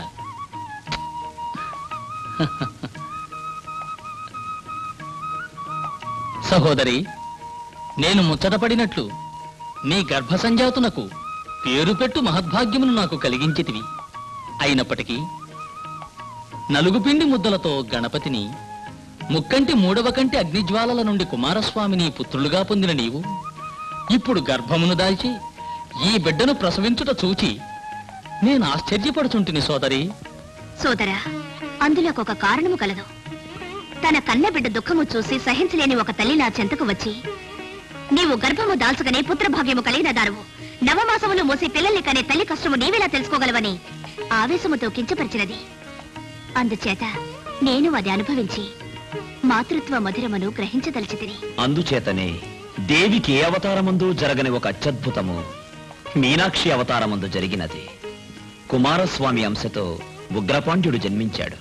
సహోదరి నేను ముచ్చటపడినట్లు నీ గర్భ సంజాతునకు పేరు పెట్టు మహద్భాగ్యమును నాకు కలిగించితివి అయినప్పటికీ నలుగు పిండి ముద్దలతో గణపతిని ముక్కంటి మూడవ కంటి అగ్నిజ్వాలల నుండి కుమారస్వామిని పుత్రులుగా పొందిన నీవు ఇప్పుడు గర్భమును దాల్చి ఈ బిడ్డను ప్రసవించుట చూచి నేను ఆశ్చర్యపడుచుంటిని సోదరి సోదరా అందులో ఒక కారణము కలదు తన కన్నబిడ్డ దుఃఖము చూసి సహించలేని ఒక తల్లి నా చెంతకు వచ్చి నీవు గర్భము దాల్చుకునే పుత్రభాగ్యము కలిగిన దారువు నవమాసములు మోసి పిల్లల్ని కనే తల్లి కష్టము నీవెలా తెలుసుకోగలవని ఆవేశముతో కించపరిచినది అందుచేత నేను అది అనుభవించి మాతృత్వ మధురమును గ్రహించదలిచి తిని అందుచేతనే దేవికి ఏ అవతారమందు జరగని ఒక అత్యద్భుతము మీనాక్షి అవతారమందు జరిగినది కుమారస్వామి అంశతో ఉగ్రపాండ్యుడు జన్మించాడు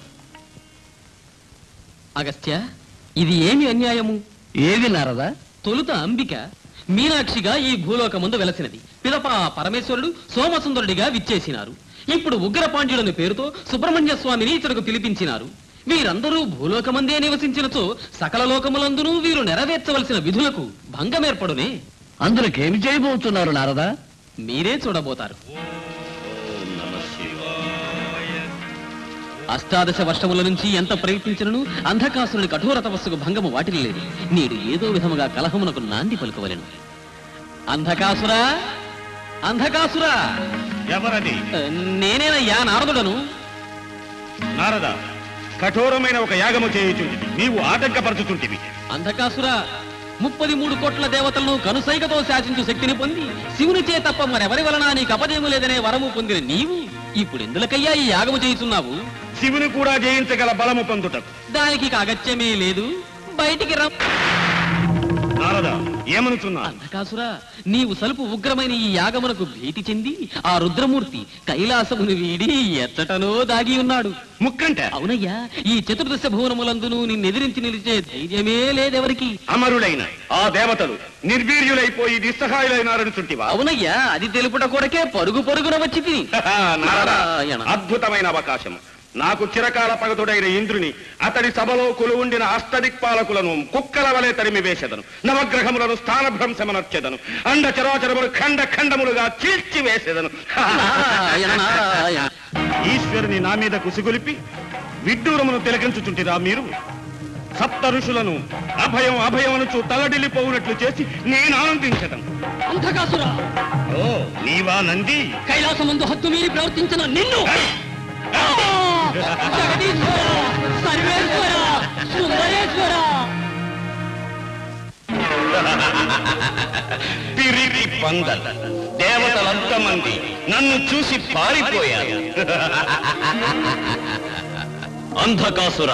అగస్త్య ఇది ఏమి అన్యాయము ఏది నారదా తొలుత అంబిక మీనాక్షిగా ఈ భూలోకముందు వెలసినది పిదప ఆ పరమేశ్వరుడు సోమసుందరుడిగా విచ్చేసినారు ఇప్పుడు ఉగ్రపాండ్యుడని పేరుతో సుబ్రహ్మణ్య స్వామిని ఇతరుకు పిలిపించినారు వీరందరూ భూలోకమందే నివసించినచో సకల లోకములందునూ వీరు నెరవేర్చవలసిన విధులకు భంగమేర్పడునే అందులకేమి చేయబోతున్నారు నారదా మీరే చూడబోతారు అష్టాదశ వర్షముల నుంచి ఎంత ప్రయత్నించినను అంధకాసురుని కఠోర తపస్సుకు భంగము వాటిని లేదు నీడు ఏదో విధముగా కలహమునకు నాంది పలుకవలెను అంధకాసురా అంధకాసురా ఎవరది నేనేనయ్యా నారదుడను నారద కఠోరమైన ఒక యాగము చేయుచుంటివి నీవు ఆటంకపరచుచుంటివి అంధకాసురా ముప్పది మూడు కోట్ల దేవతలను కనుసైగతో శాసించు శక్తిని పొంది శివుని చే తప్ప మరెవరి వలన నీకు అపజయము లేదనే వరము పొందిన నీవు ఇప్పుడు ఎందులకయ్యా ఈ యాగము చేయుచున్నావు శివుని కూడా జయించగల బలము పొందుటకు దానికి ఇక అగత్యమే లేదు బయటికి రా నారద ఏమనుచున్నా అంధకాసురా నీవు సలుపు ఉగ్రమైన ఈ యాగమునకు భీతి చెంది ఆ రుద్రమూర్తి కైలాసమును వీడి ఎచ్చటనో దాగి ఉన్నాడు ముక్కంట అవునయ్యా ఈ చతుర్దశ భువనములందును నిన్నెదిరించి నిలిచే ధైర్యమే లేదెవరికి అమరులైన ఆ దేవతలు నిర్వీర్యులైపోయి నిస్సహాయులైనారనుచుంటివా అవునయ్యా అది తెలుపుట కొరకే పరుగు పరుగున వచ్చి తిని నారాయణ అద్భుతమైన అవకాశం నాకు చిరకాల పగతుడైన ఇంద్రుని అతడి సభలో కొలువుండిన అష్టదిక్పాలకులను కుక్కల వలె తరిమి వేసెదను నవగ్రహములను స్థానభ్రంశమనర్చెదను అండ చరాచరములు ఖండ ఖండములుగా చీల్చి వేసేదను ఈశ్వరుని నా మీద కుసిగొలిపి విడ్డూరమును తిలకించుచుంటిరా మీరు సప్త ఋషులను అభయం అభయం అనుచు తలడిల్లిపోవునట్లు చేసి నేను ఆనందించదను అంధకాసురా ఓ నీవా నంది కైలాసమందు హత్తు మీరి ప్రవర్తించిన నిన్ను జగదీశ్వర సర్వేశ్వర సుందరేశ్వర పిరిరి పందల్ దేవతలంతమంది నన్ను చూసి పారిపోయారు అంధకాసుర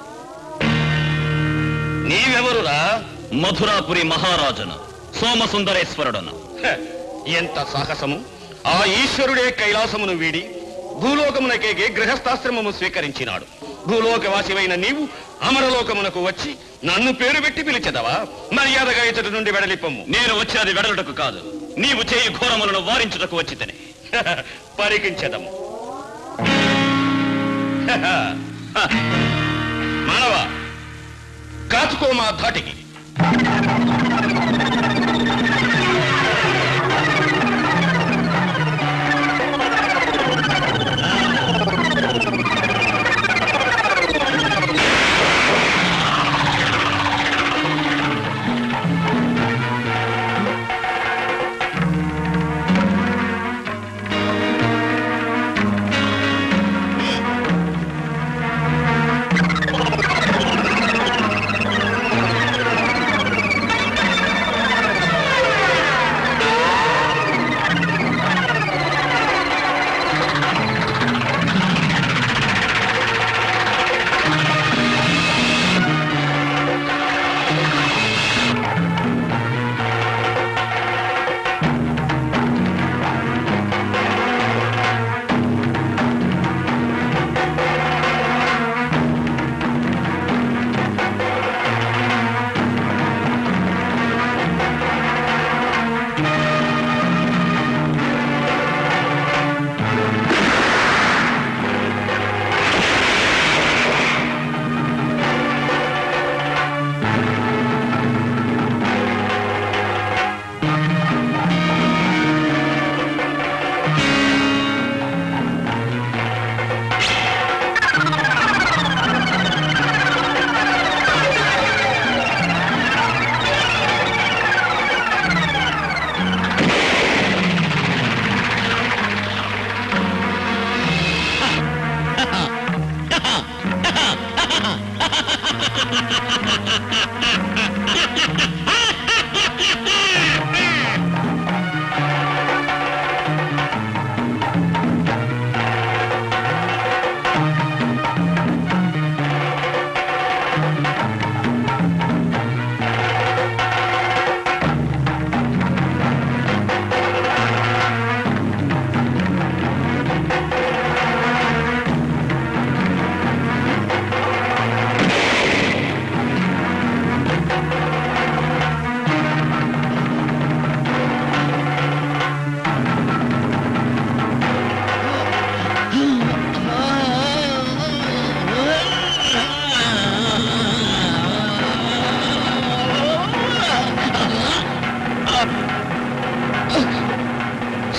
నీవెవరురా మధురాపురి మహారాజును సోమసుందరేశ్వరుడును హ, ఎంత సాహసము ఆ ఈశ్వరుడే కైలాసమును వీడి భూలోకమునకేగే గృహస్థాశ్రమము స్వీకరించినాడు భూలోకవాసివైన నీవు అమరలోకమునకు వచ్చి నన్ను పేరు పెట్టి పిలిచెదవా మర్యాదగా ఇతడి నుండి వెడలిపమ్ము నేను వచ్చినది వెడలుటకు కాదు నీవు చేయి ఘోరములను వారించుటకు వచ్చి తిని పరికించదము మానవ కాచుకో మా ధాటికి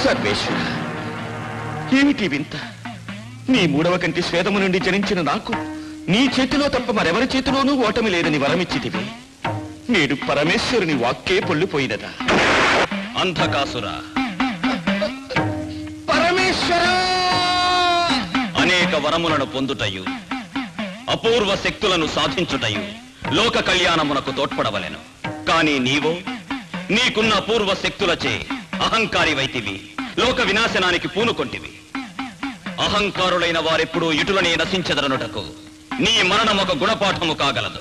సర్వేశ్వర ఏమిటి వింత నీ మూడవ కంటి స్వేదము నుండి జనించిన నాకు నీ చేతిలో తప్ప మరెవరి చేతిలోనూ ఓటమి లేదని వరమిచ్చితివి నేడు పరమేశ్వరుని వాక్కే పొల్లిపోయినదా అంధకాసుర పరమేశ్వర అనేక వరములను పొందుటయు అపూర్వ శక్తులను సాధించుటయు లోక కళ్యాణమునకు తోడ్పడవలెను కాని నీవో నీకున్న అపూర్వ శక్తులచే అహంకారి వైతివి లోక వినాశనానికి పూనుకొంటివి అహంకారులైన వారెప్పుడూ ఇటులనే నశించదరనుటకు నీ మరణం ఒక గుణపాఠము కాగలదు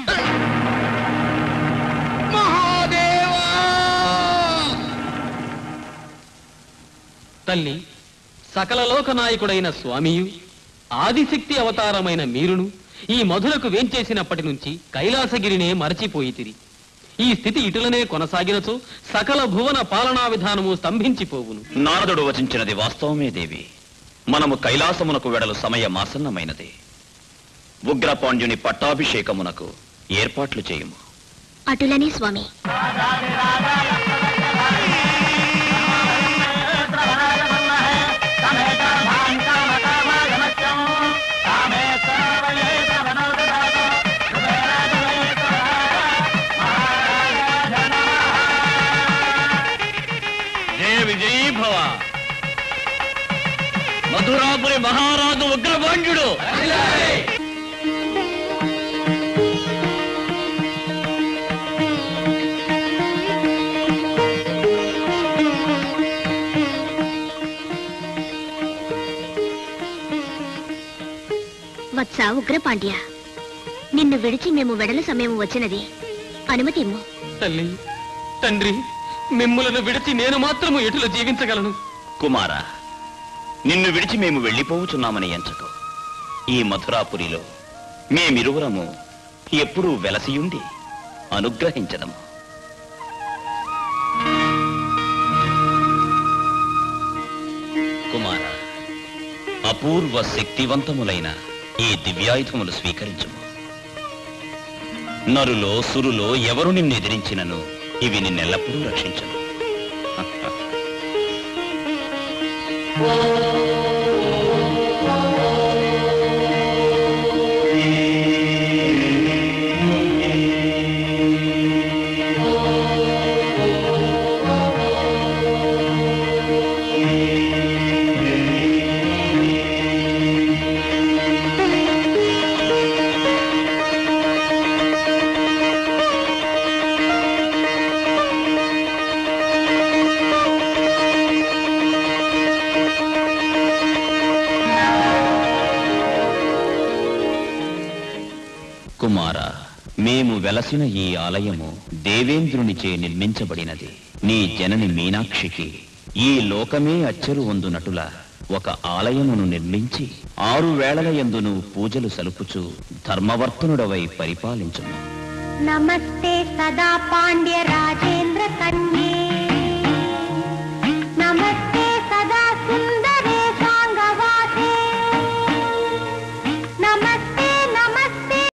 తల్లి సకల లోక నాయకుడైన స్వామియు ఆదిశక్తి అవతారమైన మీరును ఈ మధురకు వేంచేసినప్పటి నుంచి కైలాసగిరినే మరచిపోయితిరి ఈ స్థితి ఇటులనే కొనసాగినచో సకల భువన పాలనా విధానము స్తంభించిపోవును నారదుడు వచించినది వాస్తవమే దేవి మనము కైలాసమునకు వెడలు సమయమాసన్నమైనది ఉగ్రపాండ్యుని పట్టాభిషేకమునకు ఏర్పాట్లు చేయుము అటులనే స్వామి జయ విజయీ భవ మధురాపురి మహారాజు ఉగ్రపాండ్యుడు వత్స ఉగ్రపాండ్య నిన్ను విడిచి మేము వెడల సమయం వచ్చినది అనుమతి ఇమ్ము తల్లి తండ్రి మిమ్ములను విడిచి నేను మాత్రము ఎటులో జీవించగలను కుమార నిన్ను విడిచి మేము వెళ్ళిపోవుచున్నామని ఎంచకు ఈ మధురాపురిలో మేమిరువురము ఎప్పుడూ వెలసియుండి అనుగ్రహించదము కుమార అపూర్వ శక్తివంతములైన ఈ దివ్యాయుధములు స్వీకరించము నరులో సురులో ఎవరు నిన్ను ఎదిరించినను ఇవి నిన్నెల్లప్పుడూ రక్షించను కుమార మేము వెలసిన ఈ ఆలయము దేవేంద్రునిచే నిర్మించబడినది నీ జనని మీనాక్షికి ఈ లోకమే అచ్చరు వందునటుల ఒక ఆలయమును నిర్మించి ఆరు వేళల యందును పూజలు సలుపుచు ధర్మవర్తనుడవై పరిపాలించును నమస్తే సదా పాండ్య రాజేంద్ర కన్యే